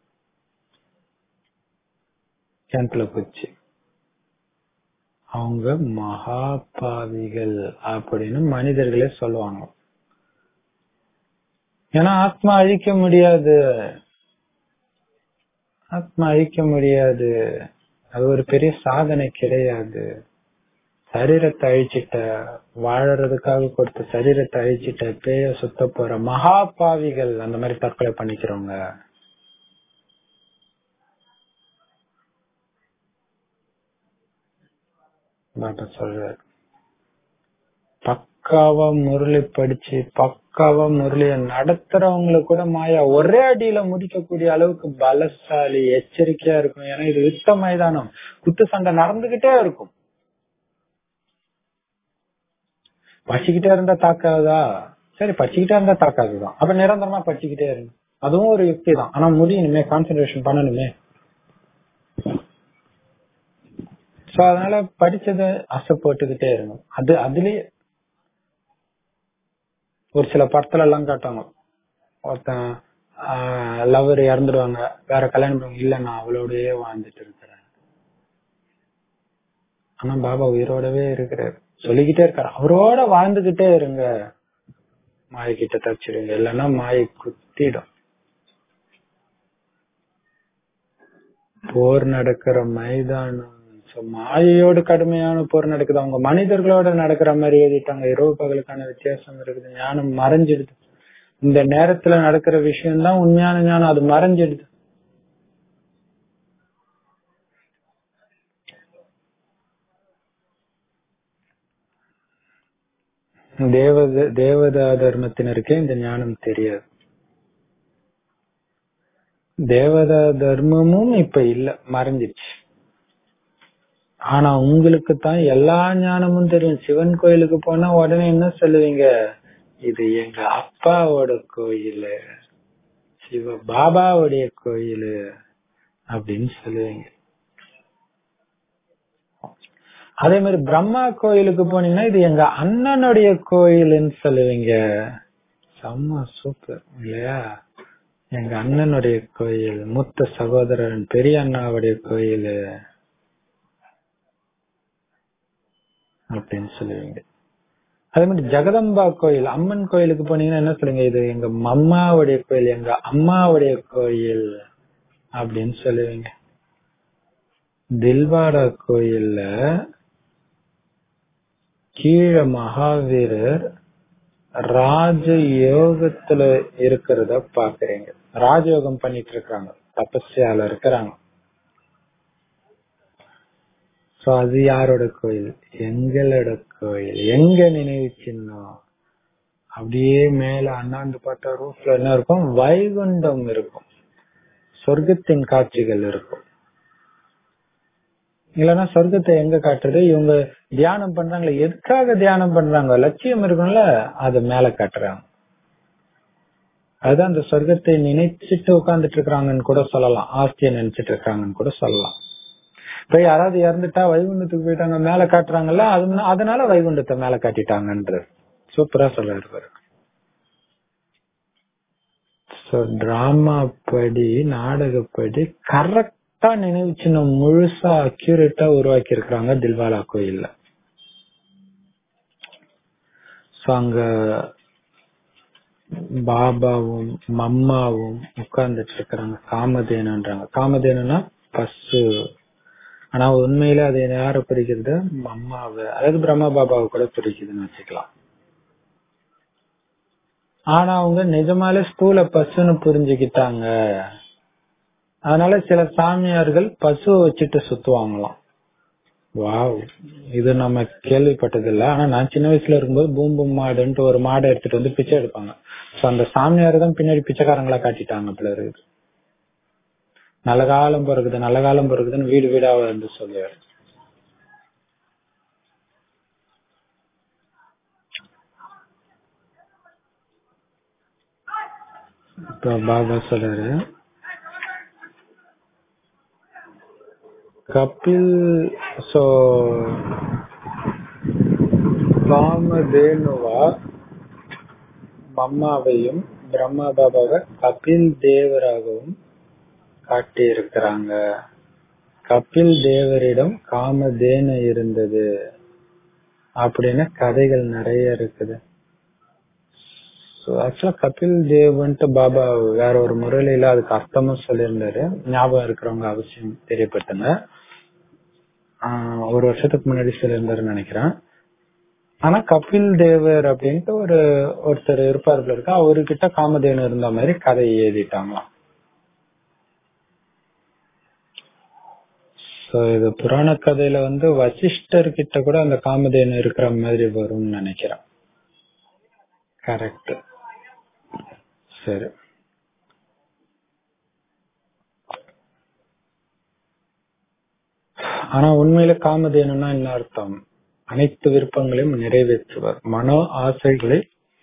கிணத்துல போச்சு அவங்க மகா பாவிகள் அப்படின்னு மனிதர்களே சொல்லுவாங்க ஏன்னா ஆத்மா அழிக்க முடியாது ஆத்மா அழிக்க முடியாது அது ஒரு பெரிய சாதனை கிடையாது சரீரத்தை அழிச்சிட்ட வாழறதுக்காக கொடுத்த சரீரத்தை அழிச்சிட்ட பேய சுத்த போற மகா பாவிகள் அந்த மாதிரி தற்கொலை பண்ணிக்கிறவங்க பாபா சொல்றாரு பக்காவா முரளி படிச்சு பக்காவா முரளிய நடத்துறவங்களுக்கு கூட மாயா ஒரே அடியில முடிக்கக்கூடிய அளவுக்கு பலசாலி எச்சரிக்கையா இருக்கும் ஏன்னா இது யுத்த மைதானம் குத்து சண்டை நடந்துகிட்டே இருக்கும் பச்சிக்கிட்டே இருந்தா தாக்காதா சரி பச்சிக்கிட்டே இருந்தா தாக்காதுதான் அப்ப நிரந்தரமா பச்சிக்கிட்டே இருங்க அதுவும் ஒரு யுக்தி தான் ஆனா முடியணுமே கான்சென்ட்ரேஷன் பண்ணணுமே சோ அதனால படிச்சத ஆசை போட்டுக்கிட்டே இருங்க அது அதுலயே ஒரு சில படத்துல எல்லாம் காட்டுவாங்க ஒருத்தன் லவர் இறந்துடுவாங்க வேற கல்யாணம் பண்ணுவாங்க இல்ல நான் அவளோடயே வாழ்ந்துட்டு இருக்கிறேன் ஆனா பாபா உயிரோடவே இருக்கிறாரு சொல்லிக்கிட்டே இருக்காரு அவரோட வாழ்ந்துகிட்டே இருங்க மாய கிட்ட தச்சிருங்க இல்லைன்னா மாயை குத்திடும் போர் நடக்கிற மைதானம் மாயையோடு கடுமையான போர் நடக்குது அவங்க மனிதர்களோட நடக்கிற மாதிரி எழுதிட்டாங்க இரவு பகலுக்கான வித்தியாசம் இருக்குது ஞானம் மறைஞ்சிடுது இந்த நேரத்துல நடக்கிற விஷயம் தான் உண்மையான ஞானம் அது மறைஞ்சிடுது தேவத தேவதா தர்மத்தினருக்கே இந்த ஞானம் தெரியாது தேவதா தர்மமும் இப்ப இல்ல மறைஞ்சிருச்சு ஆனா உங்களுக்கு தான் எல்லா ஞானமும் தெரியும் சிவன் கோயிலுக்கு போனா உடனே என்ன சொல்லுவீங்க இது எங்க அப்பாவோட கோயிலு சிவ பாபாவுடைய கோயிலு அப்படின்னு சொல்லுவீங்க அதே மாதிரி பிரம்மா கோயிலுக்கு போனீங்கன்னா இது எங்க அண்ணனுடைய கோயிலுன்னு சொல்லுவீங்க செம்ம சூப்பர் இல்லையா எங்க அண்ணனுடைய கோயில் மூத்த சகோதரன் பெரிய அண்ணாவுடைய கோயில் அப்படின்னு சொல்லுவீங்க அதே மாதிரி ஜெகதம்பா கோயில் அம்மன் கோயிலுக்கு போனீங்கன்னா என்ன சொல்லுங்க இது எங்க அம்மாவுடைய கோயில் எங்க அம்மாவுடைய கோயில் அப்படின்னு சொல்லுவீங்க தில்வாடா கோயில்ல கீழே மகாவீரர் ராஜ யோகத்துல இருக்கிறத பாக்குறீங்க ராஜயோகம் பண்ணிட்டு இருக்காங்க தபஸ்யால இருக்கிறாங்க சோ அது யாரோட கோயில் எங்களோட கோயில் எங்க நினைவு சின்னம் அப்படியே மேல அண்ணாந்து பார்த்தா ரூஃப்ல என்ன இருக்கும் வைகுண்டம் இருக்கும் சொர்க்கத்தின் காட்சிகள் இருக்கும் இல்லைன்னா சொர்க்கத்தை எங்க காட்டுறது இவங்க தியானம் பண்றாங்களே எதுக்காக தியானம் பண்றாங்க லட்சியம் இருக்கும்ல அது மேல காட்டுறாங்க அதுதான் அந்த சொர்க்கத்தை நினைச்சிட்டு உட்கார்ந்துட்டு இருக்கிறாங்கன்னு கூட சொல்லலாம் ஆஸ்தியை நினைச்சிட்டு இருக்காங்கன்னு கூட சொல்லலாம் இப்ப யாராவது இறந்துட்டா வைகுண்டத்துக்கு போயிட்டாங்க மேல காட்டுறாங்கல்ல அது அதனால வைகுண்டத்தை மேல காட்டிட்டாங்கன்றது சூப்பரா சொல்றாரு பாரு சோ டிராமா படி நாடகப்படி கரெக்டா நினைவு சின்னம் முழுசா அக்யூரேட்டா உருவாக்கி இருக்கிறாங்க தில்வாலா கோயில்ல சோ அங்க பாபாவும் மம்மாவும் உட்கார்ந்துட்டு இருக்கிறாங்க காமதேனுன்றாங்க காமதேனுனா பசு ஆனா உண்மையில அது யார பிரிக்கிறது அம்மாவை அதாவது பிரம்மா பாபாவை கூட பிரிக்குதுன்னு வச்சுக்கலாம் ஆனா அவங்க நிஜமாலே ஸ்தூல பசுன்னு புரிஞ்சுக்கிட்டாங்க அதனால சில சாமியார்கள் பசுவை வச்சுட்டு சுத்துவாங்களாம் வாவ் இது நம்ம கேள்விப்பட்டது இல்ல ஆனா நான் சின்ன வயசுல இருக்கும்போது பூம் பூம் மாடுன்ட்டு ஒரு மாடை எடுத்துட்டு வந்து பிச்சை எடுப்பாங்க சோ அந்த சாமியார் தான் பின்னாடி பிச்சைக்காரங்களா காட்டிட்டாங்க போல இருக்குது நல்ல காலம் பிறகுது நல்ல காலம் பிறகுதுன்னு வீடு வீடா வந்து சொல்லுவாரு இப்ப பாபா சொல்றாரு கபில் சோ காமதேனுவா மம்மாவையும் பிரம்மா பாபாவை கபில் தேவராகவும் காட்டியிருக்கிறாங்க கபில் தேவரிடம் காமதேனு இருந்தது அப்படின்னு கதைகள் நிறைய இருக்குது ஆக்சுவலா கபில் தேவ்ன்ட்டு பாபா வேற ஒரு முறையில அதுக்கு அர்த்தமும் சொல்லியிருந்தாரு ஞாபகம் இருக்கிறவங்க அவசியம் தெரியப்படுத்துங்க ஆஹ் ஒரு வருஷத்துக்கு முன்னாடி சொல்லியிருந்தாருன்னு நினைக்கிறேன் ஆனா கபில் தேவர் அப்படின்ட்டு ஒரு ஒருத்தர் இருப்பார் போல இருக்கு அவர்கிட்ட காமதேனு இருந்த மாதிரி கதையை எழுதிட்டாங்களாம் சோ இது புராண கதையில வந்து வசிஷ்டர் கிட்ட கூட அந்த காமதேனு இருக்கிற மாதிரி வரும்னு நினைக்கிறேன் கரெக்ட் சரி ஆனா உண்மையில காமதேனுன்னா என்ன அர்த்தம் அனைத்து விருப்பங்களையும் நிறைவேற்றுவர் மனோ ஆசைகளை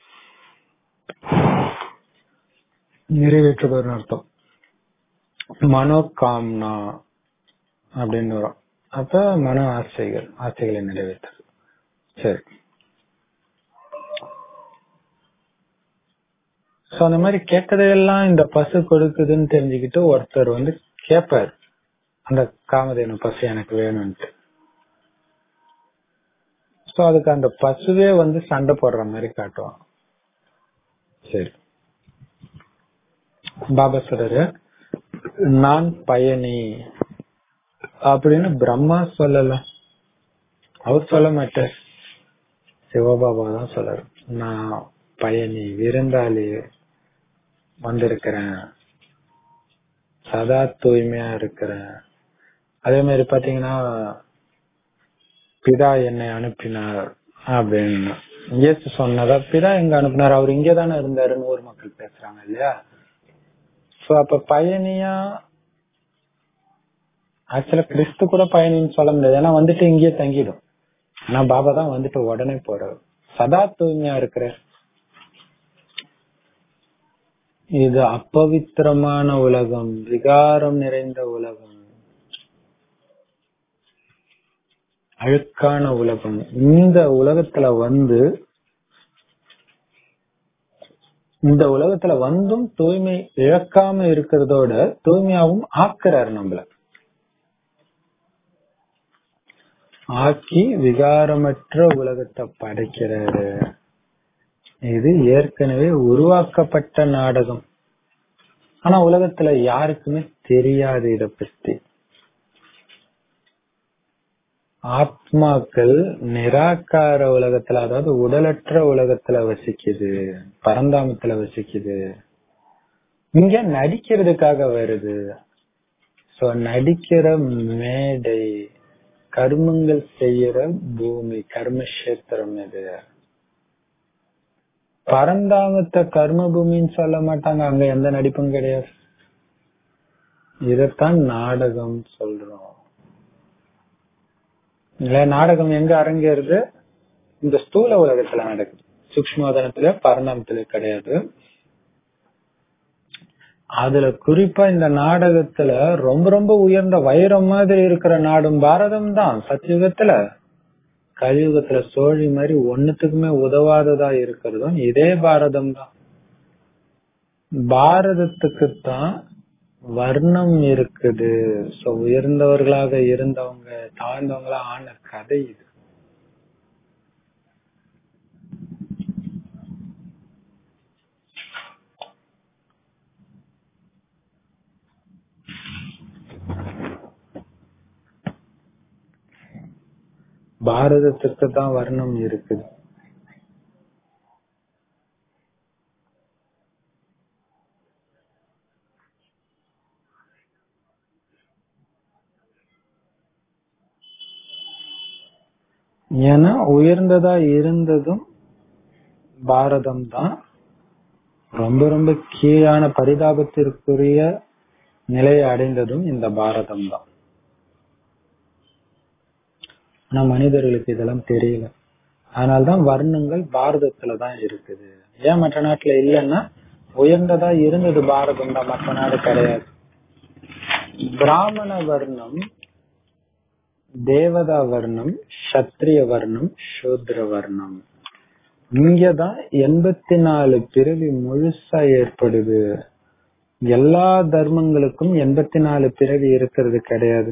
நிறைவேற்றுவர் அர்த்தம் மனோ காம்னா அப்படின்னு வரும் அப்ப மன ஆசைகள் ஆசைகளை நிறைவேற்றுறது சரி சோ அந்த மாதிரி கேட்டதையெல்லாம் இந்த பசு கொடுக்குதுன்னு தெரிஞ்சுக்கிட்டு ஒருத்தர் வந்து கேட்பாரு அந்த காமதேனு பசு எனக்கு வேணும்ட்டு சோ அதுக்கு அந்த பசுவே வந்து சண்டை போடுற மாதிரி காட்டுவான் சரி பாபா சொல்றாரு நான் பயணி அப்படின்னு பிரம்மா சொல்லல அவர் சொல்ல மாட்டார் சிவபாபா தான் சொல்றாரு நான் பயணி விருந்தாளி வந்திருக்கிறேன் சதா தூய்மையா இருக்கிறேன் அதே மாதிரி பாத்தீங்கன்னா பிதா என்னை அனுப்பினார் அப்படின்னு இயேசு சொன்னதா பிதா எங்க அனுப்பினார் அவர் இங்கே தானே இருந்தாருன்னு ஊர் மக்கள் பேசுறாங்க இல்லையா சோ அப்ப பயணியா ஆக்சுவலா கிறிஸ்து கூட பயணின்னு சொல்ல முடியாது ஏன்னா வந்துட்டு இங்கேயே தங்கிடும் ஆனா பாபா தான் வந்துட்டு உடனே போறாரு சதா தூய்மையா இருக்கிற இது அப்பவித்திரமான உலகம் விகாரம் நிறைந்த உலகம் அழுக்கான உலகம் இந்த உலகத்துல வந்து இந்த உலகத்துல வந்தும் தூய்மை இழக்காம இருக்கிறதோட தூய்மையாவும் ஆக்குறாரு நம்மள ஆக்கி விகாரமற்ற உலகத்தை படைக்கிறாரு இது ஏற்கனவே உருவாக்கப்பட்ட நாடகம் ஆனா உலகத்துல யாருக்குமே தெரியாது இத பத்தி ஆத்மாக்கள் நிராகார உலகத்துல அதாவது உடலற்ற உலகத்துல வசிக்குது பரந்தாமத்துல வசிக்குது இங்க நடிக்கிறதுக்காக வருது சோ நடிக்கிற மேடை கர்மங்கள் செய்யற பூமி கர்மக்ஷேத்திரம் இது பரந்தாமத்தை கர்ம பூமின்னு சொல்ல மாட்டாங்க அங்க எந்த நடிப்பும் கிடையாது இதத்தான் நாடகம் சொல்றோம் இல்ல நாடகம் எங்க அரங்கேறுது இந்த ஸ்தூல உலகத்துல நடக்குது சூக்மோதனத்துல பரிணாமத்துல கிடையாது அதுல குறிப்பா இந்த நாடகத்துல ரொம்ப ரொம்ப உயர்ந்த வைரம் மாதிரி இருக்கிற நாடும் பாரதம் தான் சத்தியுகத்துல கலியுகத்துல சோழி மாதிரி ஒன்னுத்துக்குமே உதவாததா இருக்கிறதும் இதே பாரதம் தான் பாரதத்துக்கு தான் வர்ணம் இருக்குது சோ உயர்ந்தவர்களாக இருந்தவங்க தாழ்ந்தவங்களா ஆன கதை இது பாரதத்துக்கு தான் வர்ணம் இருக்குது ஏன்னா உயர்ந்ததா இருந்ததும் பாரதம் தான் ரொம்ப ரொம்ப கீழான பரிதாபத்திற்குரிய நிலையை அடைந்ததும் இந்த பாரதம் தான் ஆனா மனிதர்களுக்கு இதெல்லாம் தெரியல அதனால்தான் வர்ணங்கள் பாரதத்துல தான் இருக்குது ஏன் மற்ற நாட்டுல இல்லைன்னா உயர்ந்ததா இருந்தது பாரதம் தான் மற்ற நாடு கிடையாது பிராமண வர்ணம் தேவதா வர்ணம் சத்திரிய வர்ணம் சூத்ர வர்ணம் இங்கதான் எண்பத்தி நாலு பிறவி முழுசா ஏற்படுது எல்லா தர்மங்களுக்கும் எண்பத்தி நாலு பிறவி இருக்கிறது கிடையாது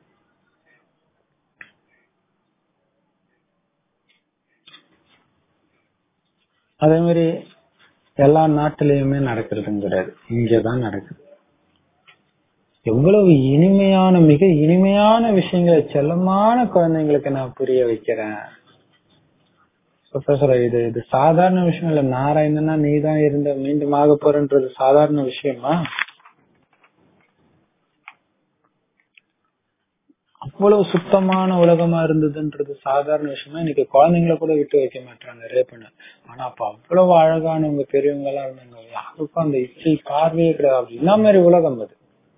அதே மாதிரி எல்லா நாட்டிலயுமே நடக்கிறதும் கிடையாது இங்கதான் நடக்குது எவ்வளவு இனிமையான மிக இனிமையான விஷயங்களை செல்லமான குழந்தைங்களுக்கு நான் புரிய வைக்கிறேன் ப்ரொஃபசர் இது இது சாதாரண விஷயம் இல்ல நாராயணனா நீ தான் இருந்த மீண்டும் ஆக போறன்றது சாதாரண விஷயமா அவ்வளவு சுத்தமான உலகமா இருந்ததுன்றது சாதாரண விஷயமா இன்னைக்கு குழந்தைங்களை கூட விட்டு வைக்க மாட்டாங்க ரேப்பன ஆனா அப்ப அவ்வளவு அழகானவங்க பெரியவங்க எல்லாம் இருந்தாங்க யாருக்கும் அந்த இச்சை பார்வையே கிடையாது என்ன மாதிரி உலகம் அது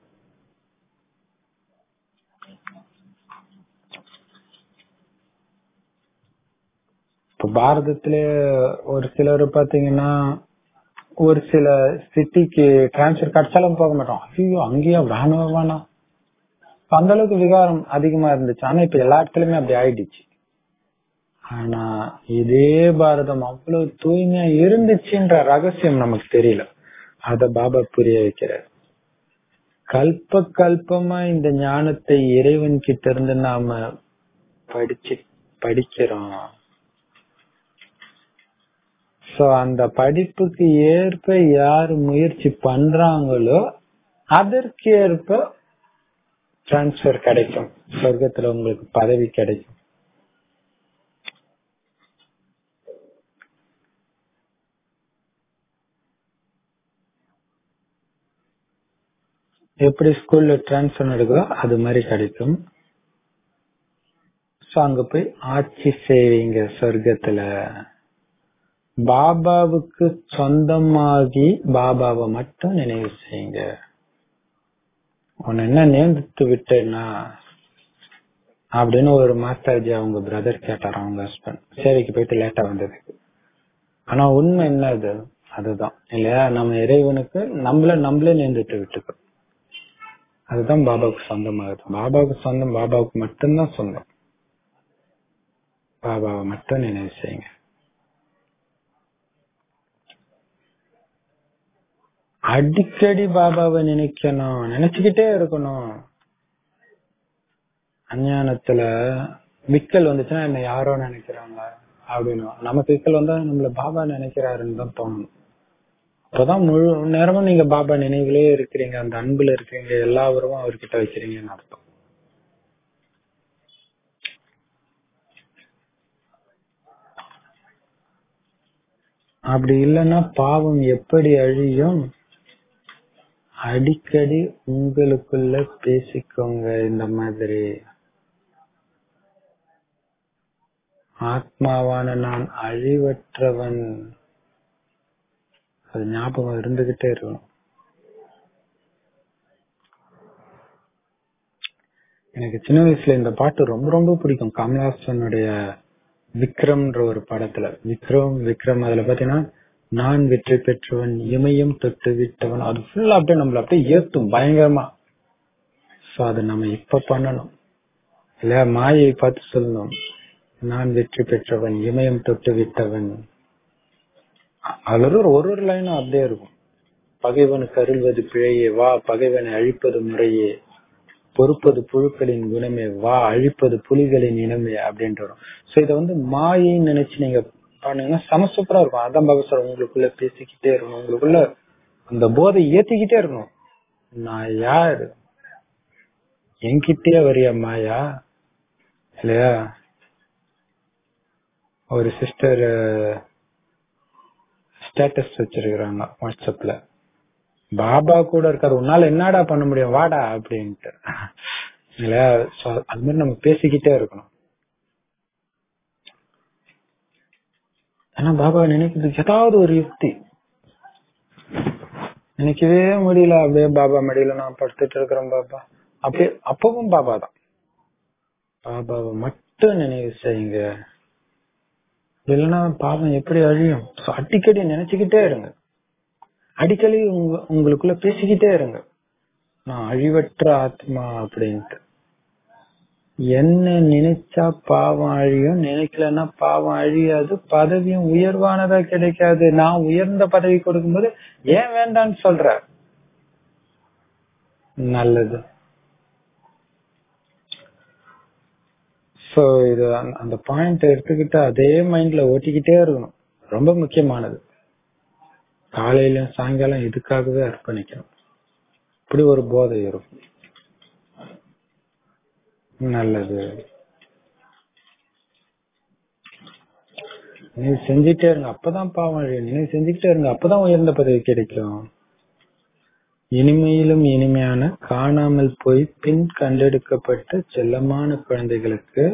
இப்ப பாரதத்திலே ஒரு சிலர் பாத்தீங்கன்னா ஒரு சில சிட்டிக்கு டிரான்ஸ்பர் கிடைச்சாலும் போக மாட்டோம் ஐயோ அங்கேயா வேணவே வேணாம் அந்த அளவுக்கு விகாரம் அதிகமா இருந்துச்சு ஆனா இப்ப எல்லா இடத்துலயுமே அப்படி ஆயிடுச்சு ஆனா இதே பாரதம் அவ்வளவு தூய்மையா இருந்துச்சுன்ற ரகசியம் நமக்கு தெரியல அத பாபா புரிய வைக்கிறார் கல்ப கல்பமா இந்த ஞானத்தை இறைவன் கிட்ட இருந்து நாம படிச்சு படிக்கிறோம் சோ அந்த படிப்புக்கு ஏற்ப யார் முயற்சி பண்றாங்களோ அதற்கேற்ப டிரான்ஸ்பர் கிடைக்கும் சொர்க்கத்துல உங்களுக்கு பதவி கிடைக்கும் எப்படி ஸ்கூல்ல டிரான்ஸ்பர் நடக்குதோ அது மாதிரி கிடைக்கும் சோ அங்க போய் ஆட்சி செய்வீங்க சொர்க்கத்துல பாபாவுக்கு சொந்தமாகி பாபாவை மட்டும் நினைவு செய்யுங்க உன்னை என்ன நேர்ந்துட்டு விட்டேன்னா அப்படின்னு ஒரு மாஸ்டர்ஜி அவங்க பிரதர் கேட்டார் அவங்க ஹஸ்பண்ட் சேவைக்கு போயிட்டு லேட்டா வந்ததுக்கு ஆனா உண்மை என்ன அது அதுதான் இல்லையா நம்ம இறைவனுக்கு நம்மள நம்மளே நேர்ந்துட்டு விட்டுக்கோ அதுதான் பாபாவுக்கு சொந்தமாகுது பாபாவுக்கு சொந்தம் பாபாவுக்கு மட்டும்தான் சொந்தம் பாபாவை மட்டும் நினைவு செய்யுங்க அடிக்கடி பாபாவை நினைக்கணும் நினைச்சுக்கிட்டே இருக்கணும் அஞ்ஞானத்துல விக்கல் வந்துச்சுன்னா என்ன யாரோ நினைக்கிறாங்க அப்படின்னு நமக்கு விக்கல் வந்தா நம்மள பாபா நினைக்கிறாருன்னு தான் தோணும் அப்பதான் முழு நேரமும் நீங்க பாபா நினைவுலயே இருக்கிறீங்க அந்த அன்புல இருக்கிறீங்க எல்லா உறவும் அவர்கிட்ட வைக்கிறீங்கன்னு அர்த்தம் அப்படி இல்லைன்னா பாவம் எப்படி அழியும் அடிக்கடி உங்களுக்குள்ள பேசிக்கோங்க இந்த மாதிரி ஆத்மாவான நான் அழிவற்றவன் அது ஞாபகம் இருந்துகிட்டே இருக்கணும் எனக்கு சின்ன வயசுல இந்த பாட்டு ரொம்ப ரொம்ப பிடிக்கும் கமலாசனுடைய விக்ரம்ன்ற ஒரு படத்துல விக்ரம் விக்ரம் அதுல பாத்தீங்கன்னா நான் வெற்றி பெற்றவன் இமயம் தொட்டு விட்டவன் அது ஃபுல்லா அப்படியே நம்மள அப்படியே ஏத்தும் பயங்கரமா சோ அதை நம்ம இப்ப பண்ணணும் இல்ல மாயை பார்த்து சொல்லணும் நான் வெற்றி பெற்றவன் இமயம் தொட்டு விட்டவன் அதுல ஒரு ஒரு லைனும் அப்படியே இருக்கும் பகைவனுக்கு அருள்வது பிழையே வா பகைவனை அழிப்பது முறையே பொறுப்பது புழுக்களின் குணமே வா அழிப்பது புலிகளின் இனமே அப்படின்ட்டு வரும் சோ இத வந்து மாயின்னு நினைச்சு நீங்க பாருங்கன்னா செம சூப்பரா இருக்கும் அதான் பகவசர் உங்களுக்குள்ள பேசிக்கிட்டே இருக்கணும் உங்களுக்குள்ள அந்த போதை ஏத்திக்கிட்டே இருக்கணும் நான் யார் என்கிட்டயே வரியா மாயா இல்லையா ஒரு சிஸ்டர் ஸ்டேட்டஸ் வச்சிருக்கிறாங்க வாட்ஸ்அப்ல பாபா கூட இருக்காரு உன்னால என்னடா பண்ண முடியும் வாடா அப்படின்ட்டு இல்லையா அது மாதிரி நம்ம பேசிக்கிட்டே இருக்கணும் ஆனா பாபா நினைக்கிறதுக்கு ஏதாவது ஒரு யுக்தி நினைக்கவே முடியல அப்படியே பாபா மடியில நான் படுத்துட்டு இருக்கிறேன் பாபா அப்படியே அப்பவும் பாபா தான் பாபாவை மட்டும் நினைவு செய்யுங்க இல்லைன்னா பாவம் எப்படி அழியும் So, அடிக்கடி நினைச்சுக்கிட்டே இருங்க அடிக்கடி உங்க உங்களுக்குள்ள பேசிக்கிட்டே இருங்க நான் அழிவற்ற ஆத்மா அப்படின்ட்டு என்ன நினைச்சா பாவம் அழியும் நினைக்கலன்னா பாவம் அழியாது பதவியும் உயர்வானதா கிடைக்காது நான் உயர்ந்த பதவி கொடுக்கும்போது ஏன் வேண்டான்னு சொல்ற நல்லது சோ இது அந்த- அந்த பாயிண்ட் எடுத்துக்கிட்டு அதே மைண்ட்ல ஓட்டிக்கிட்டே இருக்கணும் ரொம்ப முக்கியமானது காலையிலும் சாயங்காலம் இதுக்காகவே அர்ப்பணிக்கணும் இப்படி ஒரு போதை இருக்கும் நல்லது நீ செஞ்சுட்டே இருங்க அப்பதான் பாவம் அழியும் நீ செஞ்சுக்கிட்டே இருங்க அப்பதான் உயர்ந்த பதவி கிடைக்கும் இனிமையிலும் இனிமையான காணாமல் போய் பின் கண்டெடுக்கப்பட்ட செல்லமான குழந்தைகளுக்கு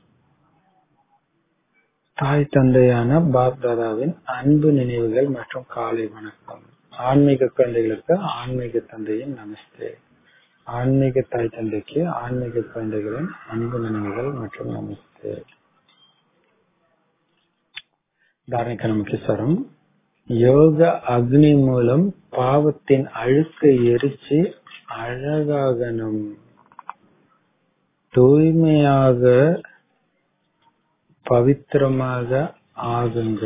தாய் தந்தையான பாப் தாதாவின் அன்பு நினைவுகள் மற்றும் காலை வணக்கம் ஆன்மீக குழந்தைகளுக்கு ஆன்மீக தந்தையின் நமஸ்தே ஆன்மீக தாய் தந்தைக்கு ஆன்மீக குழந்தைகளின் அன்பு நினைவுகள் மற்றும் நமஸ்தே தாரணிக்க நமக்கு சரம் யோக அக்னி மூலம் பாவத்தின் அழுக்கை எரிச்சு அழகாகணும் தூய்மையாக பவித்திரமாக ஆகுங்க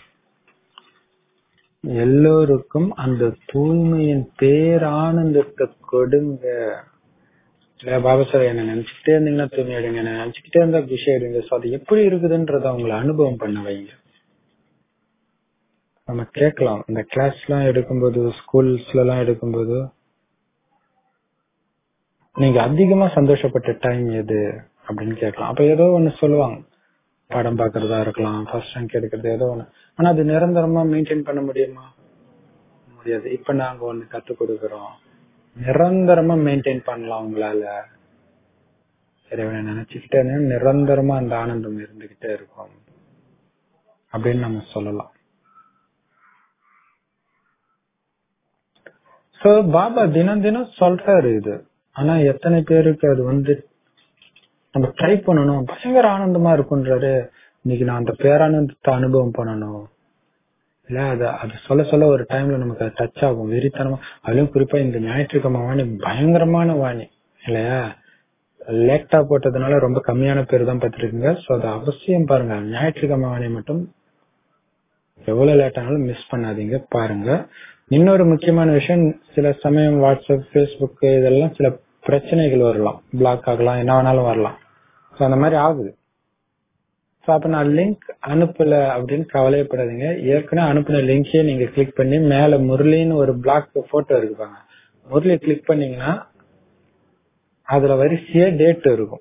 எல்லோருக்கும் அந்த தூய்மையின் பேரானந்தத்தை கொடுங்க இல்ல பாபா சார் என்ன நினைச்சுக்கிட்டே இருந்தீங்கன்னா தூய்மை அடைங்க என்ன நினைச்சுக்கிட்டே இருந்தா குஷி ஆயிடுங்க சோ அது எப்படி இருக்குதுன்றத அவங்களை அனுபவம் பண்ண வைங்க நம்ம கேட்கலாம் இந்த கிளாஸ் எல்லாம் எடுக்கும்போது ஸ்கூல்ஸ்ல எல்லாம் எடுக்கும்போது நீங்க அதிகமா சந்தோஷப்பட்ட டைம் எது அப்படின்னு கேட்கலாம் அப்ப ஏதோ ஒண்ணு சொல்லுவாங்க படம் பாக்குறதா இருக்கலாம் ஃபர்ஸ்ட் ரேங்க் எடுக்கிறது ஏதோ ஒண்ணு ஆனா அது நிரந்தரமா மெயின்டைன் பண்ண முடியுமா முடியாது இப்ப நாங்க ஒண்ணு கத்து கொடுக்கறோம் நிரந்தரமா மெயின்டைன் பண்ணலாம் உங்களால இறைவனை நினைச்சுக்கிட்டே இருந்தா நிரந்தரமா அந்த ஆனந்தம் இருந்துகிட்டே இருக்கும் அப்படின்னு நம்ம சொல்லலாம் சோ பாபா தினம் தினம் சொல்றாரு இது ஆனா எத்தனை பேருக்கு அது வந்து நம்ம ட்ரை பண்ணணும் பயங்கர ஆனந்தமா இருக்குன்றாரு இன்னைக்கு நான் அந்த பேரானந்தத்தை அனுபவம் பண்ணணும் இல்ல அது அது சொல்ல சொல்ல ஒரு டைம்ல நமக்கு அது டச் ஆகும் வெறித்தனமா அதுலயும் குறிப்பா இந்த ஞாயிற்றுக்கிழமை வாணி பயங்கரமான வாணி இல்லையா லேக்டா போட்டதுனால ரொம்ப கம்மியான பேர் தான் பார்த்திருக்கீங்க சோ அது அவசியம் பாருங்க ஞாயிற்றுக்கிழமை வாணி மட்டும் எவ்வளவு லேட் ஆனாலும் மிஸ் பண்ணாதீங்க பாருங்க இன்னொரு முக்கியமான விஷயம் சில சமயம் வாட்ஸ்அப் ஃபேஸ்புக் இதெல்லாம் சில பிரச்சனைகள் வரலாம் பிளாக் ஆகலாம் என்ன வேணாலும் வரலாம் சோ அந்த மாதிரி ஆகுது சோ அப்ப நான் லிங்க் அனுப்பல அப்படின்னு கவலையப்படாதீங்க ஏற்கனவே அனுப்பின லிங்கே நீங்க கிளிக் பண்ணி மேல முரளின்னு ஒரு பிளாக் போட்டோ இருக்கு பாருங்க முரளி கிளிக் பண்ணீங்கன்னா அதுல வரிசையா டேட் இருக்கும்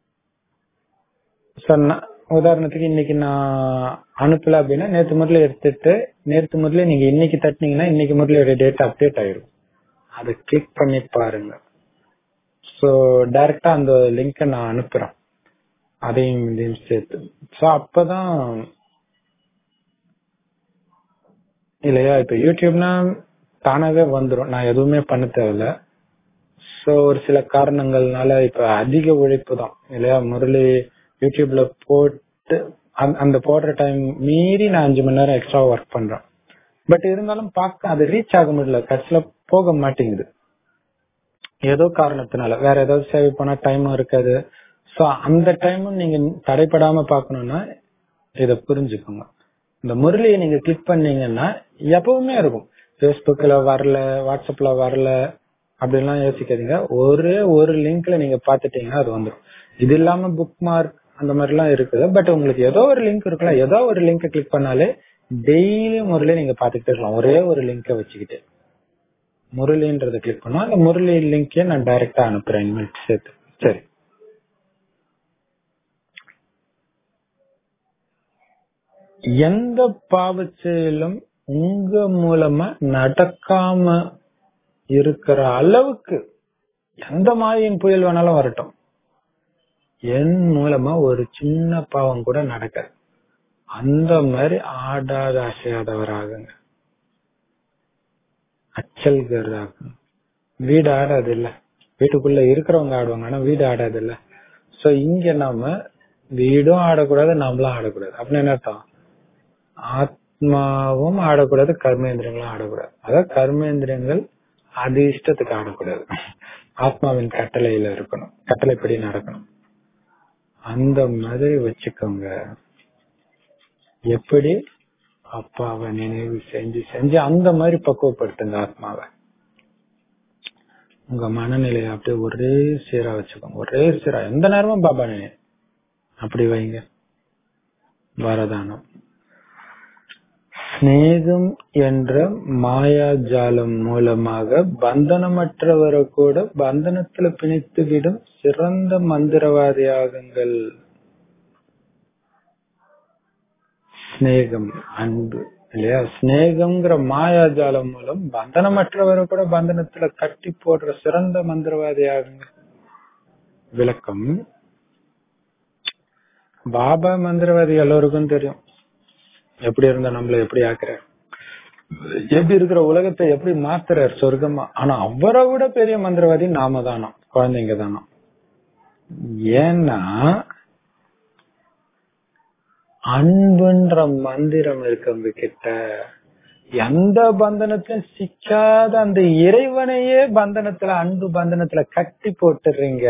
So, நான் உதாரணத்துக்கு இன்னைக்கு நான் அனுப்பல அப்படின்னா நேத்து முரளி எடுத்துட்டு நேத்து முரளி நீங்க இன்னைக்கு தட்டினீங்கன்னா இன்னைக்கு முரளியோட டேட் அப்டேட் ஆயிடும் அதை கிளிக் பண்ணி பாருங்க சோ டைரக்டா அந்த லிங்கை நான் அனுப்புறேன் அதையும் இதையும் சேர்த்து சோ அப்பதான் இல்லையா இப்ப யூடியூப்னா தானாவே வந்துரும் நான் எதுவுமே பண்ண தேவையில்ல சோ ஒரு சில காரணங்கள்னால இப்ப அதிக உழைப்பு தான் இல்லையா முரளி யூடியூப்ல போட்டு அந்த- அந்த போடுற டைம் மீறி நான் அஞ்சு மணி நேரம் எக்ஸ்ட்ரா ஒர்க் பண்றேன் பட் இருந்தாலும் பார்க்க அது ரீச் ஆக முடியல கட்சியில போக மாட்டேங்குது ஏதோ காரணத்தினால வேற ஏதாவது சேவை பண்ணா டைமும் இருக்காது சோ அந்த டைமும் நீங்க தடைப்படாம பார்க்கணும்னா இத புரிஞ்சுக்கோங்க இந்த முரளியை நீங்க கிளிக் பண்ணீங்கன்னா எப்பவுமே இருக்கும் Facebookல வரல வாட்ஸ்அப்ல வரல அப்படிலாம் யோசிக்காதீங்க ஒரே ஒரு லிங்க்ல நீங்க பாத்துட்டீங்கன்னா அது வந்துடும் இது இல்லாம புக் மார்க் அந்த மாதிரி எல்லாம் இருக்குது பட் உங்களுக்கு ஏதோ ஒரு லிங்க் இருக்குல்ல ஏதோ ஒரு லிங்க் கிளிக் பண்ணாலே டெய்லி முரளி நீங்க பாத்துக்கிட்டே இருக்கலாம் ஒரே ஒரு லிங்கை வச்சுக்கிட்டு முரளின்றத கிளிக் பண்ணா அந்த முரளி லிங்கே நான் டைரக்டா அனுப்புறேன் இனிமேல் சேர்த்து சரி எந்த பாவச் செயலும் உங்க மூலமா நடக்காம இருக்கிற அளவுக்கு எந்த மாயின் புயல் வேணாலும் வரட்டும் என் மூலமா ஒரு சின்ன பாவம் கூட நடக்காது அந்த மாதிரி ஆடாத அசையாதவராகுங்க அச்சல்கர் ஆகுங்க வீடு ஆடாது இல்ல வீட்டுக்குள்ள இருக்கிறவங்க ஆடுவாங்க ஆனா வீடு ஆடாது இல்ல சோ இங்க நாம வீடும் ஆடக்கூடாது நம்மளும் ஆடக்கூடாது அப்படின்னு என்ன அர்த்தம் ஆத்மாவும் ஆடக்கூடாது கர்மேந்திரங்களும் ஆடக்கூடாது அதாவது கர்மேந்திரங்கள் அது இஷ்டத்துக்கு ஆடக்கூடாது ஆத்மாவின் கட்டளையில இருக்கணும் கட்டளைப்படி நடக்கணும் அந்த மாதிரி வச்சுக்கோங்க எப்படி அப்பாவை நினைவு செஞ்சு செஞ்சு அந்த மாதிரி பக்குவப்படுத்துங்க ஆத்மாவை உங்க மனநிலையை அப்படியே ஒரே சீரா வச்சுக்கோங்க ஒரே சீரா எந்த நேரமும் பாபா நினை அப்படி வைங்க வரதானம் சிநேகம் என்ற மாயாஜாலம் மூலமாக பந்தனமற்றவரை கூட பந்தனத்துல பிணைத்துவிடும் சிறந்த மந்திரவாதியாகுங்கள் சிநேகம் அன்பு இல்லையா சிநேகம்ங்கிற மாயாஜாலம் மூலம் பந்தனமற்றவரை கூட பந்தனத்துல கட்டி போடுற சிறந்த மந்திரவாதியாகுங்க விளக்கம் பாபா மந்திரவாதி எல்லோருக்கும் தெரியும் எப்படி இருந்தா நம்மள எப்படி ஆக்குறார் எப்படி இருக்கிற உலகத்தை எப்படி மாத்துறார் சொர்க்கமா ஆனா அவரை விட பெரிய மந்திரவாதி நாம தானோ குழந்தைங்க தானோ ஏன்னா அன்புன்ற மந்திரம் இருக்கவங்க கிட்ட எந்த பந்தனத்திலும் சிக்காத அந்த இறைவனையே பந்தனத்துல அன்பு பந்தனத்துல கட்டி போட்டுறீங்க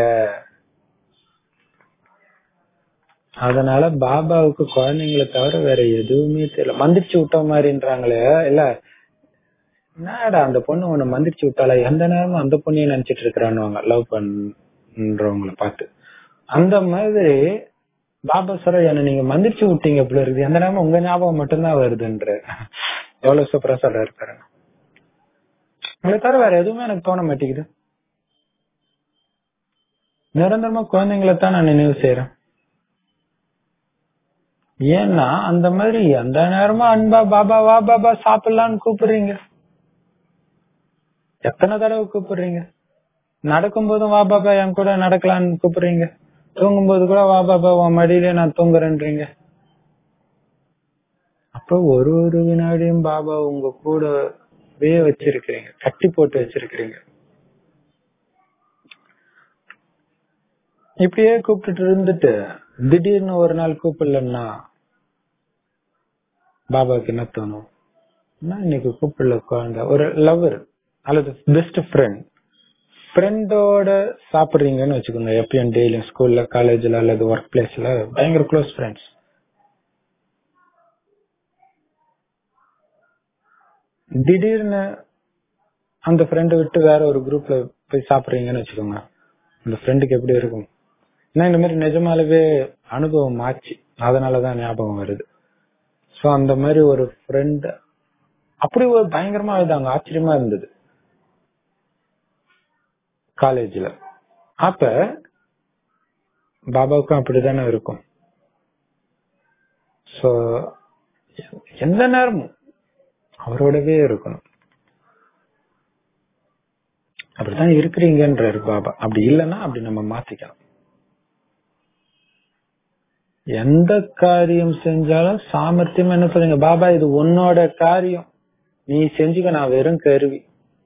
அதனால பாபாவுக்கு குழந்தைங்களை தவிர வேற எதுவுமே தெரியல மந்திரிச்சு விட்ட மாதிரின்றாங்களே இல்ல என்னடா அந்த பொண்ணு உன்னை மந்திரிச்சு விட்டால எந்த நேரமும் அந்த பொண்ணையும் நினைச்சிட்டு இருக்கிறான்னு லவ் பண்றவங்களை பார்த்து அந்த மாதிரி பாபா சொல்ற என்ன நீங்க மந்திரிச்சு விட்டீங்க இப்படி இருக்குது எந்த நேரமும் உங்க ஞாபகம் மட்டும்தான் வருதுன்ற எவ்வளவு சூப்பரா சொல்றாரு பாருங்க உங்களை தவிர வேற எதுவுமே எனக்கு தோண மாட்டேங்குது நிரந்தரமா குழந்தைங்களை தான் நான் நினைவு செய்யறேன் ஏன்னா அந்த மாதிரி எந்த நேரமா அன்பா பாபா வா பாபா சாப்பிடலான்னு கூப்பிடுறீங்க எத்தனை தடவை கூப்பிடுறீங்க நடக்கும் போதும் வா பாபா என் கூட நடக்கலான்னு கூப்பிடுறீங்க தூங்கும் போது கூட வா பாபா உன் மடியிலே நான் தூங்குறேன்றீங்க அப்ப ஒரு ஒரு வினாடியும் பாபா உங்க கூடவே வச்சிருக்கிறீங்க கட்டி போட்டு வச்சிருக்கிறீங்க இப்படியே கூப்பிட்டுட்டு இருந்துட்டு திடீர்னு ஒரு நாள் கூப்பிடலன்னா பாபாவுக்கு என்ன தோணும் நான் இன்னைக்கு கூப்பிடல குழந்தை ஒரு லவர் அல்லது பெஸ்ட் ஃப்ரெண்ட் ஃப்ரெண்டோட சாப்பிடுறீங்கன்னு வச்சுக்கோங்க எப்பயும் டெய்லியும் ஸ்கூல்ல காலேஜ்ல அல்லது ஒர்க் பிளேஸ்ல பயங்கர க்ளோஸ் ஃப்ரெண்ட்ஸ் திடீர்னு அந்த ஃப்ரெண்டை விட்டு வேற ஒரு குரூப்ல போய் சாப்பிடுறீங்கன்னு வச்சுக்கோங்க அந்த ஃப்ரெண்டுக்கு எப்படி இருக்கும் ஏன்னா இந்த மாதிரி நிஜமாலவே அனுபவம் ஆச்சு அதனாலதான் ஞாபகம் வருது சோ அந்த மாதிரி ஒரு ஃப்ரெண்ட் அப்படி ஒரு பயங்கரமா அழுதாங்க ஆச்சரியமா இருந்தது காலேஜ்ல அப்ப பாபாவுக்கும் அப்படித்தானே இருக்கும் சோ எந்த நேரமும் அவரோடவே இருக்கணும் அப்படித்தான் இருக்கிறீங்கன்றாரு பாபா அப்படி இல்லைன்னா அப்படி நம்ம மாத்திக்கலாம் எந்த காரியம் செஞ்சாலும் சாமர்த்தியம் என்ன சொல்லுங்க பாபா இது உன்னோட காரியம் நீ செஞ்சுக்க நான் வெறும் கருவி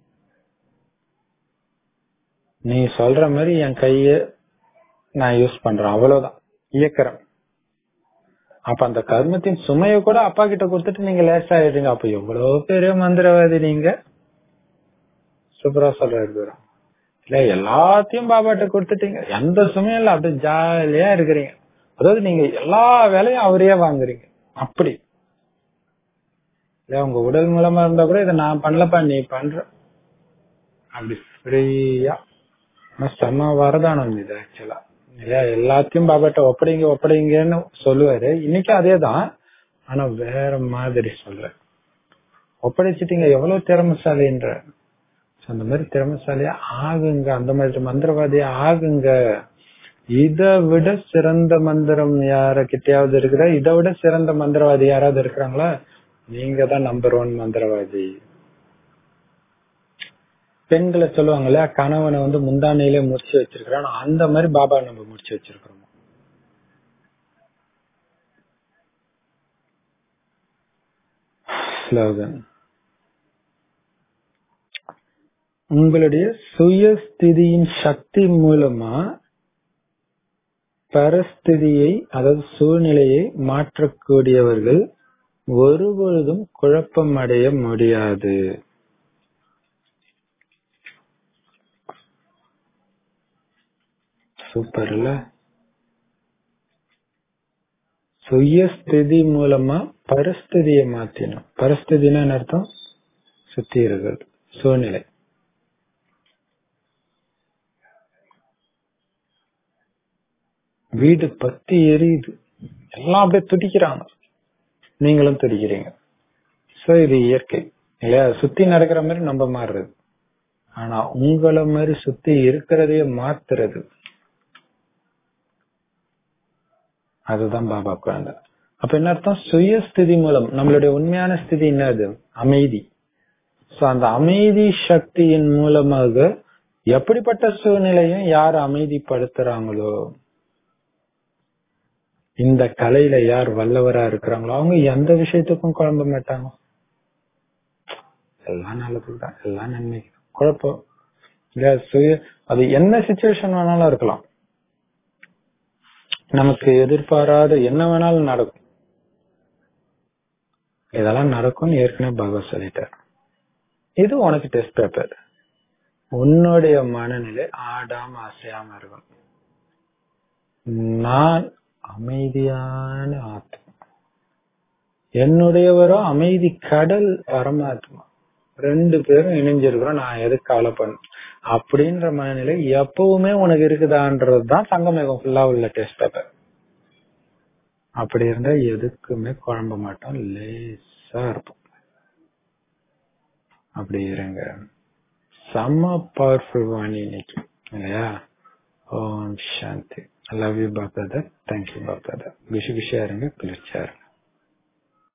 நீ சொல்ற மாதிரி என் கைய நான் யூஸ் பண்றேன் அவ்வளவுதான் இயக்கிறேன் அப்ப அந்த கர்மத்தின் சுமைய கூட அப்பா கிட்ட கொடுத்துட்டு நீங்க லேஸ் ஆயிடுங்க அப்ப எவ்வளவு பெரிய மந்திரவாதி நீங்க சூப்பரா சொல்றாரு இல்ல எல்லாத்தையும் பாபாட்ட கொடுத்துட்டீங்க எந்த சுமையும் இல்ல அப்படியே ஜாலியா இருக்கிறீங்க அதாவது நீங்க எல்லா வேலையும் அவரையே வாங்குறீங்க அப்படி இல்ல உங்க உடல் மூலமா இருந்தா கூட இதை நான் பண்ணலப்பா நீ பண்ற அப்படி ஃப்ரீயா செம்ம வரதானம் இது ஆக்சுவலா இல்லையா எல்லாத்தையும் பாபாட்ட ஒப்படைங்க ஒப்படைங்கன்னு சொல்லுவாரு இன்னைக்கு அதே தான் ஆனா வேற மாதிரி சொல்ற ஒப்படைச்சிட்டீங்க எவ்வளவு திறமசாலின்ற அந்த மாதிரி திறமசாலியா ஆகுங்க அந்த மாதிரி மந்திரவாதியா ஆகுங்க இதை விட சிறந்த மந்திரம் யார கிட்டயாவது இருக்குதா இதை விட சிறந்த மந்திரவாதி யாராவது இருக்கிறாங்களா நீங்க தான் நம்பர் ஒன் மந்திரவாதி பெண்களை சொல்லுவாங்கல்ல கணவனை வந்து முந்தானையிலே முடிச்சு வச்சிருக்கிறான் அந்த மாதிரி பாபா நம்ம முடிச்சு வச்சிருக்கிறோம் ஸ்லோகன் உங்களுடைய சுயஸ்திதியின் சக்தி மூலமா பரஸ்திதியை அதாவது சூழ்நிலையை மாற்றக்கூடியவர்கள் ஒருபொழுதும் குழப்பம் அடைய முடியாது சூப்பர் இல்ல சுயஸ்திதி மூலமா பரிஸ்திதியை மாத்தினோம் பரிஸ்திதினா என்ன அர்த்தம் சுத்தி இருக்கிறது சூழ்நிலை வீடு பத்தி எரியுது எல்லாம் அப்படியே துடிக்கிறாங்க நீங்களும் துடிக்கிறீங்க சோ இது இயற்கை இல்லையா சுத்தி நடக்கிற மாதிரி நம்ம மாறுறது ஆனா உங்களை மாதிரி சுத்தி இருக்கிறதையே மாத்துறது அதுதான் பாபா குழந்தை அப்ப என்ன அர்த்தம் சுயஸ்திதி மூலம் நம்மளுடைய உண்மையான ஸ்திதி என்னது அமைதி சோ அந்த அமைதி சக்தியின் மூலமாக எப்படிப்பட்ட சூழ்நிலையும் யார் அமைதிப்படுத்துறாங்களோ இந்த கலையில யார் வல்லவரா இருக்கிறாங்களோ அவங்க எந்த விஷயத்துக்கும் குழம்ப மாட்டாங்க எல்லாம் நல்லதுதான் எல்லாம் நன்மைக்கு குழப்பம் இல்ல சுய அது என்ன சுச்சுவேஷன் வேணாலும் இருக்கலாம் நமக்கு எதிர்பாராத என்ன வேணாலும் நடக்கும் இதெல்லாம் நடக்கும்னு ஏற்கனவே பாபா சொல்லிட்டார் இது உனக்கு டெஸ்ட் பேப்பர் உன்னுடைய மனநிலை ஆடாம அசையாம இருக்கும் நான் அமைதியான ஆத்மா என்னுடையவரோ அமைதி கடல் பரமாத்மா ரெண்டு பேரும் இணைஞ்சிருக்கிறோம் நான் எதுக்கு கவலைப்படணும் அப்படின்ற மனநிலை எப்பவுமே உனக்கு இருக்குதான்றதுதான் சங்கமேகம் ஃபுல்லா உள்ள டெஸ்ட் பேப்பர் அப்படி இருந்தா எதுக்குமே குழம்ப மாட்டோம் லேசா இருப்போம் அப்படி இருங்க செம்ம பவர்ஃபுல் வாணி இன்னைக்கு இல்லையா Om Shanti love you BapDada thank you BapDada விஷு விஷயா இருங்க குளிர்ச்சியா இருங்க